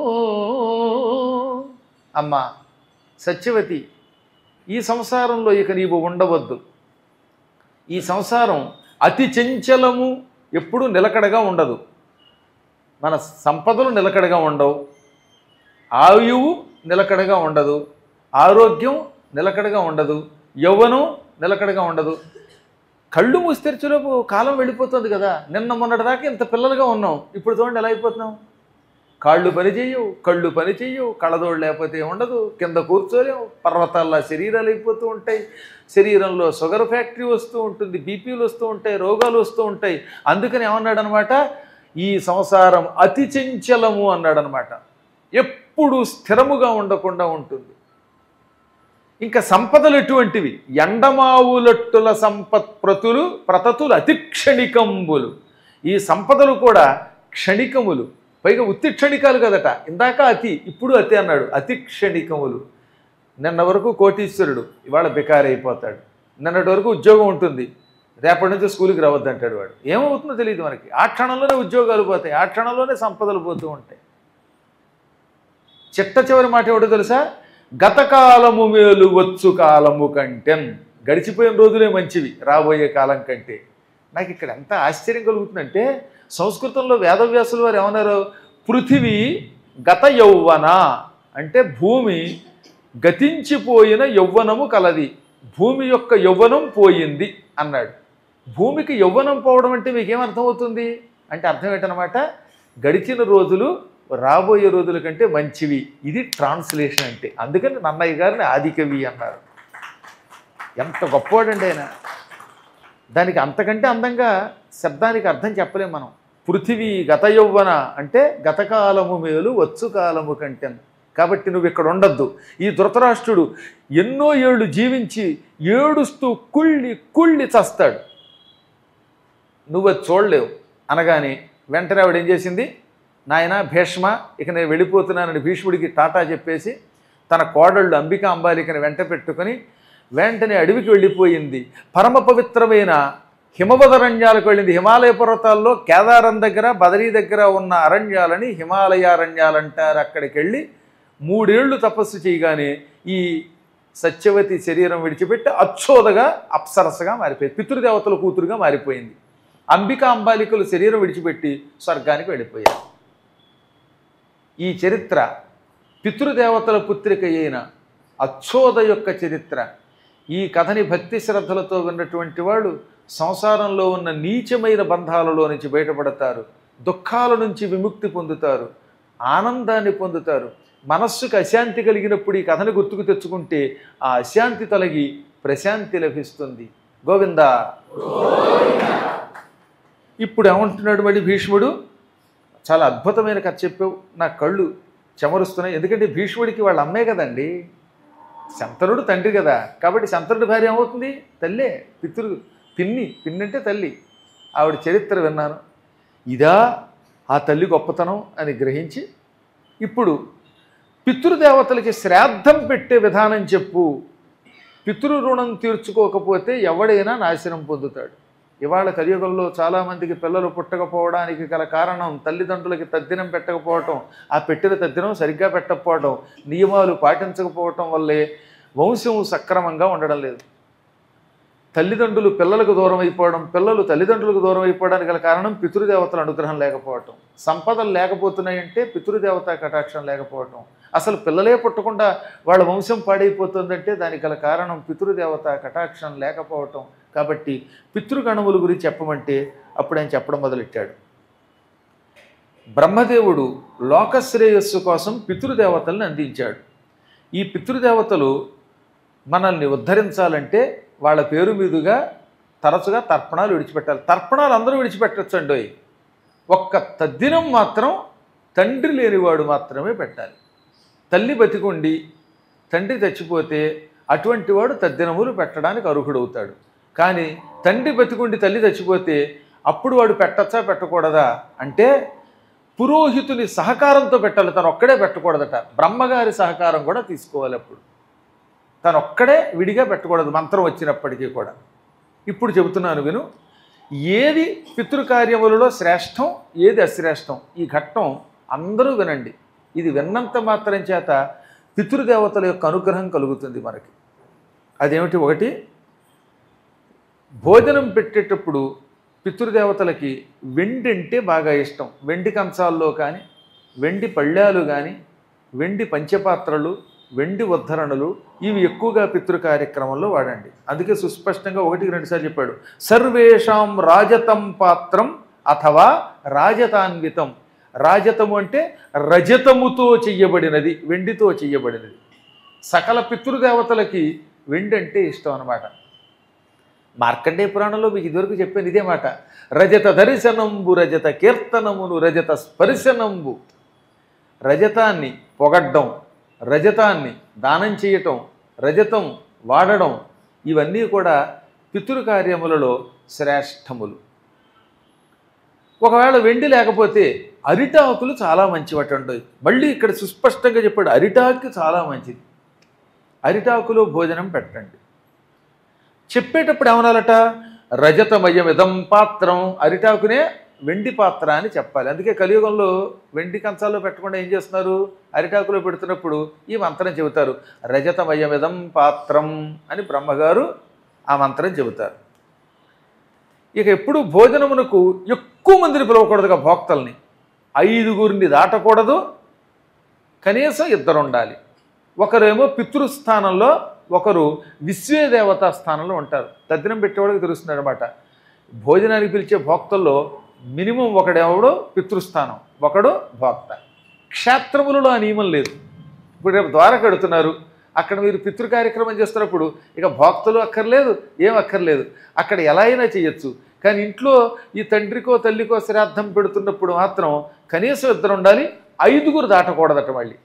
[SPEAKER 1] అమ్మా సత్యవతి ఈ సంసారంలో ఇక నీవు ఉండవద్దు ఈ సంసారం అతి చంచలము ఎప్పుడూ నిలకడగా ఉండదు మన సంపదలు నిలకడగా ఉండవు ఆయువు నిలకడగా ఉండదు ఆరోగ్యం నిలకడగా ఉండదు యవ్వనం నిలకడగా ఉండదు కళ్ళు మూస్తెరచులోపు కాలం వెళ్ళిపోతుంది కదా నిన్న మొన్నటి దాకా ఇంత పిల్లలుగా ఉన్నాం ఇప్పుడు చూడండి ఎలా అయిపోతున్నాం కాళ్ళు పని చెయ్యవు కళ్ళు పని చెయ్యవు కళ్ళదోడు లేకపోతే ఉండదు కింద కూర్చోలేము పర్వతాల్లో శరీరాలు అయిపోతూ ఉంటాయి శరీరంలో షుగర్ ఫ్యాక్టరీ వస్తూ ఉంటుంది బీపీలు వస్తూ ఉంటాయి రోగాలు వస్తూ ఉంటాయి అందుకని ఏమన్నాడు అనమాట ఈ సంసారం అతి చంచలము అన్నాడనమాట ఎప్పుడు స్థిరముగా ఉండకుండా ఉంటుంది ఇంకా సంపదలు ఎటువంటివి ఎండమావులట్టుల సంపత్ ప్రతులు ప్రతతులు అతి క్షణికంబులు ఈ సంపదలు కూడా క్షణికములు పైగా ఉత్తి క్షణికాలు కదట ఇందాక అతి ఇప్పుడు అతి అన్నాడు అతి క్షణికములు నిన్న వరకు కోటీశ్వరుడు ఇవాళ బికారి అయిపోతాడు నిన్నటి వరకు ఉద్యోగం ఉంటుంది రేపటి నుంచి స్కూల్కి రావద్దు అంటాడు వాడు ఏమవుతుందో తెలియదు మనకి ఆ క్షణంలోనే ఉద్యోగాలు పోతాయి ఆ క్షణంలోనే సంపదలు పోతూ ఉంటాయి చిట్ట చివరి మాట ఏమిటో తెలుసా గతకాలము మేలు వచ్చు కాలము కంటెన్ గడిచిపోయిన రోజులే మంచివి రాబోయే కాలం కంటే నాకు ఇక్కడ ఎంత ఆశ్చర్యం కలుగుతుందంటే సంస్కృతంలో వేదవ్యాసులు వారు ఏమన్నారు పృథివీ గత యౌవన అంటే భూమి గతించిపోయిన యౌవనము కలది భూమి యొక్క యౌవనం పోయింది అన్నాడు భూమికి యౌవనం పోవడం అంటే మీకేం అర్థమవుతుంది అంటే అర్థం ఏంటనమాట గడిచిన రోజులు రాబోయే రోజుల కంటే మంచివి ఇది ట్రాన్స్లేషన్ అంటే అందుకని నన్నయ్య గారిని ఆదికవి అన్నారు ఎంత గొప్పవాడండి ఆయన దానికి అంతకంటే అందంగా శబ్దానికి అర్థం చెప్పలేం మనం పృథివీ గత యౌవన అంటే గతకాలము మేలు వచ్చు కాలము కంటే కాబట్టి నువ్వు ఇక్కడ ఉండద్దు ఈ ధృతరాష్ట్రుడు ఎన్నో ఏళ్ళు జీవించి ఏడుస్తూ కుళ్ళి కుళ్ళి చస్తాడు నువ్వు అది చూడలేవు అనగానే వెంటనే ఆవిడ ఏం చేసింది నాయన భీష్మ ఇక నేను వెళ్ళిపోతున్నానని భీష్ముడికి టాటా చెప్పేసి తన కోడళ్ళు అంబిక అంబాలికని వెంట పెట్టుకొని వెంటనే అడవికి వెళ్ళిపోయింది పరమ పవిత్రమైన హిమవదరణ్యాలకు వెళ్ళింది హిమాలయ పర్వతాల్లో కేదారం దగ్గర బదరీ దగ్గర ఉన్న అరణ్యాలని హిమాలయారణ్యాలు అంటారు అక్కడికి వెళ్ళి మూడేళ్లు తపస్సు చేయగానే ఈ సత్యవతి శరీరం విడిచిపెట్టి అచ్చోదగా అప్సరసగా మారిపోయింది పితృదేవతల కూతురుగా మారిపోయింది అంబిక అంబాలికలు శరీరం విడిచిపెట్టి స్వర్గానికి వెళ్ళిపోయారు ఈ చరిత్ర పితృదేవతల పుత్రిక అయిన అచ్చోద యొక్క చరిత్ర ఈ కథని భక్తి శ్రద్ధలతో విన్నటువంటి వాళ్ళు సంసారంలో ఉన్న నీచమైన బంధాలలో నుంచి బయటపడతారు దుఃఖాల నుంచి విముక్తి పొందుతారు ఆనందాన్ని పొందుతారు మనస్సుకు అశాంతి కలిగినప్పుడు ఈ కథను గుర్తుకు తెచ్చుకుంటే ఆ అశాంతి తొలగి ప్రశాంతి లభిస్తుంది గోవిందా ఇప్పుడు ఏమంటున్నాడు మళ్ళీ భీష్ముడు చాలా అద్భుతమైన కథ చెప్పావు నా కళ్ళు చెమరుస్తున్నాయి ఎందుకంటే భీష్ముడికి వాళ్ళ అమ్మే కదండి శంతనుడు తండ్రి కదా కాబట్టి శంతనుడి భార్య ఏమవుతుంది తల్లే పితృ పిన్ని పిన్ని అంటే తల్లి ఆవిడ చరిత్ర విన్నాను ఇదా ఆ తల్లి గొప్పతనం అని గ్రహించి ఇప్పుడు పితృదేవతలకి శ్రాద్ధం పెట్టే విధానం చెప్పు పితృ రుణం తీర్చుకోకపోతే ఎవడైనా నాశనం పొందుతాడు ఇవాళ కలియుగంలో చాలామందికి పిల్లలు పుట్టకపోవడానికి గల కారణం తల్లిదండ్రులకి తద్దినం పెట్టకపోవటం ఆ పెట్టిన తద్దినం సరిగ్గా పెట్టకపోవటం నియమాలు పాటించకపోవటం వల్లే వంశం సక్రమంగా ఉండడం లేదు తల్లిదండ్రులు పిల్లలకు దూరం అయిపోవడం పిల్లలు తల్లిదండ్రులకు దూరం అయిపోవడానికి గల కారణం పితృదేవతల అనుగ్రహం లేకపోవటం సంపదలు లేకపోతున్నాయంటే పితృదేవత కటాక్షం లేకపోవటం అసలు పిల్లలే పుట్టకుండా వాళ్ళ వంశం పాడైపోతుందంటే దానికి గల కారణం పితృదేవత కటాక్షం లేకపోవటం కాబట్టి పితృగణముల గురించి చెప్పమంటే అప్పుడు ఆయన చెప్పడం మొదలెట్టాడు బ్రహ్మదేవుడు లోకశ్రేయస్సు కోసం పితృదేవతల్ని అందించాడు ఈ పితృదేవతలు మనల్ని ఉద్ధరించాలంటే వాళ్ళ పేరు మీదుగా తరచుగా తర్పణాలు విడిచిపెట్టాలి తర్పణాలు అందరూ విడిచిపెట్టచ్చండి ఒక్క తద్దినం మాత్రం తండ్రి లేనివాడు మాత్రమే పెట్టాలి తల్లి బతికుండి తండ్రి చచ్చిపోతే అటువంటి వాడు తద్దినములు పెట్టడానికి అర్హుడవుతాడు కానీ తండ్రి బతికుండి తల్లి చచ్చిపోతే అప్పుడు వాడు పెట్టచ్చా పెట్టకూడదా అంటే పురోహితుని సహకారంతో పెట్టాలి తను ఒక్కడే పెట్టకూడదట బ్రహ్మగారి సహకారం కూడా తీసుకోవాలి అప్పుడు తను ఒక్కడే విడిగా పెట్టకూడదు మంత్రం వచ్చినప్పటికీ కూడా ఇప్పుడు చెబుతున్నాను విను ఏది పితృకార్యములలో శ్రేష్టం ఏది అశ్రేష్టం ఈ ఘట్టం అందరూ వినండి ఇది విన్నంత మాత్రం చేత పితృదేవతల యొక్క అనుగ్రహం కలుగుతుంది మనకి అదేమిటి ఒకటి భోజనం పెట్టేటప్పుడు పితృదేవతలకి వెండి అంటే బాగా ఇష్టం వెండి కంచాల్లో కానీ వెండి పళ్ళాలు కానీ వెండి పంచపాత్రలు వెండి ఉద్ధరణలు ఇవి ఎక్కువగా పితృ కార్యక్రమంలో వాడండి అందుకే సుస్పష్టంగా ఒకటికి రెండుసార్లు చెప్పాడు సర్వేషాం రాజతం పాత్రం అథవా రాజతాన్వితం రాజతము అంటే రజతముతో చెయ్యబడినది వెండితో చెయ్యబడినది సకల పితృదేవతలకి వెండి అంటే ఇష్టం అన్నమాట మార్కండేయ పురాణంలో మీకు ఇదివరకు చెప్పాను ఇదే మాట రజత దర్శనంబు రజత కీర్తనమును రజత స్పర్శనంబు రజతాన్ని పొగడ్డం రజతాన్ని దానం చేయటం రజతం వాడడం ఇవన్నీ కూడా పితృకార్యములలో శ్రేష్టములు ఒకవేళ వెండి లేకపోతే అరిటాకులు చాలా మంచివటండి మళ్ళీ ఇక్కడ సుస్పష్టంగా చెప్పాడు అరిటాకు చాలా మంచిది అరిటాకులో భోజనం పెట్టండి చెప్పేటప్పుడు ఏమనాలట రజతమయమిదం పాత్రం అరిటాకునే వెండి పాత్ర అని చెప్పాలి అందుకే కలియుగంలో వెండి కంచాల్లో పెట్టకుండా ఏం చేస్తున్నారు అరిటాకులో పెడుతున్నప్పుడు ఈ మంత్రం చెబుతారు రజతమయమిదం పాత్రం అని బ్రహ్మగారు ఆ మంత్రం చెబుతారు ఇక ఎప్పుడు భోజనమునకు ఎక్కువ మందిని పిలవకూడదుగా భోక్తల్ని ఐదుగురిని దాటకూడదు కనీసం ఇద్దరు ఉండాలి ఒకరేమో పితృస్థానంలో ఒకరు విశ్వేదేవతా స్థానంలో ఉంటారు తద్దినం పెట్టేవాడికి తెలుస్తుంది అనమాట భోజనానికి పిలిచే భోక్తల్లో మినిమం ఒకడెవడో పితృస్థానం ఒకడు భోక్త క్షేత్రములలో ఆ నియమం లేదు ఇప్పుడు రేపు ద్వారక కడుతున్నారు అక్కడ మీరు పితృ కార్యక్రమం చేస్తున్నప్పుడు ఇక భోక్తలు అక్కర్లేదు ఏం అక్కర్లేదు అక్కడ ఎలా అయినా చేయొచ్చు కానీ ఇంట్లో ఈ తండ్రికో తల్లికో శ్రాద్ధం పెడుతున్నప్పుడు మాత్రం కనీసం ఇద్దరు ఉండాలి ఐదుగురు దాటకూడదట మళ్ళీ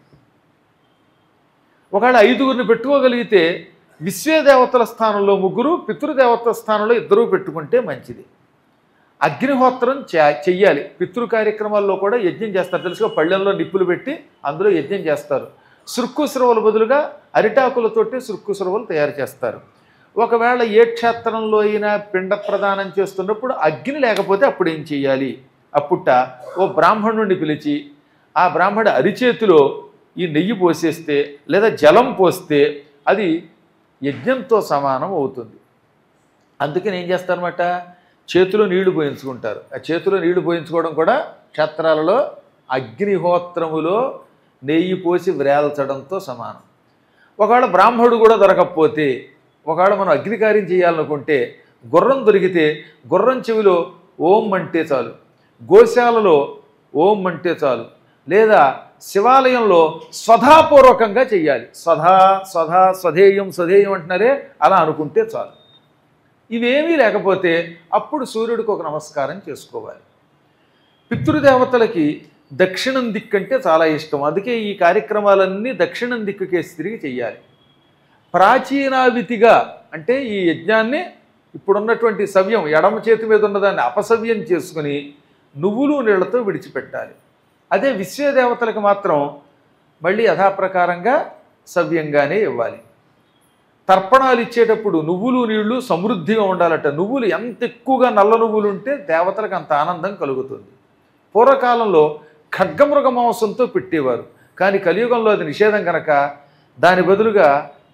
[SPEAKER 1] ఒకవేళ ఐదుగురిని పెట్టుకోగలిగితే విశ్వదేవతల స్థానంలో ముగ్గురు పితృదేవతల స్థానంలో ఇద్దరూ పెట్టుకుంటే మంచిది అగ్నిహోత్రం చే- చెయ్యాలి పితృ కార్యక్రమాల్లో కూడా యజ్ఞం చేస్తారు తెలుసుగా పళ్ళెంలో నిప్పులు పెట్టి అందులో యజ్ఞం చేస్తారు సురుక్కు సురవల బదులుగా అరిటాకులతోటి సురుక్కు సురవలు తయారు చేస్తారు ఒకవేళ ఏ క్షేత్రంలో అయినా పిండ ప్రదానం చేస్తున్నప్పుడు అగ్ని లేకపోతే అప్పుడు ఏం చేయాలి అప్పుట ఓ బ్రాహ్మణుడిని పిలిచి ఆ బ్రాహ్మణుడి అరిచేతిలో ఈ నెయ్యి పోసేస్తే లేదా జలం పోస్తే అది యజ్ఞంతో సమానం అవుతుంది అందుకని ఏం చేస్తారన్నమాట చేతిలో నీళ్లు పోయించుకుంటారు ఆ చేతిలో నీళ్లు పోయించుకోవడం కూడా క్షేత్రాలలో అగ్నిహోత్రములో నెయ్యి పోసి వ్రేల్చడంతో సమానం ఒకవేళ బ్రాహ్మణుడు కూడా దొరకకపోతే ఒకవేళ మనం అగ్నికార్యం చేయాలనుకుంటే గుర్రం దొరికితే గుర్రం చెవిలో ఓం అంటే చాలు గోశాలలో ఓం అంటే చాలు లేదా శివాలయంలో స్వధాపూర్వకంగా చెయ్యాలి స్వధా స్వధా స్వధేయం స్వధేయం అంటున్నారే అలా అనుకుంటే చాలు ఇవేమీ లేకపోతే అప్పుడు సూర్యుడికి ఒక నమస్కారం చేసుకోవాలి పితృదేవతలకి దక్షిణం దిక్కంటే చాలా ఇష్టం అందుకే ఈ కార్యక్రమాలన్నీ దక్షిణం దిక్కుకేసి తిరిగి చెయ్యాలి ప్రాచీనావితిగా అంటే ఈ యజ్ఞాన్ని ఇప్పుడున్నటువంటి సవ్యం ఎడమ చేతి మీద ఉన్నదాన్ని అపసవ్యం చేసుకుని నువ్వులు నీళ్లతో విడిచిపెట్టాలి అదే విశ్వదేవతలకు మాత్రం మళ్ళీ యథాప్రకారంగా సవ్యంగానే ఇవ్వాలి తర్పణాలు ఇచ్చేటప్పుడు నువ్వులు నీళ్లు సమృద్ధిగా ఉండాలట నువ్వులు ఎంత ఎక్కువగా నల్ల నువ్వులు ఉంటే దేవతలకు అంత ఆనందం కలుగుతుంది పూర్వకాలంలో ఖడ్గమృగ మాంసంతో పెట్టేవారు కానీ కలియుగంలో అది నిషేధం కనుక దాని బదులుగా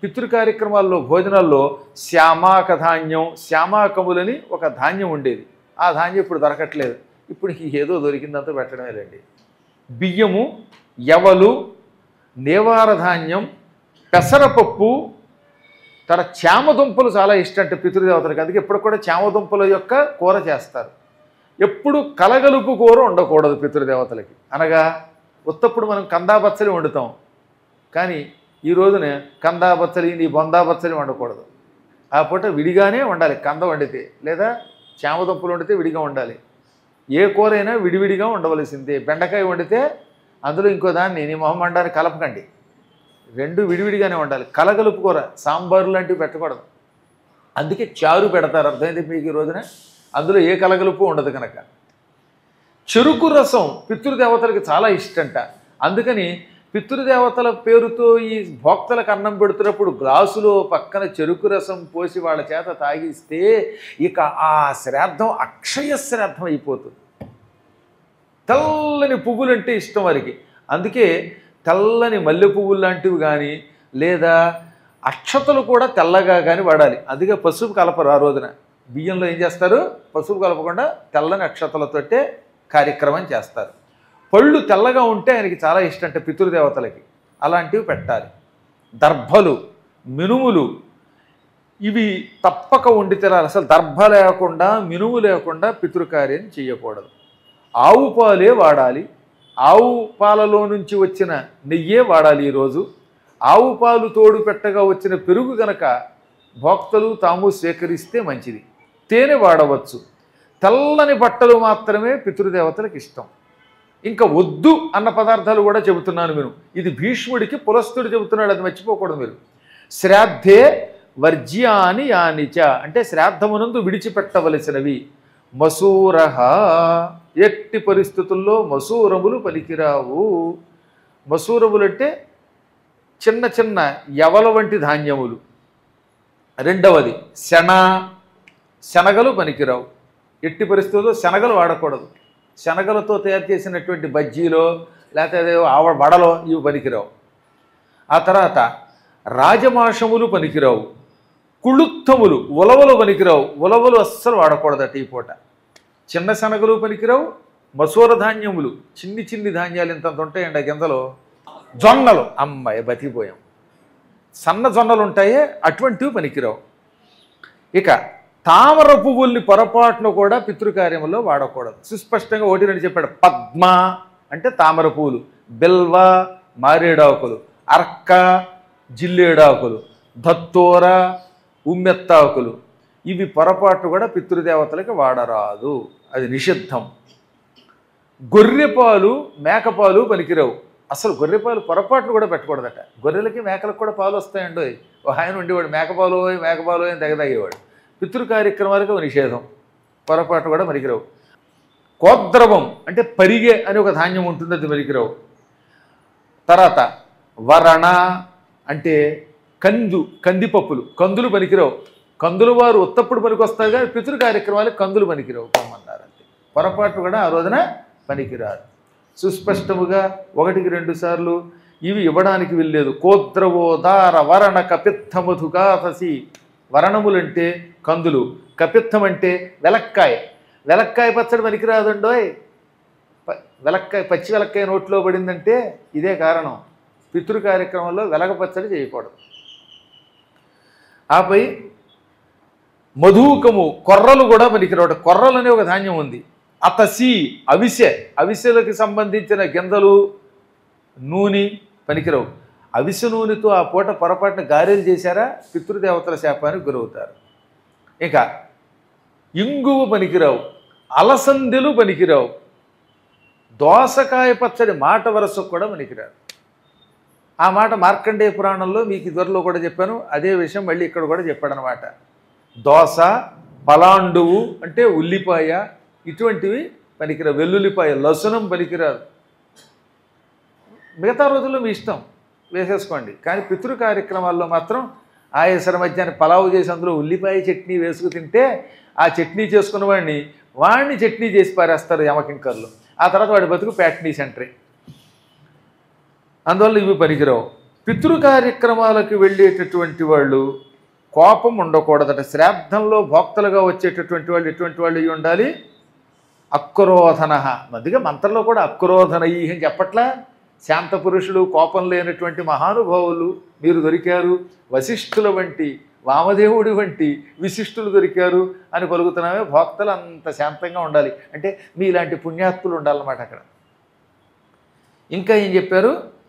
[SPEAKER 1] పితృ కార్యక్రమాల్లో భోజనాల్లో శ్యామాక ధాన్యం శ్యామాకములని ఒక ధాన్యం ఉండేది ఆ ధాన్యం ఇప్పుడు దొరకట్లేదు ఇప్పుడు ఏదో దొరికిందంతా పెట్టడమే లేండి బియ్యము యవలు నేవార ధాన్యం పెసరపప్పు తన చామదుంపలు చాలా ఇష్టం అంటే పితృదేవతలకు అందుకే ఎప్పుడు కూడా చామదుంపల యొక్క కూర చేస్తారు ఎప్పుడు కలగలుపు కూర ఉండకూడదు పితృదేవతలకి అనగా ఉత్తప్పుడు మనం కందా బచ్చలి వండుతాం కానీ ఈ రోజున కందా బచ్చలి నీ బొందా బచ్చలి వండకూడదు ఆ పూట విడిగానే వండాలి కంద వండితే లేదా చామదుంపలు వండితే విడిగా ఉండాలి ఏ కూర అయినా విడివిడిగా ఉండవలసిందే బెండకాయ వండితే అందులో ఇంకో దాన్ని నీ మొహం వండాలి కలపకండి రెండు విడివిడిగానే ఉండాలి కలగలుపు కూర సాంబారు లాంటివి పెట్టకూడదు అందుకే చారు పెడతారు అర్థమైంది మీకు ఈ రోజున అందులో ఏ కలగలుపు ఉండదు కనుక చెరుకు రసం పితృదేవతలకు చాలా ఇష్టంట అందుకని పితృదేవతల పేరుతో ఈ భోక్తలకు అన్నం పెడుతున్నప్పుడు గ్లాసులో పక్కన చెరుకు రసం పోసి వాళ్ళ చేత తాగిస్తే ఇక ఆ శ్రాద్ధం అక్షయ శ్రాద్ధం అయిపోతుంది తెల్లని పువ్వులంటే ఇష్టం వారికి అందుకే తెల్లని మల్లె పువ్వులు లాంటివి కానీ లేదా అక్షతలు కూడా తెల్లగా కానీ వాడాలి అందుకే పసుపు కలపరు ఆ రోజున బియ్యంలో ఏం చేస్తారు పసుపు కలపకుండా తెల్లని అక్షతలతోటే కార్యక్రమం చేస్తారు పళ్ళు తెల్లగా ఉంటే ఆయనకి చాలా ఇష్టం అంటే పితృదేవతలకి అలాంటివి పెట్టాలి దర్భలు మినుములు ఇవి తప్పక ఉండి తినాలి అసలు దర్భ లేకుండా మినుము లేకుండా పితృకార్యం చేయకూడదు ఆవు పాలే వాడాలి ఆవు పాలలో నుంచి వచ్చిన నెయ్యే వాడాలి ఈరోజు ఆవు పాలు తోడు పెట్టగా వచ్చిన పెరుగు గనక భోక్తలు తాము స్వీకరిస్తే మంచిది తేనె వాడవచ్చు తెల్లని బట్టలు మాత్రమే పితృదేవతలకు ఇష్టం ఇంకా వద్దు అన్న పదార్థాలు కూడా చెబుతున్నాను మీరు ఇది భీష్ముడికి పులస్తుడు చెబుతున్నాడు అది మర్చిపోకూడదు మీరు శ్రాద్ధే వర్జ్యాని యానిచ అంటే శ్రాద్ధమునందు విడిచిపెట్టవలసినవి మసూరహ ఎట్టి పరిస్థితుల్లో మసూరములు పనికిరావు మసూరములు అంటే చిన్న చిన్న యవల వంటి ధాన్యములు రెండవది శన శనగలు పనికిరావు ఎట్టి పరిస్థితుల్లో శనగలు వాడకూడదు శనగలతో తయారు చేసినటువంటి బజ్జీలో లేకపోతే అదే ఆవ వడలో ఇవి పనికిరావు ఆ తర్వాత రాజమాషములు పనికిరావు కుళుత్తములు ఉలవలు పనికిరావు ఉలవలు అస్సలు వాడకూడదట ఈ పూట చిన్న శనగలు పనికిరావు మసూర ధాన్యములు చిన్ని చిన్ని ధాన్యాలు ఇంతంత ఉంటాయండి ఆ గింజలో జొన్నలు అమ్మాయి బతికిపోయాం సన్న జొన్నలు ఉంటాయే అటువంటివి పనికిరావు ఇక తామర పువ్వుల్ని పొరపాటును కూడా పితృకార్యంలో వాడకూడదు సుస్పష్టంగా ఒకటి రెండు చెప్పాడు పద్మ అంటే తామర పువ్వులు బిల్వ మారేడాకులు అర్క జిల్లేడాకులు దత్తోర ఉమ్మెత్తాకులు ఇవి పొరపాటు కూడా పితృదేవతలకి వాడరాదు అది నిషిద్ధం గొర్రెపాలు మేకపాలు పనికిరావు అసలు గొర్రెపాలు పొరపాటును కూడా పెట్టకూడదట గొర్రెలకి మేకలకు కూడా పాలు వస్తాయండి ఓ ఆయన ఉండేవాడు మేకపాలు మేకపాలు అని తెగదగేవాడు పితృ కార్యక్రమాలకు ఒక నిషేధం పొరపాటు కూడా మరికిరావు కోద్రవం అంటే పరిగె అని ఒక ధాన్యం ఉంటుంది అది మరికిరావు తర్వాత వరణ అంటే కందు కందిపప్పులు కందులు పనికిరావు కందులు వారు ఉత్తప్పుడు పనికొస్తారు కానీ పితృ కార్యక్రమాలకు కందులు పనికిరావు పొమ్మన్నారు అంతే పొరపాటు కూడా ఆ రోజున పనికిరారు సుస్పష్టముగా ఒకటికి రెండు సార్లు ఇవి ఇవ్వడానికి వెళ్ళలేదు కోద్రవో దార వరణ కపిత్తమధు కాతసి వరణములంటే కందులు కపిత్తం అంటే వెలక్కాయ వెలక్కాయ పచ్చడి పనికిరాదండోయ్ ప- వెలక్కాయ పచ్చి వెలక్కాయ నోట్లో పడిందంటే ఇదే కారణం పితృ కార్యక్రమంలో వెలగ పచ్చడి చేయకూడదు ఆపై మధుకము కొర్రలు కూడా పనికిరావు కొర్రలు అనే ఒక ధాన్యం ఉంది అతసి అవిసె అవిసెలకు సంబంధించిన గింజలు నూనె పనికిరావు అవిసె నూనెతో ఆ పూట పొరపాటున గారెలు చేశారా పితృదేవతల శాపానికి గురవుతారు ఇక ఇంగువ పనికిరావు అలసందెలు పనికిరావు దోసకాయ పచ్చడి మాట వరసకు కూడా పనికిరారు ఆ మాట మార్కండేయ పురాణంలో మీకు ఇదివరలో కూడా చెప్పాను అదే విషయం మళ్ళీ ఇక్కడ కూడా చెప్పాడనమాట దోస పలాండువు అంటే ఉల్లిపాయ ఇటువంటివి పనికిరావు వెల్లుల్లిపాయ లసునం పనికిరాదు మిగతా రోజుల్లో మీ ఇష్టం వేసేసుకోండి కానీ పితృ కార్యక్రమాల్లో మాత్రం ఆయేసర మధ్యాహ్నం పలావు చేసి అందులో ఉల్లిపాయ చట్నీ వేసుకు తింటే ఆ చట్నీ చేసుకున్న వాడిని వాడిని చట్నీ చేసి పారేస్తారు యమకింకర్లు ఆ తర్వాత వాడి బతుకు ప్యాట్నీ సెంటరీ అందువల్ల ఇవి పనికిరావు పితృ కార్యక్రమాలకు వెళ్ళేటటువంటి వాళ్ళు కోపం ఉండకూడదట శ్రాద్ధంలో భోక్తలుగా వచ్చేటటువంటి వాళ్ళు ఎటువంటి వాళ్ళు అయి ఉండాలి అక్రోధన మధ్యగా మంత్రంలో కూడా అక్రోధన అని చెప్పట్లా శాంత పురుషులు కోపం లేనటువంటి మహానుభావులు మీరు దొరికారు వశిష్ఠుల వంటి వామదేవుడి వంటి విశిష్టులు దొరికారు అని పలుకుతున్నామే భోక్తలు అంత శాంతంగా ఉండాలి అంటే మీలాంటి పుణ్యాత్తులు ఉండాలన్నమాట అక్కడ ఇంకా ఏం చెప్పారు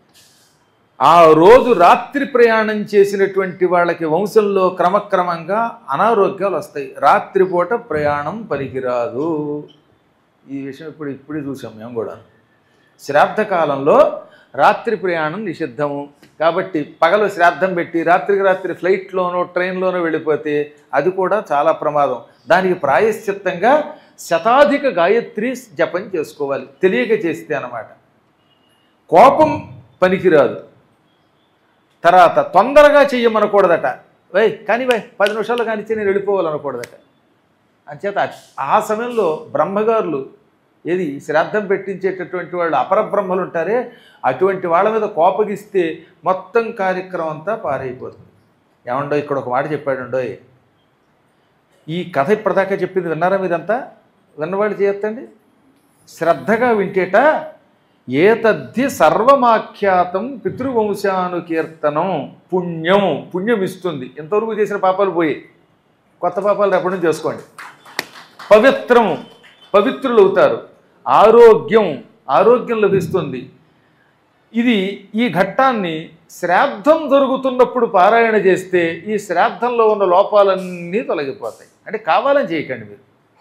[SPEAKER 1] ఆ రోజు రాత్రి ప్రయాణం చేసినటువంటి వాళ్ళకి వంశంలో క్రమక్రమంగా అనారోగ్యాలు వస్తాయి రాత్రిపూట ప్రయాణం పనికిరాదు ఈ విషయం ఇప్పుడు ఇప్పుడే చూసాం మేము కూడా శ్రాద్ధ కాలంలో రాత్రి ప్రయాణం నిషిద్ధము కాబట్టి పగలు శ్రాద్ధం పెట్టి రాత్రికి రాత్రి ఫ్లైట్లోనో ట్రైన్లోనో వెళ్ళిపోతే అది కూడా చాలా ప్రమాదం దానికి ప్రాయశ్చిత్తంగా శతాధిక గాయత్రి జపం చేసుకోవాలి తెలియక చేస్తే అన్నమాట కోపం పనికిరాదు తర్వాత తొందరగా చెయ్యమనకూడదట వై కానీ వై పది నిమిషాలు కానిచ్చి నేను వెళ్ళిపోవాలనకూడదట అంచేత ఆ సమయంలో బ్రహ్మగారులు ఏది శ్రాద్ధం పెట్టించేటటువంటి వాళ్ళు అపరబ్రహ్మలు ఉంటారే అటువంటి వాళ్ళ మీద కోపగిస్తే మొత్తం కార్యక్రమం అంతా పారైపోతుంది ఏమండో ఇక్కడ ఒక మాట చెప్పాడుండోయ్ ఈ కథ ఇప్పటిదాకా చెప్పింది విన్నారా మీరంతా విన్నవాళ్ళు చేయొద్దండి శ్రద్ధగా వింటేట ఏతద్ధి సర్వమాఖ్యాతం పితృవంశానుకీర్తనం పుణ్యం పుణ్యం ఇస్తుంది ఇంతవరకు చేసిన పాపాలు పోయి కొత్త పాపాలు రేపటి నుంచి చేసుకోండి పవిత్రం పవిత్రులు అవుతారు ఆరోగ్యం ఆరోగ్యం లభిస్తుంది ఇది ఈ ఘట్టాన్ని శ్రాద్ధం జరుగుతున్నప్పుడు పారాయణ చేస్తే ఈ శ్రాద్ధంలో ఉన్న లోపాలన్నీ తొలగిపోతాయి అంటే కావాలని చేయకండి మీరు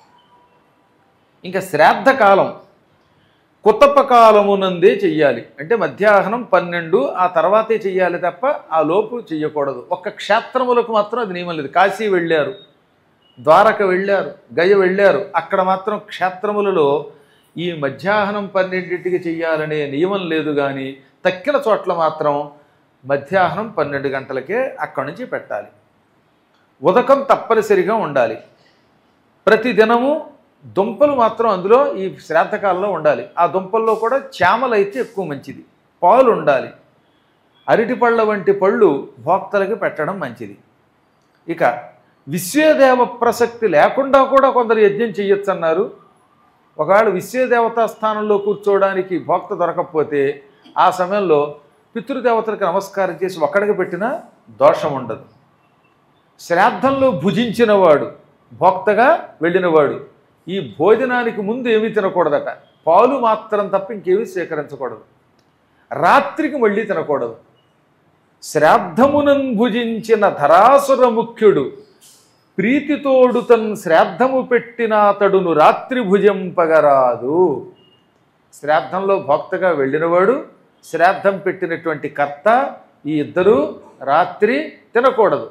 [SPEAKER 1] ఇంకా శ్రాద్ధ కాలం కుతప కాలమునందే చెయ్యాలి అంటే మధ్యాహ్నం పన్నెండు ఆ తర్వాతే చెయ్యాలి తప్ప ఆ లోపు చెయ్యకూడదు ఒక్క క్షేత్రములకు మాత్రం అది నియమం లేదు కాశీ వెళ్ళారు ద్వారక వెళ్ళారు గయ వెళ్ళారు అక్కడ మాత్రం క్షేత్రములలో ఈ మధ్యాహ్నం పన్నెండింటికి చెయ్యాలనే నియమం లేదు కానీ తక్కిన చోట్ల మాత్రం మధ్యాహ్నం పన్నెండు గంటలకే అక్కడి నుంచి పెట్టాలి ఉదకం తప్పనిసరిగా ఉండాలి ప్రతి దినము దుంపలు మాత్రం అందులో ఈ శ్రాద్ధకాలంలో ఉండాలి ఆ దుంపల్లో కూడా చామలు అయితే ఎక్కువ మంచిది పాలు ఉండాలి అరటిపళ్ళ వంటి పళ్ళు భోక్తలకి పెట్టడం మంచిది ఇక విశ్వదేవ ప్రసక్తి లేకుండా కూడా కొందరు యజ్ఞం చెయ్యొచ్చు అన్నారు ఒకవేళ విశ్వదేవతా స్థానంలో కూర్చోవడానికి భోక్త దొరకకపోతే ఆ సమయంలో పితృదేవతలకు నమస్కారం చేసి ఒక్కడికి పెట్టినా దోషం ఉండదు శ్రాద్ధంలో భుజించినవాడు భోక్తగా వెళ్ళినవాడు ఈ భోజనానికి ముందు ఏమీ తినకూడదట పాలు మాత్రం తప్ప ఇంకేమీ స్వీకరించకూడదు రాత్రికి మళ్ళీ తినకూడదు శ్రాద్ధమునన్ భుజించిన ధరాసుర ముఖ్యుడు ప్రీతితోడు తన్ శ్రాద్ధము పెట్టినాతడును రాత్రి భుజింపగరాదు శ్రాద్ధంలో భోక్తగా వెళ్ళినవాడు శ్రాద్ధం పెట్టినటువంటి కర్త ఈ ఇద్దరు రాత్రి తినకూడదు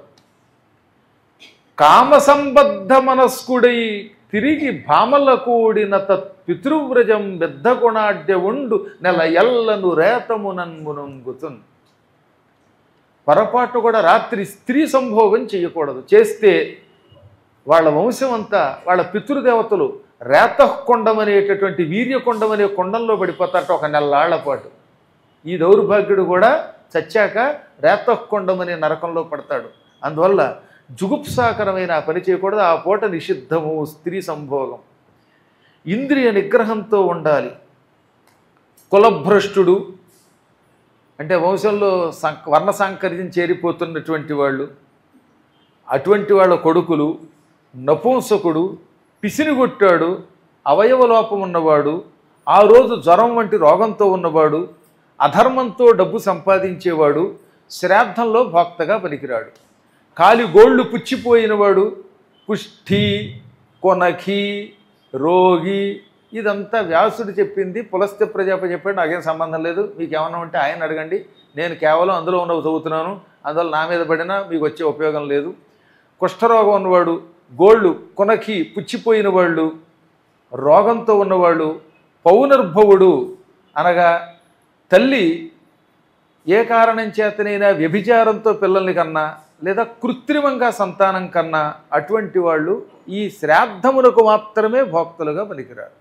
[SPEAKER 1] కామసంబద్ధ మనస్కుడై తిరిగి భామల కూడిన తత్ పితృవ్రజం బెద్దగుణాడ్య ఉండు నెల ఎల్లను రేతమునన్మునంగుతున్ పొరపాటు కూడా రాత్రి స్త్రీ సంభోగం చేయకూడదు చేస్తే వాళ్ళ వంశం అంతా వాళ్ళ పితృదేవతలు రేతకొండం అనేటటువంటి వీర్యకొండం అనే కొండంలో పడిపోతారట ఒక నెలలాళ్ల పాటు ఈ దౌర్భాగ్యుడు కూడా చచ్చాక రేతకొండం అనే నరకంలో పడతాడు అందువల్ల జుగుప్సాకరమైన ఆ పని చేయకూడదు ఆ పూట నిషిద్ధము స్త్రీ సంభోగం ఇంద్రియ నిగ్రహంతో ఉండాలి కులభ్రష్టుడు అంటే వంశంలో సం వర్ణ సాంకర్యం చేరిపోతున్నటువంటి వాళ్ళు అటువంటి వాళ్ళ కొడుకులు నపుంసకుడు పిసినిగొట్టాడు అవయవ లోపం ఉన్నవాడు ఆ రోజు జ్వరం వంటి రోగంతో ఉన్నవాడు అధర్మంతో డబ్బు సంపాదించేవాడు శ్రాద్ధంలో భోక్తగా పనికిరాడు కాలి గోళ్ళు పుచ్చిపోయినవాడు పుష్టి కొనఖి రోగి ఇదంతా వ్యాసుడు చెప్పింది పులస్త్య ప్రజాప చెప్పాడు నాకేం సంబంధం లేదు మీకు ఏమన్నా ఉంటే ఆయన అడగండి నేను కేవలం అందులో ఉన్నవి చదువుతున్నాను అందువల్ల నా మీద పడినా మీకు వచ్చే ఉపయోగం లేదు కుష్ఠరోగం ఉన్నవాడు గోళ్ళు కొనకి పుచ్చిపోయిన వాళ్ళు రోగంతో ఉన్నవాళ్ళు పౌనర్భవుడు అనగా తల్లి ఏ కారణం చేతనైనా వ్యభిచారంతో పిల్లల్ని కన్నా లేదా కృత్రిమంగా సంతానం కన్నా అటువంటి వాళ్ళు ఈ శ్రాద్ధములకు మాత్రమే భోక్తలుగా పనికిరారు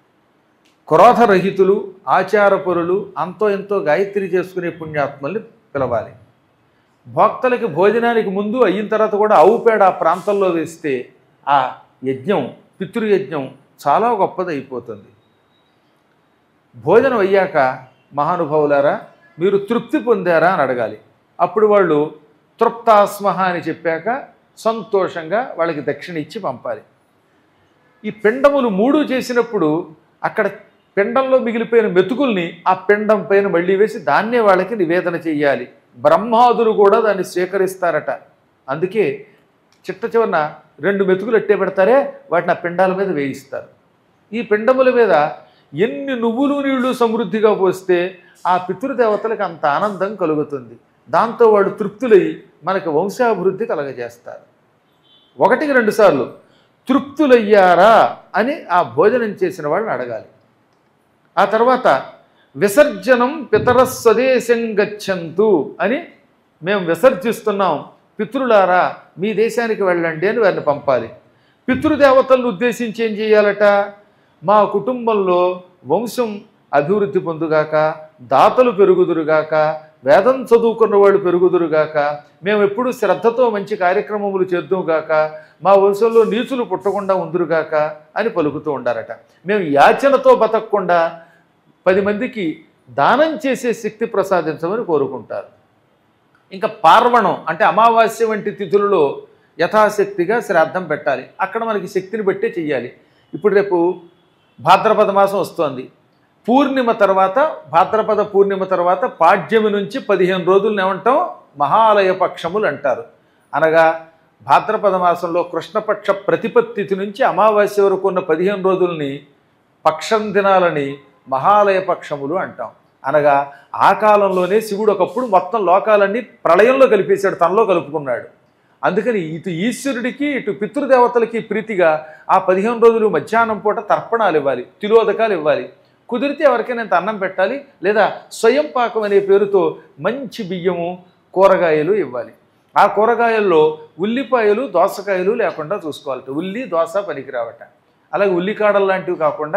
[SPEAKER 1] క్రోధరహితులు ఆచారపరులు అంతో ఎంతో గాయత్రి చేసుకునే పుణ్యాత్మల్ని పిలవాలి భోక్తలకి భోజనానికి ముందు అయిన తర్వాత కూడా ఆవు పేడ ఆ ప్రాంతంలో వేస్తే ఆ యజ్ఞం పితృయజ్ఞం చాలా గొప్పది అయిపోతుంది భోజనం అయ్యాక మహానుభావులారా మీరు తృప్తి పొందారా అని అడగాలి అప్పుడు వాళ్ళు తృప్తాస్మహ అని చెప్పాక సంతోషంగా వాళ్ళకి దక్షిణ ఇచ్చి పంపాలి ఈ పిండములు మూడు చేసినప్పుడు అక్కడ పిండంలో మిగిలిపోయిన మెతుకుల్ని ఆ పిండం పైన మళ్ళీ వేసి దాన్నే వాళ్ళకి నివేదన చెయ్యాలి బ్రహ్మాదులు కూడా దాన్ని స్వీకరిస్తారట అందుకే చిట్ట చివరన రెండు మెతుకులు ఎట్టే పెడతారే వాటిని ఆ పిండాల మీద వేయిస్తారు ఈ పిండముల మీద ఎన్ని నువ్వులు నీళ్లు సమృద్ధిగా పోస్తే ఆ పితృదేవతలకు అంత ఆనందం కలుగుతుంది దాంతో వాళ్ళు తృప్తులై మనకి వంశాభివృద్ధి కలగజేస్తారు ఒకటికి రెండు సార్లు తృప్తులయ్యారా అని ఆ భోజనం చేసిన వాళ్ళని అడగాలి ఆ తర్వాత విసర్జనం పితర స్వదేశం గచ్చంతు అని మేము విసర్జిస్తున్నాం పితృలారా మీ దేశానికి వెళ్ళండి అని వారిని పంపాలి పితృదేవతలను ఉద్దేశించి ఏం చేయాలట మా కుటుంబంలో వంశం అభివృద్ధి పొందుగాక దాతలు పెరుగుదురుగాక వేదం చదువుకున్న వాళ్ళు పెరుగుదురుగాక మేము ఎప్పుడు శ్రద్ధతో మంచి కార్యక్రమములు చేద్దువుగాక మా వంశంలో నీచులు పుట్టకుండా ఉందురుగాక అని పలుకుతూ ఉండారట మేము యాచనతో బతకకుండా పది మందికి దానం చేసే శక్తి ప్రసాదించమని కోరుకుంటారు ఇంకా పార్వణం అంటే అమావాస్య వంటి తిథులలో యథాశక్తిగా శ్రాద్ధం పెట్టాలి అక్కడ మనకి శక్తిని బట్టే చెయ్యాలి ఇప్పుడు రేపు భాద్రపద మాసం వస్తోంది పూర్ణిమ తర్వాత భాద్రపద పూర్ణిమ తర్వాత పాడ్యమి నుంచి పదిహేను రోజులను ఏమంటాం మహాలయ పక్షములు అంటారు అనగా భాద్రపద మాసంలో కృష్ణపక్ష ప్రతిపత్తి తిథి నుంచి అమావాస్య వరకు ఉన్న పదిహేను రోజుల్ని పక్షం దినాలని మహాలయ పక్షములు అంటాం అనగా ఆ కాలంలోనే శివుడు ఒకప్పుడు మొత్తం లోకాలన్నీ ప్రళయంలో కలిపేశాడు తనలో కలుపుకున్నాడు అందుకని ఇటు ఈశ్వరుడికి ఇటు పితృదేవతలకి ప్రీతిగా ఆ పదిహేను రోజులు మధ్యాహ్నం పూట తర్పణాలు ఇవ్వాలి తిలోదకాలు ఇవ్వాలి కుదిరితే ఎవరికైనా ఇంత అన్నం పెట్టాలి లేదా స్వయం పాకం అనే పేరుతో మంచి బియ్యము కూరగాయలు ఇవ్వాలి ఆ కూరగాయల్లో ఉల్లిపాయలు దోసకాయలు లేకుండా చూసుకోవాలట ఉల్లి దోస పనికిరావట అలాగే ఉల్లికాడలు లాంటివి కాకుండా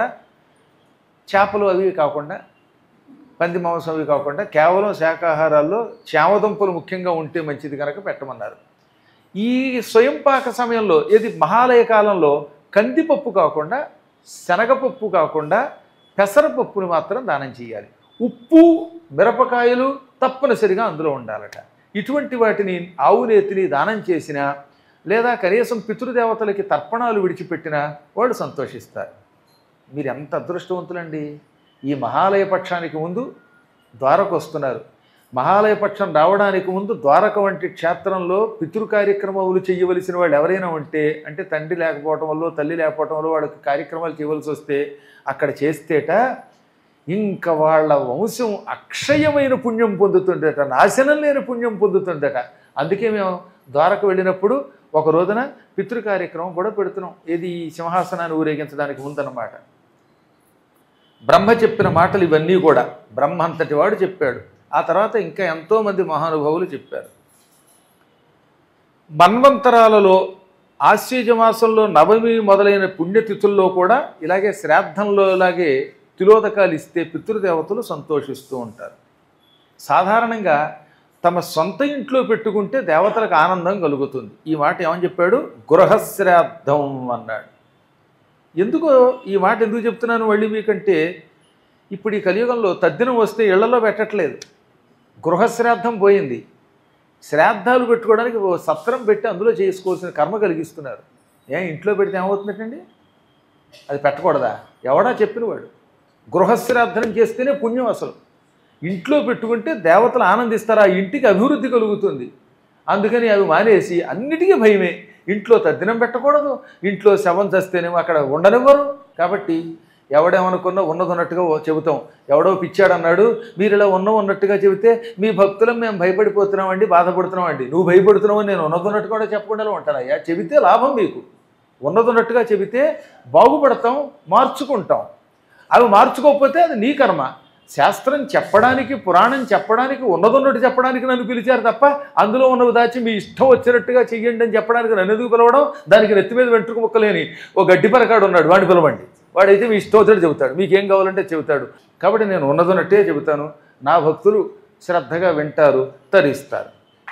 [SPEAKER 1] చేపలు అవి కాకుండా పంది మాంసం అవి కాకుండా కేవలం శాకాహారాల్లో చామదుంపలు ముఖ్యంగా ఉంటే మంచిది కనుక పెట్టమన్నారు ఈ స్వయంపాక సమయంలో ఇది మహాలయ కాలంలో కందిపప్పు కాకుండా శనగపప్పు కాకుండా పెసరపప్పుని మాత్రం దానం చేయాలి ఉప్పు మిరపకాయలు తప్పనిసరిగా అందులో ఉండాలట ఇటువంటి వాటిని ఆవు నేతిని దానం చేసినా లేదా కనీసం పితృదేవతలకి తర్పణాలు విడిచిపెట్టినా వాళ్ళు సంతోషిస్తారు మీరు ఎంత అదృష్టవంతులండి ఈ మహాలయ పక్షానికి ముందు ద్వారకు వస్తున్నారు మహాలయ పక్షం రావడానికి ముందు ద్వారక వంటి క్షేత్రంలో పితృ కార్యక్రమాలు చేయవలసిన వాళ్ళు ఎవరైనా ఉంటే అంటే తండ్రి లేకపోవటం వల్ల తల్లి లేకపోవటం వల్ల వాళ్ళకి కార్యక్రమాలు చేయవలసి వస్తే అక్కడ చేస్తేట ఇంకా వాళ్ళ వంశం అక్షయమైన పుణ్యం పొందుతుందట నాశనం లేని పుణ్యం పొందుతుందట అందుకే మేము ద్వారకు వెళ్ళినప్పుడు ఒక రోజున పితృ కార్యక్రమం కూడా పెడుతున్నాం ఇది ఈ సింహాసనాన్ని ఊరేగించడానికి ముందన్నమాట బ్రహ్మ చెప్పిన మాటలు ఇవన్నీ కూడా బ్రహ్మ అంతటి వాడు చెప్పాడు ఆ తర్వాత ఇంకా ఎంతోమంది మహానుభావులు చెప్పారు మన్వంతరాలలో ఆశ్వీజ మాసంలో నవమి మొదలైన పుణ్యతిథుల్లో కూడా ఇలాగే శ్రాద్ధంలో ఇలాగే తిలోదకాలు ఇస్తే పితృదేవతలు సంతోషిస్తూ ఉంటారు సాధారణంగా తమ సొంత ఇంట్లో పెట్టుకుంటే దేవతలకు ఆనందం కలుగుతుంది ఈ మాట ఏమని చెప్పాడు గృహశ్రాద్ధం అన్నాడు ఎందుకో ఈ మాట ఎందుకు చెప్తున్నాను మళ్ళీ మీకంటే ఇప్పుడు ఈ కలియుగంలో తద్దినం వస్తే ఇళ్లలో పెట్టట్లేదు గృహశ్రాద్ధం పోయింది శ్రాద్ధాలు పెట్టుకోవడానికి ఓ సత్రం పెట్టి అందులో చేసుకోవాల్సిన కర్మ కలిగిస్తున్నారు ఏ ఇంట్లో పెడితే ఏమవుతుందండి అది పెట్టకూడదా ఎవడా చెప్పినవాడు గృహశ్రాద్ధం చేస్తేనే పుణ్యం అసలు ఇంట్లో పెట్టుకుంటే దేవతలు ఆనందిస్తారు ఆ ఇంటికి అభివృద్ధి కలుగుతుంది అందుకని అవి మానేసి అన్నిటికీ భయమే ఇంట్లో తద్దినం పెట్టకూడదు ఇంట్లో శవం చస్తేనేమో అక్కడ ఉండనివ్వరు కాబట్టి ఎవడేమనుకున్నా ఉన్నది ఉన్నట్టుగా ఓ చెబుతాం ఎవడో పిచ్చాడు అన్నాడు మీరు ఇలా ఉన్న ఉన్నట్టుగా చెబితే మీ భక్తులం మేము భయపడిపోతున్నామండి బాధపడుతున్నామండి నువ్వు భయపడుతున్నావు నేను ఉన్నది ఉన్నట్టు కూడా చెప్పకుండా ఉంటానయ్యా చెబితే లాభం మీకు ఉన్నది ఉన్నట్టుగా చెబితే బాగుపడతాం మార్చుకుంటాం అవి మార్చుకోకపోతే అది నీ కర్మ శాస్త్రం చెప్పడానికి పురాణం చెప్పడానికి ఉన్నదొన్నట్టు చెప్పడానికి నన్ను పిలిచారు తప్ప అందులో ఉన్నవి దాచి మీ ఇష్టం వచ్చినట్టుగా చెయ్యండి అని చెప్పడానికి నన్ను ఎందుకు పిలవడం దానికి నెత్తి మీద వెంట్రుక ముక్కలేని ఓ గడ్డి పరకాడు ఉన్నాడు వాడిని పిలవండి వాడైతే మీ ఇష్టం వచ్చినట్టు చెబుతాడు మీకేం కావాలంటే చెబుతాడు కాబట్టి నేను ఉన్నదొన్నట్టే చెబుతాను నా భక్తులు శ్రద్ధగా వింటారు తరిస్తారు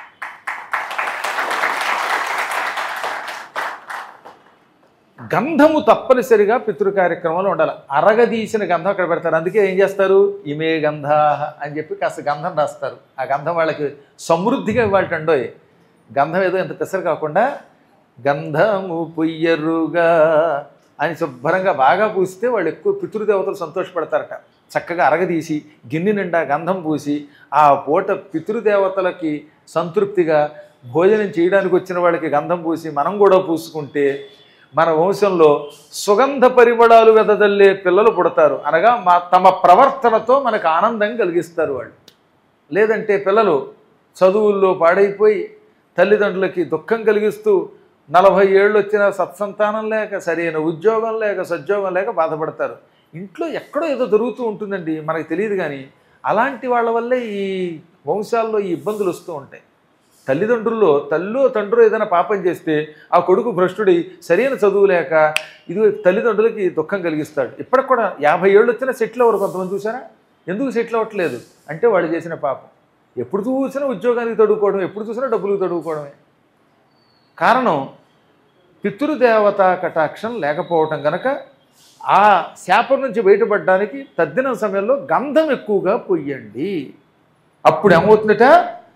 [SPEAKER 1] గంధము తప్పనిసరిగా పితృ కార్యక్రమంలో ఉండాలి అరగదీసిన గంధం అక్కడ పెడతారు అందుకే ఏం చేస్తారు ఇమే గంధ అని చెప్పి కాస్త గంధం రాస్తారు ఆ గంధం వాళ్ళకి సమృద్ధిగా ఇవ్వాలండోయ్ గంధం ఏదో ఎంత పెసరు కాకుండా గంధము పుయ్యరుగా అని శుభ్రంగా బాగా పూసితే వాళ్ళు ఎక్కువ పితృదేవతలు సంతోషపడతారట చక్కగా అరగదీసి గిన్నె నిండా గంధం పూసి ఆ పూట పితృదేవతలకి సంతృప్తిగా భోజనం చేయడానికి వచ్చిన వాళ్ళకి గంధం పూసి మనం కూడా పూసుకుంటే మన వంశంలో సుగంధ పరిమళాలు వెదజల్లే పిల్లలు పుడతారు అనగా మా తమ ప్రవర్తనతో మనకు ఆనందం కలిగిస్తారు వాళ్ళు లేదంటే పిల్లలు చదువుల్లో పాడైపోయి తల్లిదండ్రులకి దుఃఖం కలిగిస్తూ నలభై ఏళ్ళు వచ్చిన సత్సంతానం లేక సరైన ఉద్యోగం లేక సద్యోగం లేక బాధపడతారు ఇంట్లో ఎక్కడో ఏదో జరుగుతూ ఉంటుందండి మనకు తెలియదు కానీ అలాంటి వాళ్ళ వల్లే ఈ వంశాల్లో ఈ ఇబ్బందులు వస్తూ ఉంటాయి తల్లిదండ్రుల్లో తల్లో తండ్రు ఏదైనా పాపం చేస్తే ఆ కొడుకు భ్రష్టుడి సరైన చదువు లేక ఇది తల్లిదండ్రులకి దుఃఖం కలిగిస్తాడు ఇప్పటికి కూడా యాభై ఏళ్ళు వచ్చినా సెటిల్ అవ్వరు కొంతమంది చూసారా ఎందుకు సెటిల్ అవ్వట్లేదు అంటే వాళ్ళు చేసిన పాపం ఎప్పుడు చూసినా ఉద్యోగానికి తడుకోవడం ఎప్పుడు చూసినా డబ్బులకు తడుకోవడమే కారణం పితృదేవత కటాక్షం లేకపోవటం గనక ఆ శాపం నుంచి బయటపడడానికి తద్దినం సమయంలో గంధం ఎక్కువగా పొయ్యండి అప్పుడు ఏమవుతుందట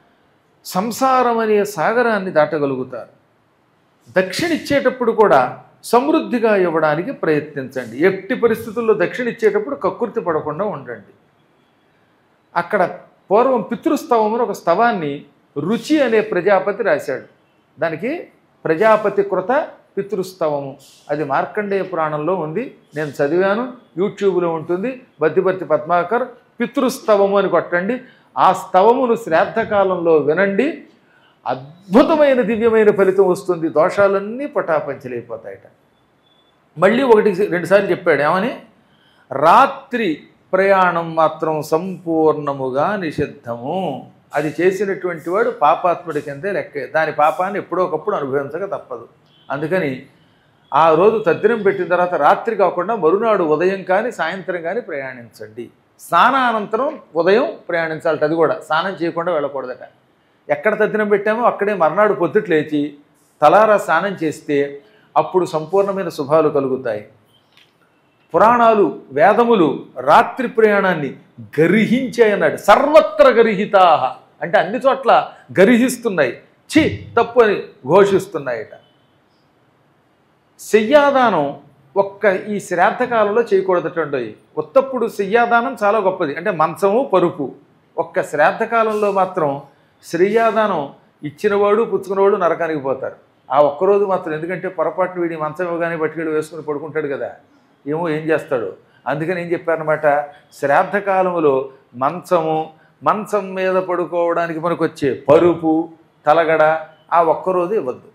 [SPEAKER 1] సంసారం అనే సాగరాన్ని దాటగలుగుతారు దక్షిణ ఇచ్చేటప్పుడు కూడా సమృద్ధిగా ఇవ్వడానికి ప్రయత్నించండి ఎట్టి పరిస్థితుల్లో దక్షిణ ఇచ్చేటప్పుడు కక్కుర్తి పడకుండా ఉండండి అక్కడ పూర్వం పితృస్తవం అని ఒక స్తవాన్ని రుచి అనే ప్రజాపతి రాశాడు దానికి ప్రజాపతి కృత పితృస్తవము అది మార్కండేయ పురాణంలో ఉంది నేను చదివాను యూట్యూబ్లో ఉంటుంది బద్దిపర్తి పద్మాకర్ పితృస్తవము అని కొట్టండి ఆ స్తవమును శ్రాద్ధకాలంలో వినండి అద్భుతమైన దివ్యమైన ఫలితం వస్తుంది దోషాలన్నీ పటాపంచలైపోతాయట మళ్ళీ ఒకటి రెండుసార్లు చెప్పాడు ఏమని రాత్రి ప్రయాణం మాత్రం సంపూర్ణముగా నిషిద్ధము అది చేసినటువంటి వాడు పాపాత్ముడి కిందే లెక్క దాని పాపాన్ని ఎప్పుడో ఒకప్పుడు అనుభవించక తప్పదు అందుకని ఆ రోజు తద్దినం పెట్టిన తర్వాత రాత్రి కాకుండా మరునాడు ఉదయం కానీ సాయంత్రం కానీ ప్రయాణించండి స్నానానంతరం ఉదయం ప్రయాణించాలట అది కూడా స్నానం చేయకుండా వెళ్ళకూడదట ఎక్కడ తద్దినం పెట్టామో అక్కడే మర్నాడు పొద్దుట లేచి తలారా స్నానం చేస్తే అప్పుడు సంపూర్ణమైన శుభాలు కలుగుతాయి పురాణాలు వేదములు రాత్రి ప్రయాణాన్ని గర్హించాయన్నాడు సర్వత్ర గర్హితాహ అంటే అన్ని చోట్ల గర్హిస్తున్నాయి చి తప్పు అని ఘోషిస్తున్నాయట శయ్యాదానం ఒక్క ఈ శ్రాద్ధకాలంలో చేయకూడదటండి ఉత్తప్పుడు శయ్యాదానం చాలా గొప్పది అంటే మంచము పరుపు ఒక్క శ్రాద్ధకాలంలో మాత్రం శ్రేయాదానం ఇచ్చినవాడు పుచ్చుకున్నవాడు నరకానికి పోతారు ఆ ఒక్కరోజు మాత్రం ఎందుకంటే పొరపాటు వీడి మంచం ఇవ్వగానే పట్టుకెళ్ళి వేసుకుని పడుకుంటాడు కదా ఏమో ఏం చేస్తాడు అందుకని ఏం చెప్పారనమాట శ్రాద్ధకాలములో మంచము మంచం మీద పడుకోవడానికి మనకు వచ్చే పరుపు తలగడ ఆ ఒక్కరోజు ఇవ్వద్దు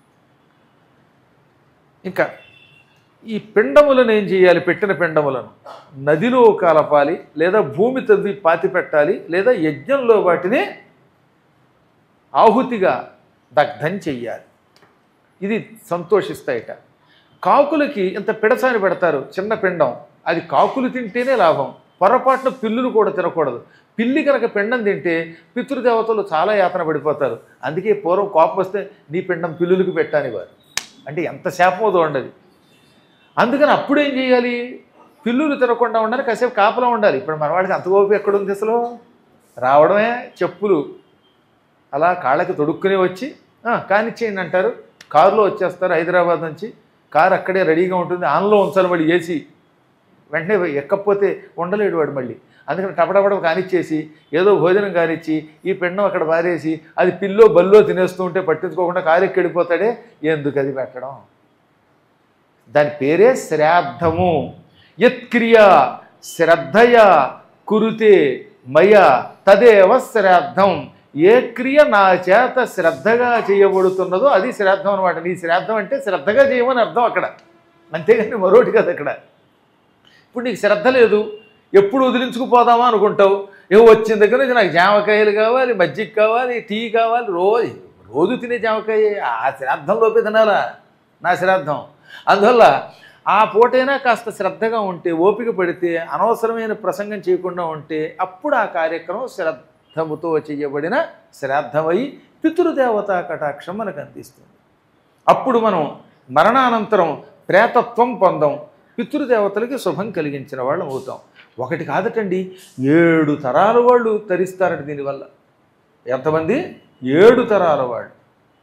[SPEAKER 1] ఇంకా ఈ పిండములను ఏం చేయాలి పెట్టిన పిండములను నదిలో కలపాలి లేదా భూమి తవ్వి పాతి పెట్టాలి లేదా యజ్ఞంలో వాటిని ఆహుతిగా దగ్ధం చెయ్యాలి ఇది సంతోషిస్తాయట కాకులకి ఇంత పిడసాని పెడతారు చిన్న పిండం అది కాకులు తింటేనే లాభం పొరపాటున పిల్లులు కూడా తినకూడదు పిల్లి కనుక పిండం తింటే పితృదేవతలు చాలా యాతన పడిపోతారు అందుకే పూర్వం కోపం వస్తే నీ పిండం పిల్లులకు పెట్టాని వారు అంటే ఎంత శాపమో చూడండి అందుకని అప్పుడు ఏం చేయాలి పిల్లులు తినకుండా ఉండాలి కాసేపు కాపలా ఉండాలి ఇప్పుడు మనవాడికి అంత ఓపిక ఎక్కడుంది అసలు రావడమే చెప్పులు అలా కాళ్ళకి తొడుక్కునే వచ్చి "ఆ, కానిచ్చేయండి అంటారు కారులో వచ్చేస్తారు హైదరాబాద్ నుంచి కారు అక్కడే రెడీగా ఉంటుంది ఆన్లో ఉంచాలి మళ్ళీ ఏసీ వెంటనే ఎక్కకపోతే ఉండలేడు వాడు మళ్ళీ అందుకని టపటపడ కానిచ్చేసి ఏదో భోజనం కానిచ్చి ఈ పిండం అక్కడ పారేసి అది పిల్లో బల్లో తినేస్తూ ఉంటే పట్టించుకోకుండా కారు ఎక్కి వెళ్ళిపోతాడే ఎందుకు అది పెట్టడం దాని పేరే శ్రాద్ధము యత్క్రియ శ్రద్ధయ కురుతే మయ తదేవ శ్రాద్ధం ఏ క్రియ నా చేత శ్రద్ధగా చేయబడుతున్నదో అది శ్రాద్ధం అనమాట నీ శ్రాద్ధం అంటే శ్రద్ధగా చేయమని అర్థం అక్కడ అంతేగాని మరోటి కాదు అక్కడ ఇప్పుడు నీకు శ్రద్ధ లేదు ఎప్పుడు వదిలించుకుపోదామా అనుకుంటావు ఏవో వచ్చిన దగ్గర నుంచి నాకు జామకాయలు కావాలి మజ్జిగ కావాలి టీ కావాలి రోజు రోజు తినే జామకాయ ఆ శ్రాద్ధంలోపే తినాలా నా శ్రాద్ధం అందువల్ల ఆ పూటైనా కాస్త శ్రద్ధగా ఉంటే ఓపిక పడితే అనవసరమైన ప్రసంగం చేయకుండా ఉంటే అప్పుడు ఆ కార్యక్రమం శ్రద్ధ శ్రాద్ధముతో చేయబడిన శ్రాద్ధమై పితృదేవతా కటాక్షం మనకు అందిస్తుంది అప్పుడు మనం మరణానంతరం ప్రేతత్వం పొందాం పితృదేవతలకి శుభం కలిగించిన వాళ్ళం అవుతాం ఒకటి కాదటండి ఏడు తరాల వాళ్ళు తరిస్తారట దీనివల్ల ఎంతమంది ఏడు తరాల వాళ్ళు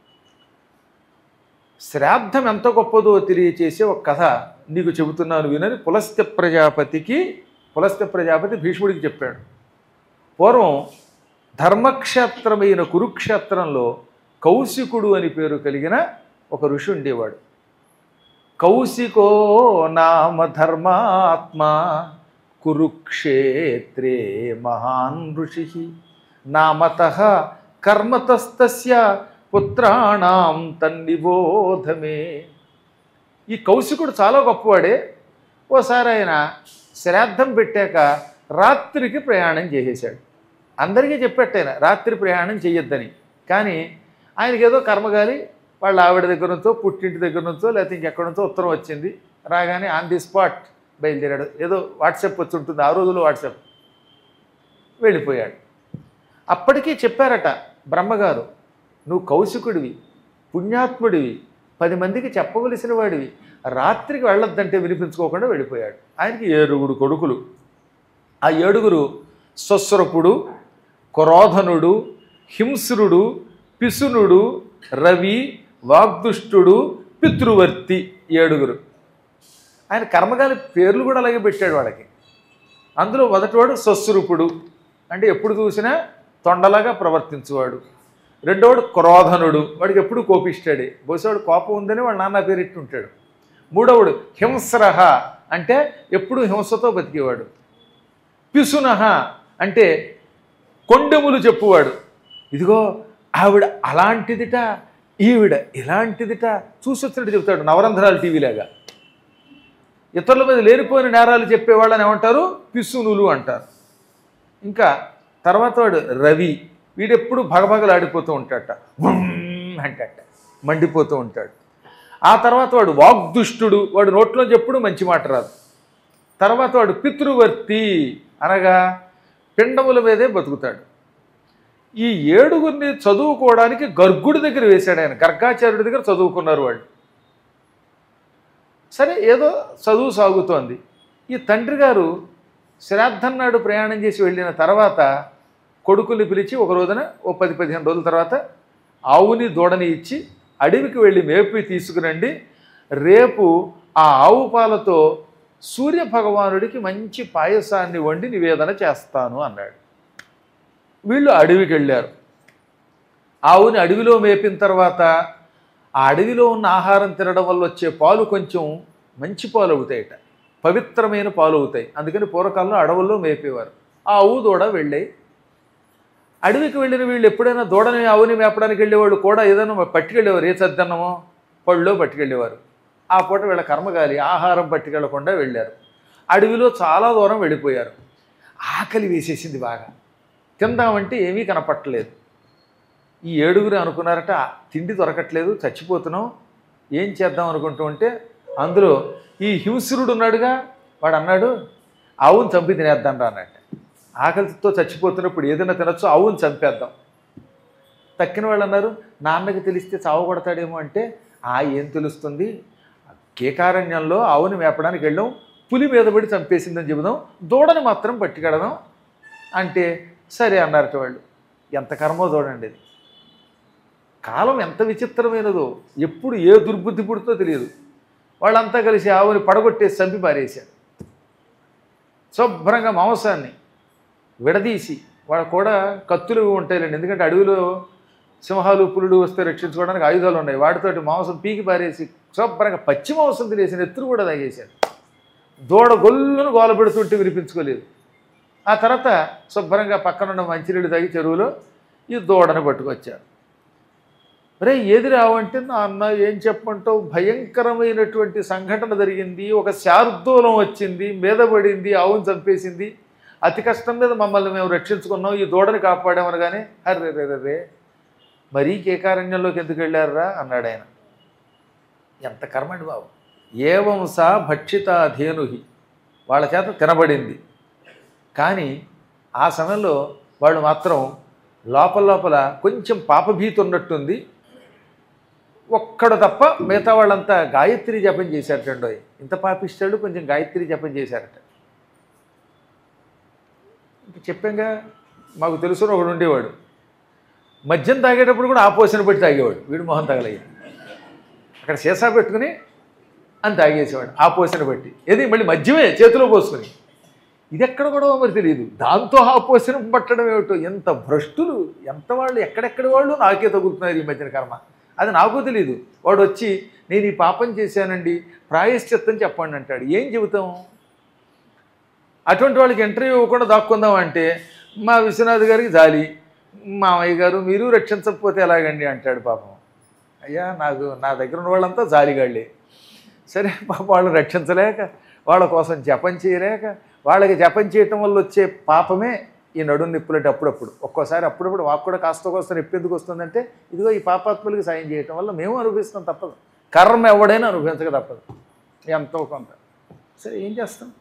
[SPEAKER 1] శ్రాద్ధం ఎంత గొప్పదో తెలియచేసే ఒక కథ నీకు చెబుతున్నాను వినని పులస్త్య ప్రజాపతికి పులస్త్య ప్రజాపతి భీష్ముడికి చెప్పాడు పూర్వం ధర్మక్షేత్రమైన కురుక్షేత్రంలో కౌశికుడు అని పేరు కలిగిన ఒక ఋషి ఉండేవాడు కౌశికో నామ ధర్మాత్మ కురుక్షేత్రే మహాన్ ఋషి నామత కర్మతస్తస్య పుత్రాణం తన్నిబోధమే ఈ కౌశికుడు చాలా గొప్పవాడే ఓసారి ఆయన శ్రాద్ధం పెట్టాక రాత్రికి ప్రయాణం చేసేశాడు అందరికీ చెప్పాడు రాత్రి ప్రయాణం చేయొద్దని కానీ ఆయనకి ఏదో కర్మగాలి వాళ్ళ ఆవిడ దగ్గర నుంచో పుట్టింటి దగ్గర నుంచో లేకపోతే ఇంకెక్కడి నుంచో ఉత్తరం వచ్చింది రాగానే ఆన్ ది స్పాట్ బయలుదేరాడు ఏదో వాట్సాప్ వచ్చి ఉంటుంది ఆ రోజుల్లో వాట్సాప్ వెళ్ళిపోయాడు అప్పటికీ చెప్పారట బ్రహ్మగారు నువ్వు కౌశికుడివి పుణ్యాత్ముడివి పది మందికి చెప్పవలసిన వాడివి రాత్రికి వెళ్ళొద్దంటే వినిపించుకోకుండా వెళ్ళిపోయాడు ఆయనకి ఏడుగురు కొడుకులు ఆ ఏడుగురు స్వస్వరపుడు క్రోధనుడు హింసురుడు పిసునుడు రవి వాగ్దుష్టుడు పితృవర్తి ఏడుగురు ఆయన కర్మగాలి పేర్లు కూడా అలాగే పెట్టాడు వాళ్ళకి అందులో మొదటివాడు స్వస్వరూపుడు అంటే ఎప్పుడు చూసినా తొండలాగా ప్రవర్తించువాడు రెండోవాడు క్రోధనుడు వాడికి ఎప్పుడు కోపిస్తాడే బహుశా వాడు కోపం ఉందని వాళ్ళ నాన్న పేరెట్టి ఉంటాడు మూడవడు హింస్రహ అంటే ఎప్పుడు హింసతో బతికేవాడు పిసునహ అంటే కొండెములు చెప్పువాడు ఇదిగో ఆవిడ అలాంటిదిట ఈవిడ ఇలాంటిదిట చూసి వచ్చినట్టు చెప్తాడు నవరంధ్రాలు టీవీలాగా ఇతరుల మీద లేనిపోయిన నేరాలు చెప్పేవాళ్ళని ఏమంటారు పిసునులు అంటారు ఇంకా తర్వాత వాడు రవి వీడెప్పుడు భగభగలాడిపోతూ ఉంటాడట అంటట మండిపోతూ ఉంటాడు ఆ తర్వాత వాడు వాగ్దుష్టుడు వాడు నోట్లోంచి ఎప్పుడు మంచి మాట రాదు తర్వాత వాడు పితృవర్తి అనగా పిండముల మీదే బతుకుతాడు ఈ ఏడుగురిని చదువుకోవడానికి గర్గుడి దగ్గర వేశాడు ఆయన గర్గాచార్యుడి దగ్గర చదువుకున్నారు వాళ్ళు సరే ఏదో చదువు సాగుతోంది ఈ తండ్రి గారు శ్రాద్ధం నాడు ప్రయాణం చేసి వెళ్ళిన తర్వాత కొడుకుల్ని పిలిచి ఒక రోజున ఓ పది పదిహేను రోజుల తర్వాత ఆవుని దూడని ఇచ్చి అడవికి వెళ్ళి మేపి తీసుకురండి రేపు ఆ ఆవు పాలతో సూర్య భగవానుడికి మంచి పాయసాన్ని వండి నివేదన చేస్తాను అన్నాడు వీళ్ళు అడవికి వెళ్ళారు ఆవుని అడవిలో మేపిన తర్వాత ఆ అడవిలో ఉన్న ఆహారం తినడం వల్ల వచ్చే పాలు కొంచెం మంచి పాలు అవుతాయట పవిత్రమైన పాలు అవుతాయి అందుకని పూర్వకాలంలో అడవుల్లో మేపేవారు ఆ ఆవు దూడ వెళ్ళాయి అడవికి వెళ్ళిన వీళ్ళు ఎప్పుడైనా దూడని ఆవుని మేపడానికి వెళ్ళేవాళ్ళు కూడా ఏదైనా పట్టుకెళ్ళేవారు ఏ చద్దన్నమో పళ్ళో పట్టుకెళ్ళేవారు ఆ పూట వీళ్ళ కర్మగాలి ఆహారం పట్టుకెళ్లకుండా వెళ్ళారు అడవిలో చాలా దూరం వెళ్ళిపోయారు ఆకలి వేసేసింది బాగా తిందామంటే ఏమీ కనపట్టలేదు ఈ ఏడుగురు అనుకున్నారట తిండి దొరకట్లేదు చచ్చిపోతున్నాం ఏం చేద్దాం అనుకుంటూ ఉంటే అందులో ఈ హింసురుడు ఉన్నాడుగా వాడు అన్నాడు ఆవును చంపి తినేద్దాం రా అన్నట్టు ఆకలితో చచ్చిపోతున్నప్పుడు ఏదైనా తినొచ్చు ఆవును చంపేద్దాం తక్కిన వాళ్ళు అన్నారు నాన్నకి తెలిస్తే చావు కొడతాడేమో అంటే ఆ ఏం తెలుస్తుంది కేకారణ్యంలో ఆవుని మేపడానికి వెళ్ళాం పులి మీద పడి చంపేసిందని చెబుదాం దూడని మాత్రం పట్టుకెడదాం అంటే సరే అన్నారట వాళ్ళు ఎంత కర్మో చూడండి ఇది కాలం ఎంత విచిత్రమైనదో ఎప్పుడు ఏ దుర్బుద్ధి పుడుతో తెలియదు వాళ్ళంతా కలిసి ఆవుని పడగొట్టేసి చంపి పారేశారు శుభ్రంగా మాంసాన్ని విడదీసి వాళ్ళ కూడా కత్తులు ఉంటాయిలేండి ఎందుకంటే అడవిలో సింహాలు పులులు వస్తే రక్షించుకోవడానికి ఆయుధాలు ఉన్నాయి వాటితోటి మాంసం పీకి పారేసి శుభ్రంగా పచ్చి మాంసం తినేసి నెత్తురు కూడా తాగేశారు దూడ గొల్లును గోల పెడుతుంటే వినిపించుకోలేదు ఆ తర్వాత శుభ్రంగా పక్కనున్న మంచినీళ్ళు తాగి చెరువులో ఈ దూడను పట్టుకొచ్చారు రే ఏది రావంటే నా అన్న ఏం చెప్పంటావు భయంకరమైనటువంటి సంఘటన జరిగింది ఒక శార్దూలం వచ్చింది మీద పడింది ఆవును చంపేసింది అతి కష్టం మీద మమ్మల్ని మేము రక్షించుకున్నాం ఈ దూడని కాపాడామనగానే అర్రే రే రే రే మరీ కేకారణ్యంలోకి ఎందుకు వెళ్ళారా అన్నాడు ఆయన ఎంత కర్మండి బాబు ఏవం సా భక్షిత ధేనుహి వాళ్ళ చేత తినబడింది కానీ ఆ సమయంలో వాళ్ళు మాత్రం లోపల లోపల కొంచెం పాపభీతి ఉన్నట్టుంది ఒక్కడు తప్ప మిగతా వాళ్ళంతా గాయత్రి జపం చేశారటండో ఇంత పాపిస్తాడు కొంచెం గాయత్రి జపం చేశారట ఇంక చెప్పాంగా మాకు తెలుసు ఒకడు ఉండేవాడు మద్యం తాగేటప్పుడు కూడా ఆపోసిన పెట్టి తాగేవాడు వీడు మొహం తగలయ్యి అక్కడ సీసా పెట్టుకుని అని తాగేసేవాడు ఆపోసిన బట్టి ఏది మళ్ళీ మద్యమే చేతిలో పోసుకుని ఇది ఎక్కడ కూడా మరి తెలియదు దాంతో ఆపోసిన పట్టడం ఏమిటో ఎంత భ్రష్టులు ఎంత వాళ్ళు ఎక్కడెక్కడి వాళ్ళు నాకే తగులుతున్నారు ఈ మధ్యన కర్మ అది నాకు తెలియదు వాడు వచ్చి నేను ఈ పాపం చేశానండి ప్రాయశ్చిత్తం చెప్పండి అంటాడు ఏం చెబుతాం అటువంటి వాళ్ళకి ఇంటర్వ్యూ ఇవ్వకుండా దాక్కుందాం అంటే మా విశ్వనాథ్ గారికి జాలి మామయ్య గారు మీరు రక్షించకపోతే ఎలాగండి అంటాడు పాపం అయ్యా నాకు నా దగ్గర ఉన్న వాళ్ళంతా జాలిగాళ్ళే సరే పాప వాళ్ళు రక్షించలేక వాళ్ళ కోసం జపం చేయలేక వాళ్ళకి జపం చేయటం వల్ల వచ్చే పాపమే ఈ నడుము నిప్పులంటే అప్పుడప్పుడు ఒక్కోసారి అప్పుడప్పుడు మాకు కూడా కాస్త కోస్త నొప్పి ఎందుకు వస్తుందంటే ఇదిగో ఈ పాపాత్ములకి సాయం చేయటం వల్ల మేము అనుభవిస్తాం తప్పదు కర్మ ఎవడైనా అనుభవించక తప్పదు ఎంతో కొంత సరే ఏం చేస్తాం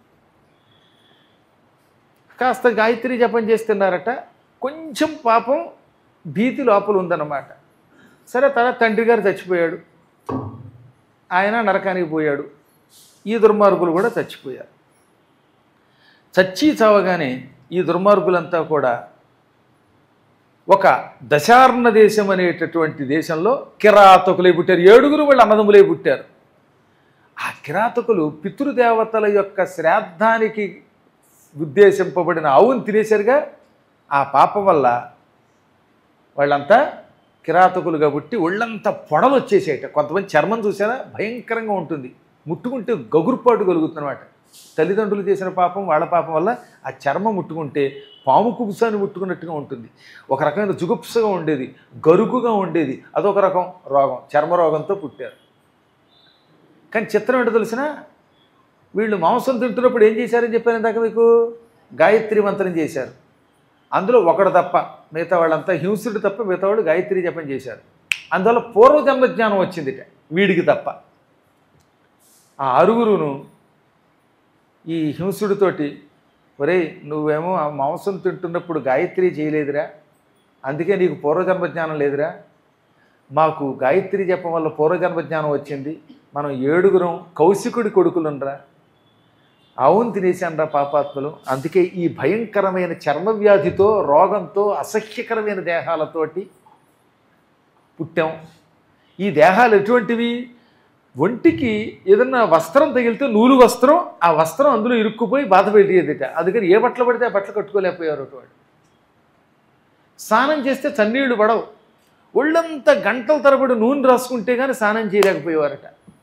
[SPEAKER 1] కాస్త గాయత్రి జపం చేస్తున్నారట కొంచెం పాపం భీతి లోపల ఉందన్నమాట సరే తర్వాత తండ్రి గారు చచ్చిపోయాడు ఆయన నరకానికి పోయాడు ఈ దుర్మార్గులు కూడా చచ్చిపోయారు చచ్చి చావగానే ఈ దుర్మార్గులంతా కూడా ఒక దశార్ణ దేశం అనేటటువంటి దేశంలో కిరాతకులై పుట్టారు ఏడుగురు వాళ్ళు అన్నదమ్ములై పుట్టారు ఆ కిరాతకులు పితృదేవతల యొక్క శ్రాద్ధానికి ఉద్దేశింపబడిన ఆవును తినేసరిగా ఆ పాపం వల్ల వాళ్ళంతా కిరాతకులుగా పుట్టి ఒళ్ళంతా పొడలు వచ్చేసేట కొంతమంది చర్మం చూసారా భయంకరంగా ఉంటుంది ముట్టుకుంటే గగురుపాటు కలుగుతుందన్నమాట తల్లిదండ్రులు చేసిన పాపం వాళ్ళ పాపం వల్ల ఆ చర్మం ముట్టుకుంటే పాము కుబుసాన్ని ముట్టుకున్నట్టుగా ఉంటుంది ఒక రకమైన జుగుప్సగా ఉండేది గరుకుగా ఉండేది అదొక రకం రోగం చర్మ రోగంతో పుట్టారు కానీ చిత్రం ఏంటో తెలిసిన వీళ్ళు మాంసం తింటున్నప్పుడు ఏం చేశారని చెప్పాను ఇందాక మీకు గాయత్రి మంత్రం చేశారు అందులో ఒకడు తప్ప మిగతా వాళ్ళంతా హింసుడు తప్ప మిగతా వాళ్ళు గాయత్రి జపం చేశారు అందువల్ల పూర్వజన్మ జ్ఞానం వచ్చిందిట వీడికి తప్ప ఆ ఆరుగురును ఈ హింసుడితోటి ఒరేయ్ నువ్వేమో ఆ మాంసం తింటున్నప్పుడు గాయత్రి చేయలేదురా అందుకే నీకు పూర్వజన్మ జ్ఞానం లేదురా మాకు గాయత్రి జపం వల్ల పూర్వజన్మ జ్ఞానం వచ్చింది మనం ఏడుగురం కౌశికుడి కొడుకులుండ్రా అవును తినేశాన్రా పాపాత్మలు అందుకే ఈ భయంకరమైన చర్మ వ్యాధితో రోగంతో అసహ్యకరమైన దేహాలతోటి పుట్టాం ఈ దేహాలు ఎటువంటివి ఒంటికి ఏదన్నా వస్త్రం తగిలితే నూలు వస్త్రం ఆ వస్త్రం అందులో ఇరుక్కుపోయి బాధ పెట్టేదిట అందుకని ఏ బట్టలు పడితే ఆ బట్టలు కట్టుకోలేకపోయారు అటువంటి స్నానం చేస్తే చన్నీళ్లు పడవు ఒళ్ళంతా గంటల తరబడి నూనె రాసుకుంటే కానీ స్నానం చేయలేకపోయేవారట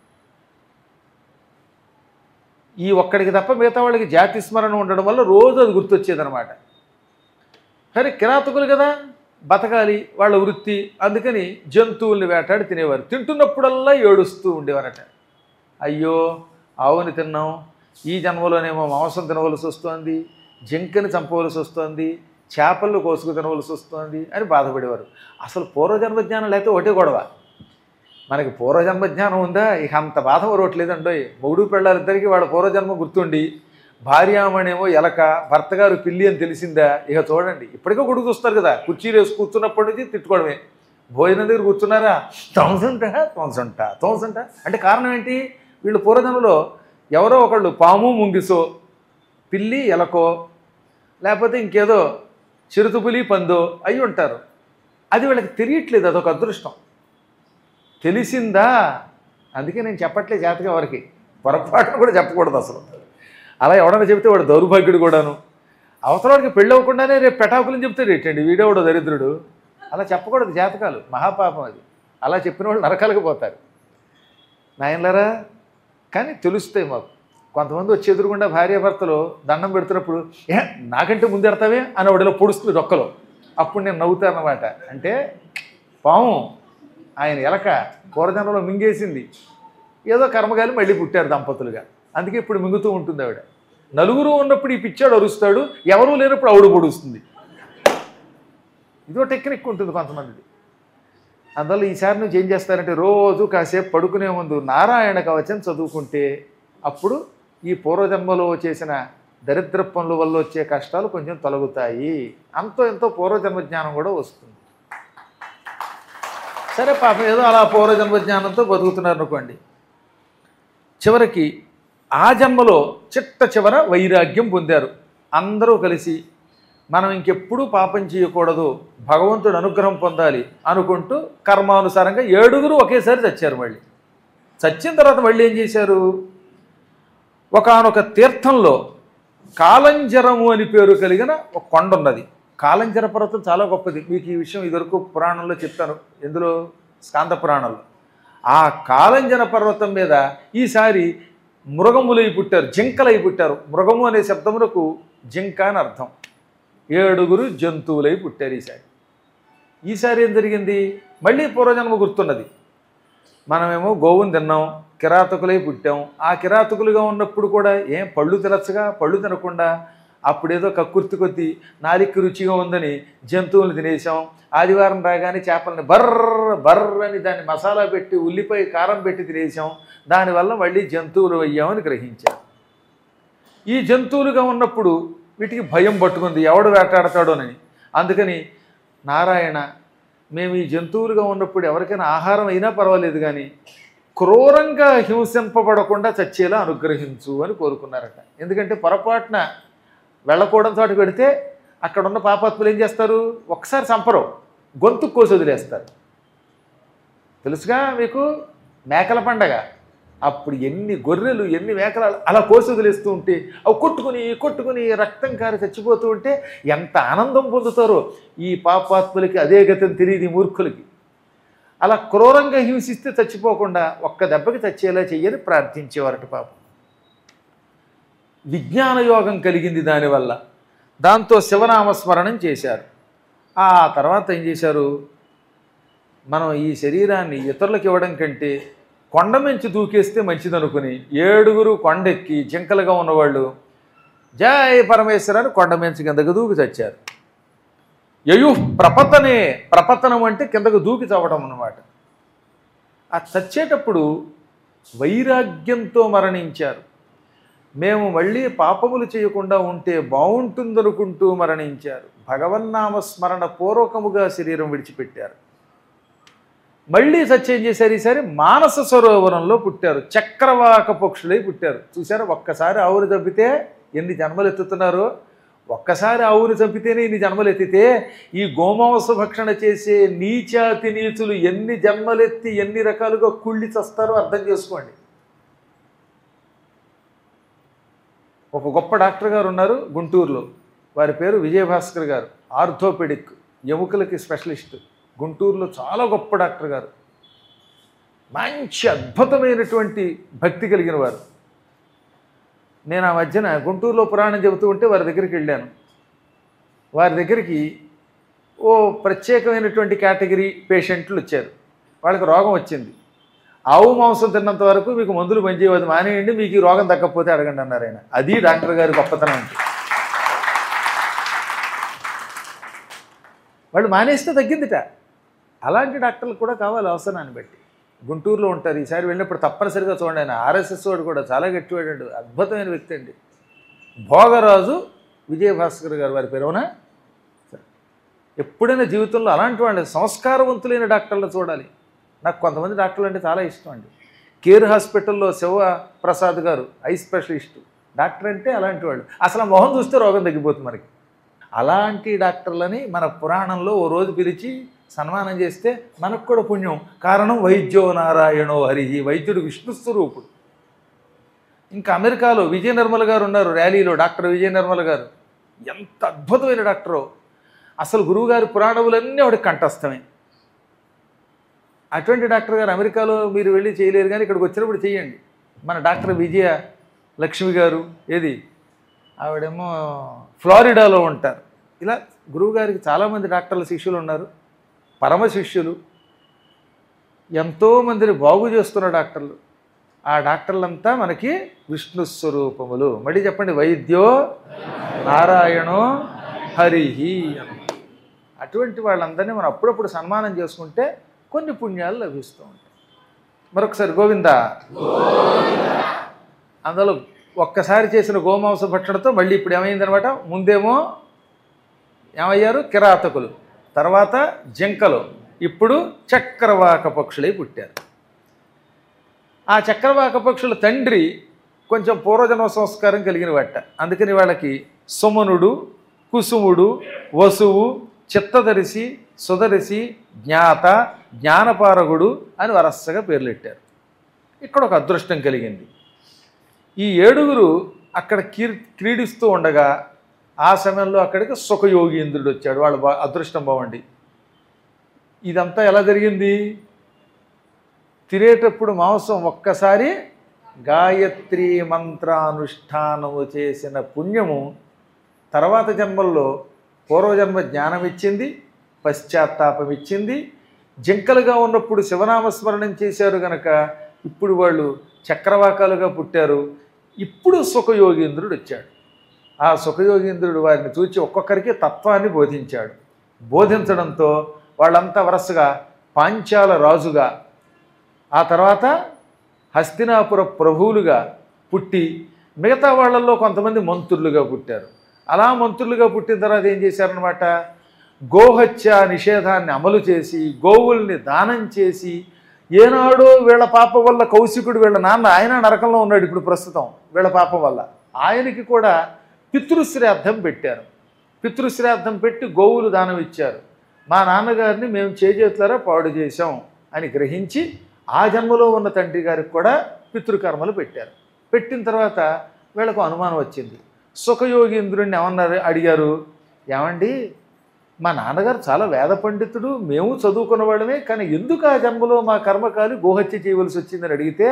[SPEAKER 1] ఈ ఒక్కడికి తప్ప మిగతా వాళ్ళకి జాతి స్మరణ ఉండడం వల్ల రోజు అది గుర్తొచ్చేదనమాట సరే కిరాతకులు కదా బతకాలి వాళ్ళ వృత్తి అందుకని జంతువుల్ని వేటాడి తినేవారు తింటున్నప్పుడల్లా ఏడుస్తూ ఉండేవారట అయ్యో ఆవుని తిన్నాం ఈ జన్మలోనేమో మాంసం తినవలసి వస్తోంది జింకని చంపవలసి వస్తోంది చేపలు కోసుకు తినవలసి వస్తోంది అని బాధపడేవారు అసలు పూర్వజన్మ జ్ఞానం లేకపోతే ఒకటే గొడవ మనకి పూర్వజన్మ జ్ఞానం ఉందా ఇక అంత బాధ మరొకట్లేదండోయ్ మొగుడు పెళ్ళాలిద్దరికీ వాళ్ళ పూర్వజన్మ గుర్తుండి భార్యామణేమో ఎలక భర్త గారు పిల్లి అని తెలిసిందా ఇక చూడండి ఇప్పటికే కొడుకు చూస్తారు కదా కుర్చీలు వేసి కూర్చున్నప్పటి నుంచి తిట్టుకోవడమే భోజనం దగ్గర కూర్చున్నారా తొంసంట తొంసంట తొంసంట అంటే కారణం ఏంటి వీళ్ళు పూర్వజన్మలో ఎవరో ఒకళ్ళు పాము ముంగిసో పిల్లి ఎలకో లేకపోతే ఇంకేదో చిరుతుపులి పందో అయి ఉంటారు అది వీళ్ళకి తెలియట్లేదు అదొక అదృష్టం తెలిసిందా అందుకే నేను చెప్పట్లే జాతకం ఎవరికి పొరపాటును కూడా చెప్పకూడదు అసలు అలా ఎవడన్నా చెబితే వాడు దౌర్భాగ్యుడు కూడాను అవసరానికి పెళ్ళి అవ్వకుండానే రేపు పెటాకులని చెప్తాడు ఏంటండి వీడేవాడు దరిద్రుడు అలా చెప్పకూడదు జాతకాలు మహాపాపం అది అలా చెప్పిన వాళ్ళు నరకాలకు పోతారు నాయనలారా కానీ తెలుస్తాయి మాకు కొంతమంది వచ్చి ఎదురుగుండా భార్యాభర్తలు దండం పెడుతున్నప్పుడు ఏ నాకంటే ముందు ఎడతావే అని వాడిలో పొడుస్తుంది డొక్కలో అప్పుడు నేను నవ్వుతానమాట అంటే పాము ఆయన ఎలక పూర్వజన్మలో మింగేసింది ఏదో కర్మగాలి మళ్ళీ పుట్టారు దంపతులుగా అందుకే ఇప్పుడు మింగుతూ ఉంటుంది ఆవిడ నలుగురు ఉన్నప్పుడు ఈ పిచ్చాడు అరుస్తాడు ఎవరూ లేనప్పుడు ఆవిడ పొడుస్తుంది ఇదో టెక్నిక్ ఉంటుంది కొంతమందిది అందువల్ల ఈసారి నుంచి ఏం చేస్తారంటే రోజు కాసేపు పడుకునే ముందు నారాయణ కవచం చదువుకుంటే అప్పుడు ఈ పూర్వజన్మలో చేసిన దరిద్ర పనుల వల్ల వచ్చే కష్టాలు కొంచెం తొలగుతాయి అంతో ఎంతో పూర్వజన్మ జ్ఞానం కూడా వస్తుంది సరే పాపం ఏదో అలా పూర్వజన్మ జ్ఞానంతో బతుకుతున్నారు అనుకోండి చివరికి ఆ జన్మలో చిట్ట చివర వైరాగ్యం పొందారు అందరూ కలిసి మనం ఇంకెప్పుడూ పాపం చేయకూడదు భగవంతుడు అనుగ్రహం పొందాలి అనుకుంటూ కర్మానుసారంగా ఏడుగురు ఒకేసారి చచ్చారు మళ్ళీ చచ్చిన తర్వాత మళ్ళీ ఏం చేశారు ఒకానొక తీర్థంలో కాలంజరము అని పేరు కలిగిన ఒక కొండ ఉన్నది కాలంజర పర్వతం చాలా గొప్పది మీకు ఈ విషయం ఇదివరకు పురాణంలో చెప్తాను ఎందులో స్కాంద పురాణంలో ఆ కాలంజన పర్వతం మీద ఈసారి మృగములై పుట్టారు జింకలై పుట్టారు మృగము అనే శబ్దములకు జింక అని అర్థం ఏడుగురు జంతువులై పుట్టారు ఈసారి ఈసారి ఏం జరిగింది మళ్ళీ పూర్వజన్మ గుర్తున్నది మనమేమో గోవుని తిన్నాం కిరాతకులై పుట్టాం ఆ కిరాతకులుగా ఉన్నప్పుడు కూడా ఏం పళ్ళు తినచ్చుగా పళ్ళు తినకుండా అప్పుడేదో కక్కుర్తి కొద్దీ నాలికి రుచిగా ఉందని జంతువులు తినేసాం ఆదివారం రాగానే చేపలని బర్ర బర్ర అని దాన్ని మసాలా పెట్టి ఉల్లిపాయ కారం పెట్టి తినేసాం దానివల్ల మళ్ళీ జంతువులు అయ్యామని గ్రహించాం ఈ జంతువులుగా ఉన్నప్పుడు వీటికి భయం పట్టుకుంది ఎవడు వేటాడతాడోనని అందుకని నారాయణ మేము ఈ జంతువులుగా ఉన్నప్పుడు ఎవరికైనా ఆహారం అయినా పర్వాలేదు కానీ క్రూరంగా హింసింపబడకుండా చచ్చేలా అనుగ్రహించు అని కోరుకున్నారట ఎందుకంటే పొరపాటున వెళ్ళకూడని చోట పెడితే అక్కడ ఉన్న పాపాత్ములు ఏం చేస్తారు ఒకసారి చంపరు గొంతు కోసి వదిలేస్తారు తెలుసుగా మీకు మేకల పండగ అప్పుడు ఎన్ని గొర్రెలు ఎన్ని మేకలు అలా కోసి వదిలేస్తూ ఉంటే అవి కొట్టుకుని కొట్టుకుని రక్తం కారి చచ్చిపోతూ ఉంటే ఎంత ఆనందం పొందుతారో ఈ పాపాత్ములకి అదే గతిని తెలియదు ఈ మూర్ఖులకి అలా క్రూరంగా హింసిస్తే చచ్చిపోకుండా ఒక్క దెబ్బకి చచ్చేలా చెయ్యని ప్రార్థించేవారట పాపం విజ్ఞాన యోగం కలిగింది దానివల్ల దాంతో శివనామస్మరణం చేశారు ఆ తర్వాత ఏం చేశారు మనం ఈ శరీరాన్ని ఇతరులకు ఇవ్వడం కంటే కొండ మంచి దూకేస్తే మంచిదనుకుని ఏడుగురు కొండెక్కి జింకలుగా ఉన్నవాళ్ళు జయ పరమేశ్వరాన్ని కొండ మంచి కిందకు దూకి చచ్చారు యయు ప్రపతనే ప్రపతనం అంటే కిందకు దూకి చవడం అన్నమాట ఆ చచ్చేటప్పుడు వైరాగ్యంతో మరణించారు మేము మళ్ళీ పాపములు చేయకుండా ఉంటే బాగుంటుందనుకుంటూ మరణించారు భగవన్నామ స్మరణ పూర్వకముగా శరీరం విడిచిపెట్టారు మళ్ళీ సత్యం చేశారు ఈసారి మానస సరోవరంలో పుట్టారు చక్రవాక పక్షులై పుట్టారు చూసారా ఒక్కసారి ఆవును చంపితే ఎన్ని జన్మలు ఎత్తుతున్నారో ఒక్కసారి ఆవును చంపితేనే ఇన్ని జన్మలు ఎత్తితే ఈ గోమాంస భక్షణ చేసే నీచాతి నీచులు ఎన్ని జన్మలెత్తి ఎన్ని రకాలుగా కుళ్ళి చస్తారో అర్థం చేసుకోండి ఒక గొప్ప డాక్టర్ గారు ఉన్నారు గుంటూరులో వారి పేరు విజయభాస్కర్ గారు ఆర్థోపెడిక్ ఎముకలకి స్పెషలిస్ట్ గుంటూరులో చాలా గొప్ప డాక్టర్ గారు మంచి అద్భుతమైనటువంటి భక్తి కలిగిన వారు నేను ఆ మధ్యన గుంటూరులో పురాణం చెబుతూ ఉంటే వారి దగ్గరికి వెళ్ళాను వారి దగ్గరికి ఓ ప్రత్యేకమైనటువంటి కేటగిరీ పేషెంట్లు వచ్చారు వాళ్ళకి రోగం వచ్చింది ఆవు మాంసం తిన్నంత వరకు మీకు మందులు పనిచేయవద్దు మానేయండి మీకు ఈ రోగం తగ్గకపోతే అడగండి అన్నారు ఆయన అది డాక్టర్ గారి గొప్పతనం అంటే వాళ్ళు మానేస్తే తగ్గిందిట అలాంటి డాక్టర్లు కూడా కావాలి అవసరాన్ని బట్టి గుంటూరులో ఉంటారు ఈసారి వెళ్ళినప్పుడు తప్పనిసరిగా చూడండి ఆయన ఆర్ఎస్ఎస్ వాడు కూడా చాలా గట్టివాడు అద్భుతమైన వ్యక్తి అండి భోగరాజు విజయభాస్కర్ గారు వారి పేరున ఎప్పుడైనా జీవితంలో అలాంటి వాళ్ళు సంస్కారవంతులైన డాక్టర్లు చూడాలి నాకు కొంతమంది డాక్టర్లు అంటే చాలా ఇష్టం అండి కేర్ హాస్పిటల్లో శివ ప్రసాద్ గారు ఐ స్పెషలిస్ట్ డాక్టర్ అంటే అలాంటి వాళ్ళు అసలు ఆ మొహం చూస్తే రోగం తగ్గిపోతుంది మనకి అలాంటి డాక్టర్లని మన పురాణంలో ఓ రోజు పిలిచి సన్మానం చేస్తే మనకు కూడా పుణ్యం కారణం వైద్యో నారాయణో హరి వైద్యుడు విష్ణు స్వరూపుడు ఇంకా అమెరికాలో విజయ నిర్మల గారు ఉన్నారు ర్యాలీలో డాక్టర్ విజయ నిర్మల గారు ఎంత అద్భుతమైన డాక్టరో అసలు గురువుగారి పురాణములన్నీ ఆవిడ కంఠస్థమే అటువంటి డాక్టర్ గారు అమెరికాలో మీరు వెళ్ళి చేయలేరు కానీ ఇక్కడికి వచ్చినప్పుడు చేయండి మన డాక్టర్ విజయ లక్ష్మి గారు ఏది ఆవిడేమో ఫ్లారిడాలో ఉంటారు ఇలా గురువుగారికి చాలామంది డాక్టర్ల శిష్యులు ఉన్నారు పరమ శిష్యులు ఎంతోమందిని బాగు చేస్తున్న డాక్టర్లు ఆ డాక్టర్లంతా మనకి విష్ణు స్వరూపములు మళ్ళీ చెప్పండి వైద్యో నారాయణో హరిహి అన్నమాట. అటువంటి వాళ్ళందరినీ మనం అప్పుడప్పుడు సన్మానం చేసుకుంటే కొన్ని పుణ్యాలు లభిస్తూ ఉంటాయి మరొకసారి గోవింద అందులో ఒక్కసారి చేసిన గోమాంస భక్షణతో మళ్ళీ ఇప్పుడు ఏమైందనమాట ముందేమో ఏమయ్యారు కిరాతకులు తర్వాత జింకలు ఇప్పుడు చక్రవాక పక్షులై పుట్టారు ఆ చక్రవాక పక్షుల తండ్రి కొంచెం పూర్వజన్మ సంస్కారం కలిగిన వాట అందుకని వాళ్ళకి సుమనుడు కుసుముడు వసువు చిత్తదరిసి సుదరిసి జ్ఞాత జ్ఞానపారగుడు అని వరసగా పేర్లెట్టారు ఇక్కడ ఒక అదృష్టం కలిగింది ఈ ఏడుగురు అక్కడ కీర్ క్రీడిస్తూ ఉండగా ఆ సమయంలో అక్కడికి సుఖయోగీంద్రుడు వచ్చాడు వాళ్ళ బా అదృష్టం బాగుండి ఇదంతా ఎలా జరిగింది తినేటప్పుడు మాంసం ఒక్కసారి గాయత్రి మంత్రానుష్ఠానము చేసిన పుణ్యము తర్వాత జన్మల్లో పూర్వజన్మ జ్ఞానం ఇచ్చింది పశ్చాత్తాపం ఇచ్చింది జింకలుగా ఉన్నప్పుడు శివనామస్మరణం చేశారు గనక ఇప్పుడు వాళ్ళు చక్రవాకాలుగా పుట్టారు ఇప్పుడు సుఖయోగీంద్రుడు వచ్చాడు ఆ సుఖయోగీంద్రుడు వారిని చూచి ఒక్కొక్కరికి తత్వాన్ని బోధించాడు బోధించడంతో వాళ్ళంతా వరుసగా పాంచాల రాజుగా ఆ తర్వాత హస్తినాపుర ప్రభువులుగా పుట్టి మిగతా వాళ్ళల్లో కొంతమంది మంత్రులుగా పుట్టారు అలా మంత్రులుగా పుట్టిన తర్వాత ఏం చేశారనమాట గోహత్య నిషేధాన్ని అమలు చేసి గోవుల్ని దానం చేసి ఏనాడో వీళ్ళ పాపం వల్ల కౌశికుడు వీళ్ళ నాన్న ఆయన నరకంలో ఉన్నాడు ఇప్పుడు ప్రస్తుతం వీళ్ళ పాపం వల్ల ఆయనకి కూడా పితృశ్రాద్ధం పెట్టారు పితృశ్రాద్ధం పెట్టి గోవులు దానం ఇచ్చారు మా నాన్నగారిని మేము చేజేతులారా పాడు చేశాం అని గ్రహించి ఆ జన్మలో ఉన్న తండ్రి గారికి కూడా పితృకర్మలు పెట్టారు పెట్టిన తర్వాత వీళ్ళకు అనుమానం వచ్చింది సుఖయోగీంద్రుడిని ఏమన్నారు అడిగారు ఏమండి మా నాన్నగారు చాలా వేద పండితుడు మేము చదువుకున్న వాళ్ళమే కానీ ఎందుకు ఆ జన్మలో మా కర్మకాలి గోహత్య చేయవలసి వచ్చిందని అడిగితే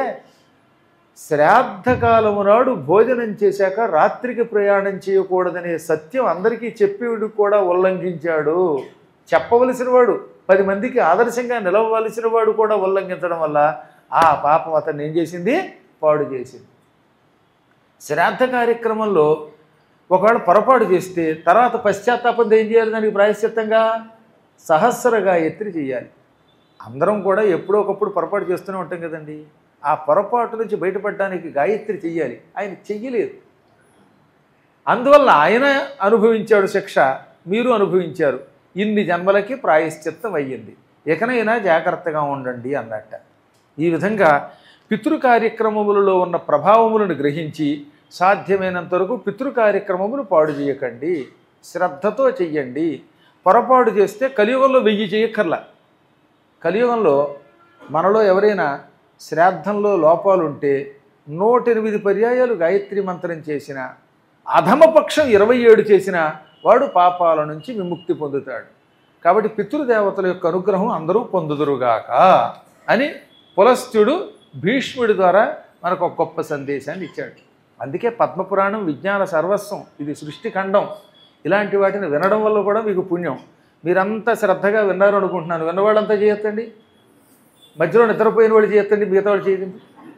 [SPEAKER 1] శ్రాద్ధకాలము నాడు భోజనం చేశాక రాత్రికి ప్రయాణం చేయకూడదనే సత్యం అందరికీ చెప్పేవాడు కూడా ఉల్లంఘించాడు చెప్పవలసిన వాడు పది మందికి ఆదర్శంగా నిలవవలసిన వాడు కూడా ఉల్లంఘించడం వల్ల ఆ పాపం అతన్ని ఏం చేసింది పాడు చేసింది శ్రాద్ధ కార్యక్రమంలో ఒకవేళ పొరపాటు చేస్తే తర్వాత పశ్చాత్తాపంతో ఏం చేయాలి దానికి ప్రాయశ్చిత్తంగా సహస్ర గాయత్రి చేయాలి అందరం కూడా ఎప్పుడో ఒకప్పుడు పొరపాటు చేస్తూనే ఉంటాం కదండి ఆ పొరపాటు నుంచి బయటపడడానికి గాయత్రి చెయ్యాలి ఆయన చెయ్యలేదు అందువల్ల ఆయన అనుభవించాడు శిక్ష మీరు అనుభవించారు ఇన్ని జన్మలకి ప్రాయశ్చిత్తం అయ్యింది ఇకనైనా జాగ్రత్తగా ఉండండి అన్నట్ట ఈ విధంగా పితృ కార్యక్రమములలో ఉన్న ప్రభావములను గ్రహించి సాధ్యమైనంత వరకు పితృ కార్యక్రమములు పాడు చేయకండి శ్రద్ధతో చెయ్యండి పొరపాటు చేస్తే కలియుగంలో వెయ్యి చేయక్కర్లా కలియుగంలో మనలో ఎవరైనా శ్రాద్ధంలో లోపాలుంటే నూట ఎనిమిది పర్యాయాలు గాయత్రి మంత్రం చేసిన అధమపక్షం ఇరవై ఏడు చేసిన వాడు పాపాల నుంచి విముక్తి పొందుతాడు కాబట్టి పితృదేవతల యొక్క అనుగ్రహం అందరూ పొందుదురుగాక అని పులస్త్యుడు భీష్ముడి ద్వారా మనకు ఒక గొప్ప సందేశాన్ని ఇచ్చాడు అందుకే పద్మపురాణం విజ్ఞాన సర్వస్వం ఇది సృష్టి ఖండం ఇలాంటి వాటిని వినడం వల్ల కూడా మీకు పుణ్యం మీరంతా శ్రద్ధగా విన్నారు అనుకుంటున్నాను విన్నవాళ్ళంతా చేయొద్దండి మధ్యలో నిద్రపోయిన వాళ్ళు చేయొద్దండి మిగతా వాళ్ళు చేయదండి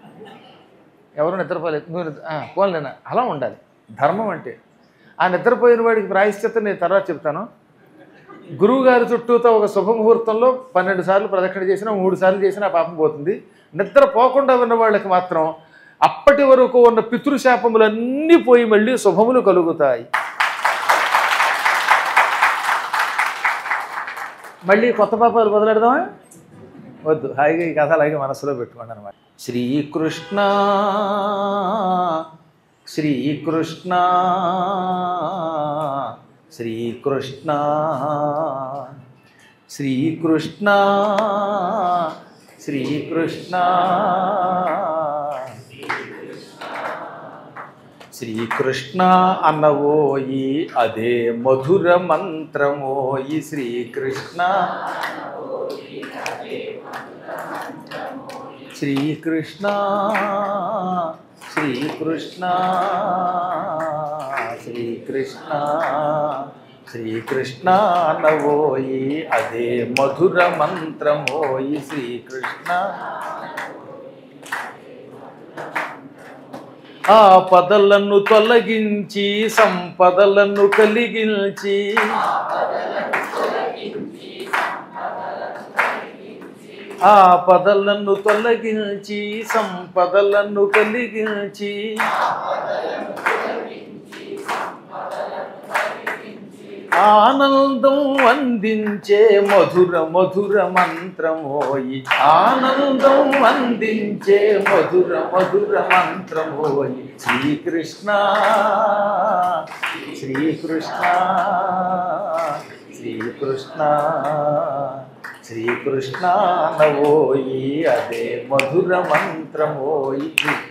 [SPEAKER 1] ఎవరు నిద్రపోలేదు నువ్వు నిద్ర పోలేనా అలా ఉండాలి ధర్మం అంటే ఆ నిద్రపోయిన వాడికి ప్రాయశ్చిత్తం నేను తర్వాత చెప్తాను గురువు గారి చుట్టూతో ఒక శుభముహూర్తంలో పన్నెండు సార్లు ప్రదక్షిణ చేసినా మూడు సార్లు చేసినా పాపం పోతుంది నిద్ర పోకుండా ఉన్న వాళ్ళకి మాత్రం అప్పటి వరకు ఉన్న పితృశాపములన్నీ పోయి మళ్ళీ శుభములు కలుగుతాయి మళ్ళీ కొత్త పాపాలు మొదలెడదామా వద్దు హాయిగా ఈ కథ అలాగే మనసులో పెట్టుకోండి అనమాట శ్రీకృష్ణ శ్రీకృష్ణ శ్రీకృష్ణ శ్రీకృష్ణ శ్రీకృష్ణ శ్రీకృష్ణ అన్నవోయి అదే మధుర మంత్రమోయి శ్రీకృష్ణ శ్రీకృష్ణ శ్రీకృష్ణ శ్రీకృష్ణ శ్రీకృష్ణ నవోయి అదే మధుర మంత్రమోయి శ్రీకృష్ణ ఆ పదలను తొలగించి సంపదలను కలిగించి ఆపదలను తొలగించి సంపదలను కలిగించి ఆనందం అందించే మధుర మధుర మంత్రమోయి ఆనందం అందించే మధుర మధుర మంత్రమోయి శ్రీకృష్ణ శ్రీకృష్ణ శ్రీకృష్ణ శ్రీకృష్ణ నవోయి అదే మధుర మంత్రమోయి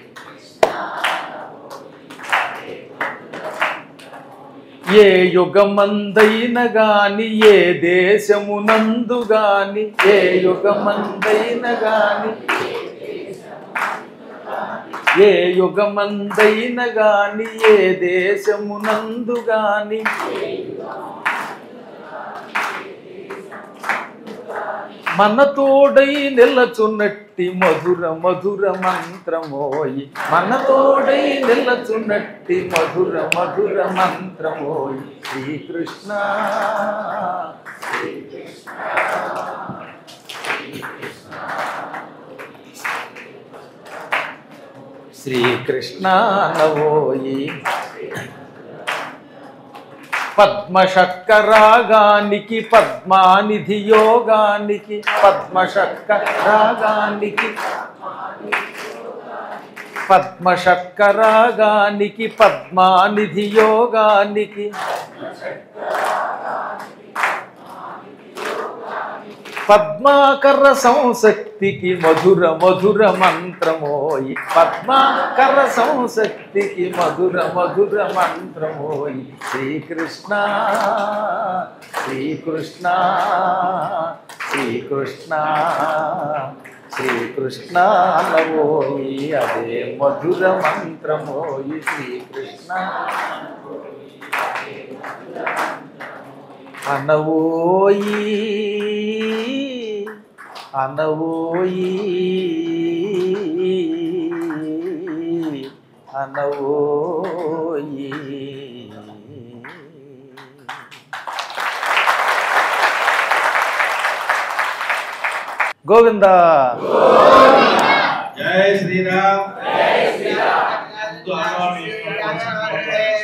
[SPEAKER 1] ఏ యుగమందైన గాని ఏ దేశమునందు గాని ఏ యుగమందైన గాని ఏ యుగమందైన గాని ఏ దేశమునందు గాని మన తోడై నిలచున్నట్టి మధుర మధుర మంత్రమోయి మన తోడై నిలచున్నట్టి మధుర మధుర మంత్రమోయి శ్రీకృష్ణ శ్రీకృష్ణ నవోయి పద్మషక్కరాగానికి పద్మానిధి యోగానికి పద్మషక్కరాగానికి పద్మషక్కరాగానికి పద్మానిధి యోగానికి పద్మాకర సంశక్తికి మధుర మధుర మంత్రమోయి పద్మాకర సంశక్తికి మధుర మధుర మంత్రమోయి శ్రీకృష్ణ శ్రీకృష్ణ శ్రీకృష్ణ శ్రీకృష్ణ నవోయి అదే మధుర మంత్రమోయి శ్రీకృష్ణ అనవోయి అనవోయి అనవోయి గోవింద
[SPEAKER 2] జై శ్రీరామ్ జై శ్రీరామ్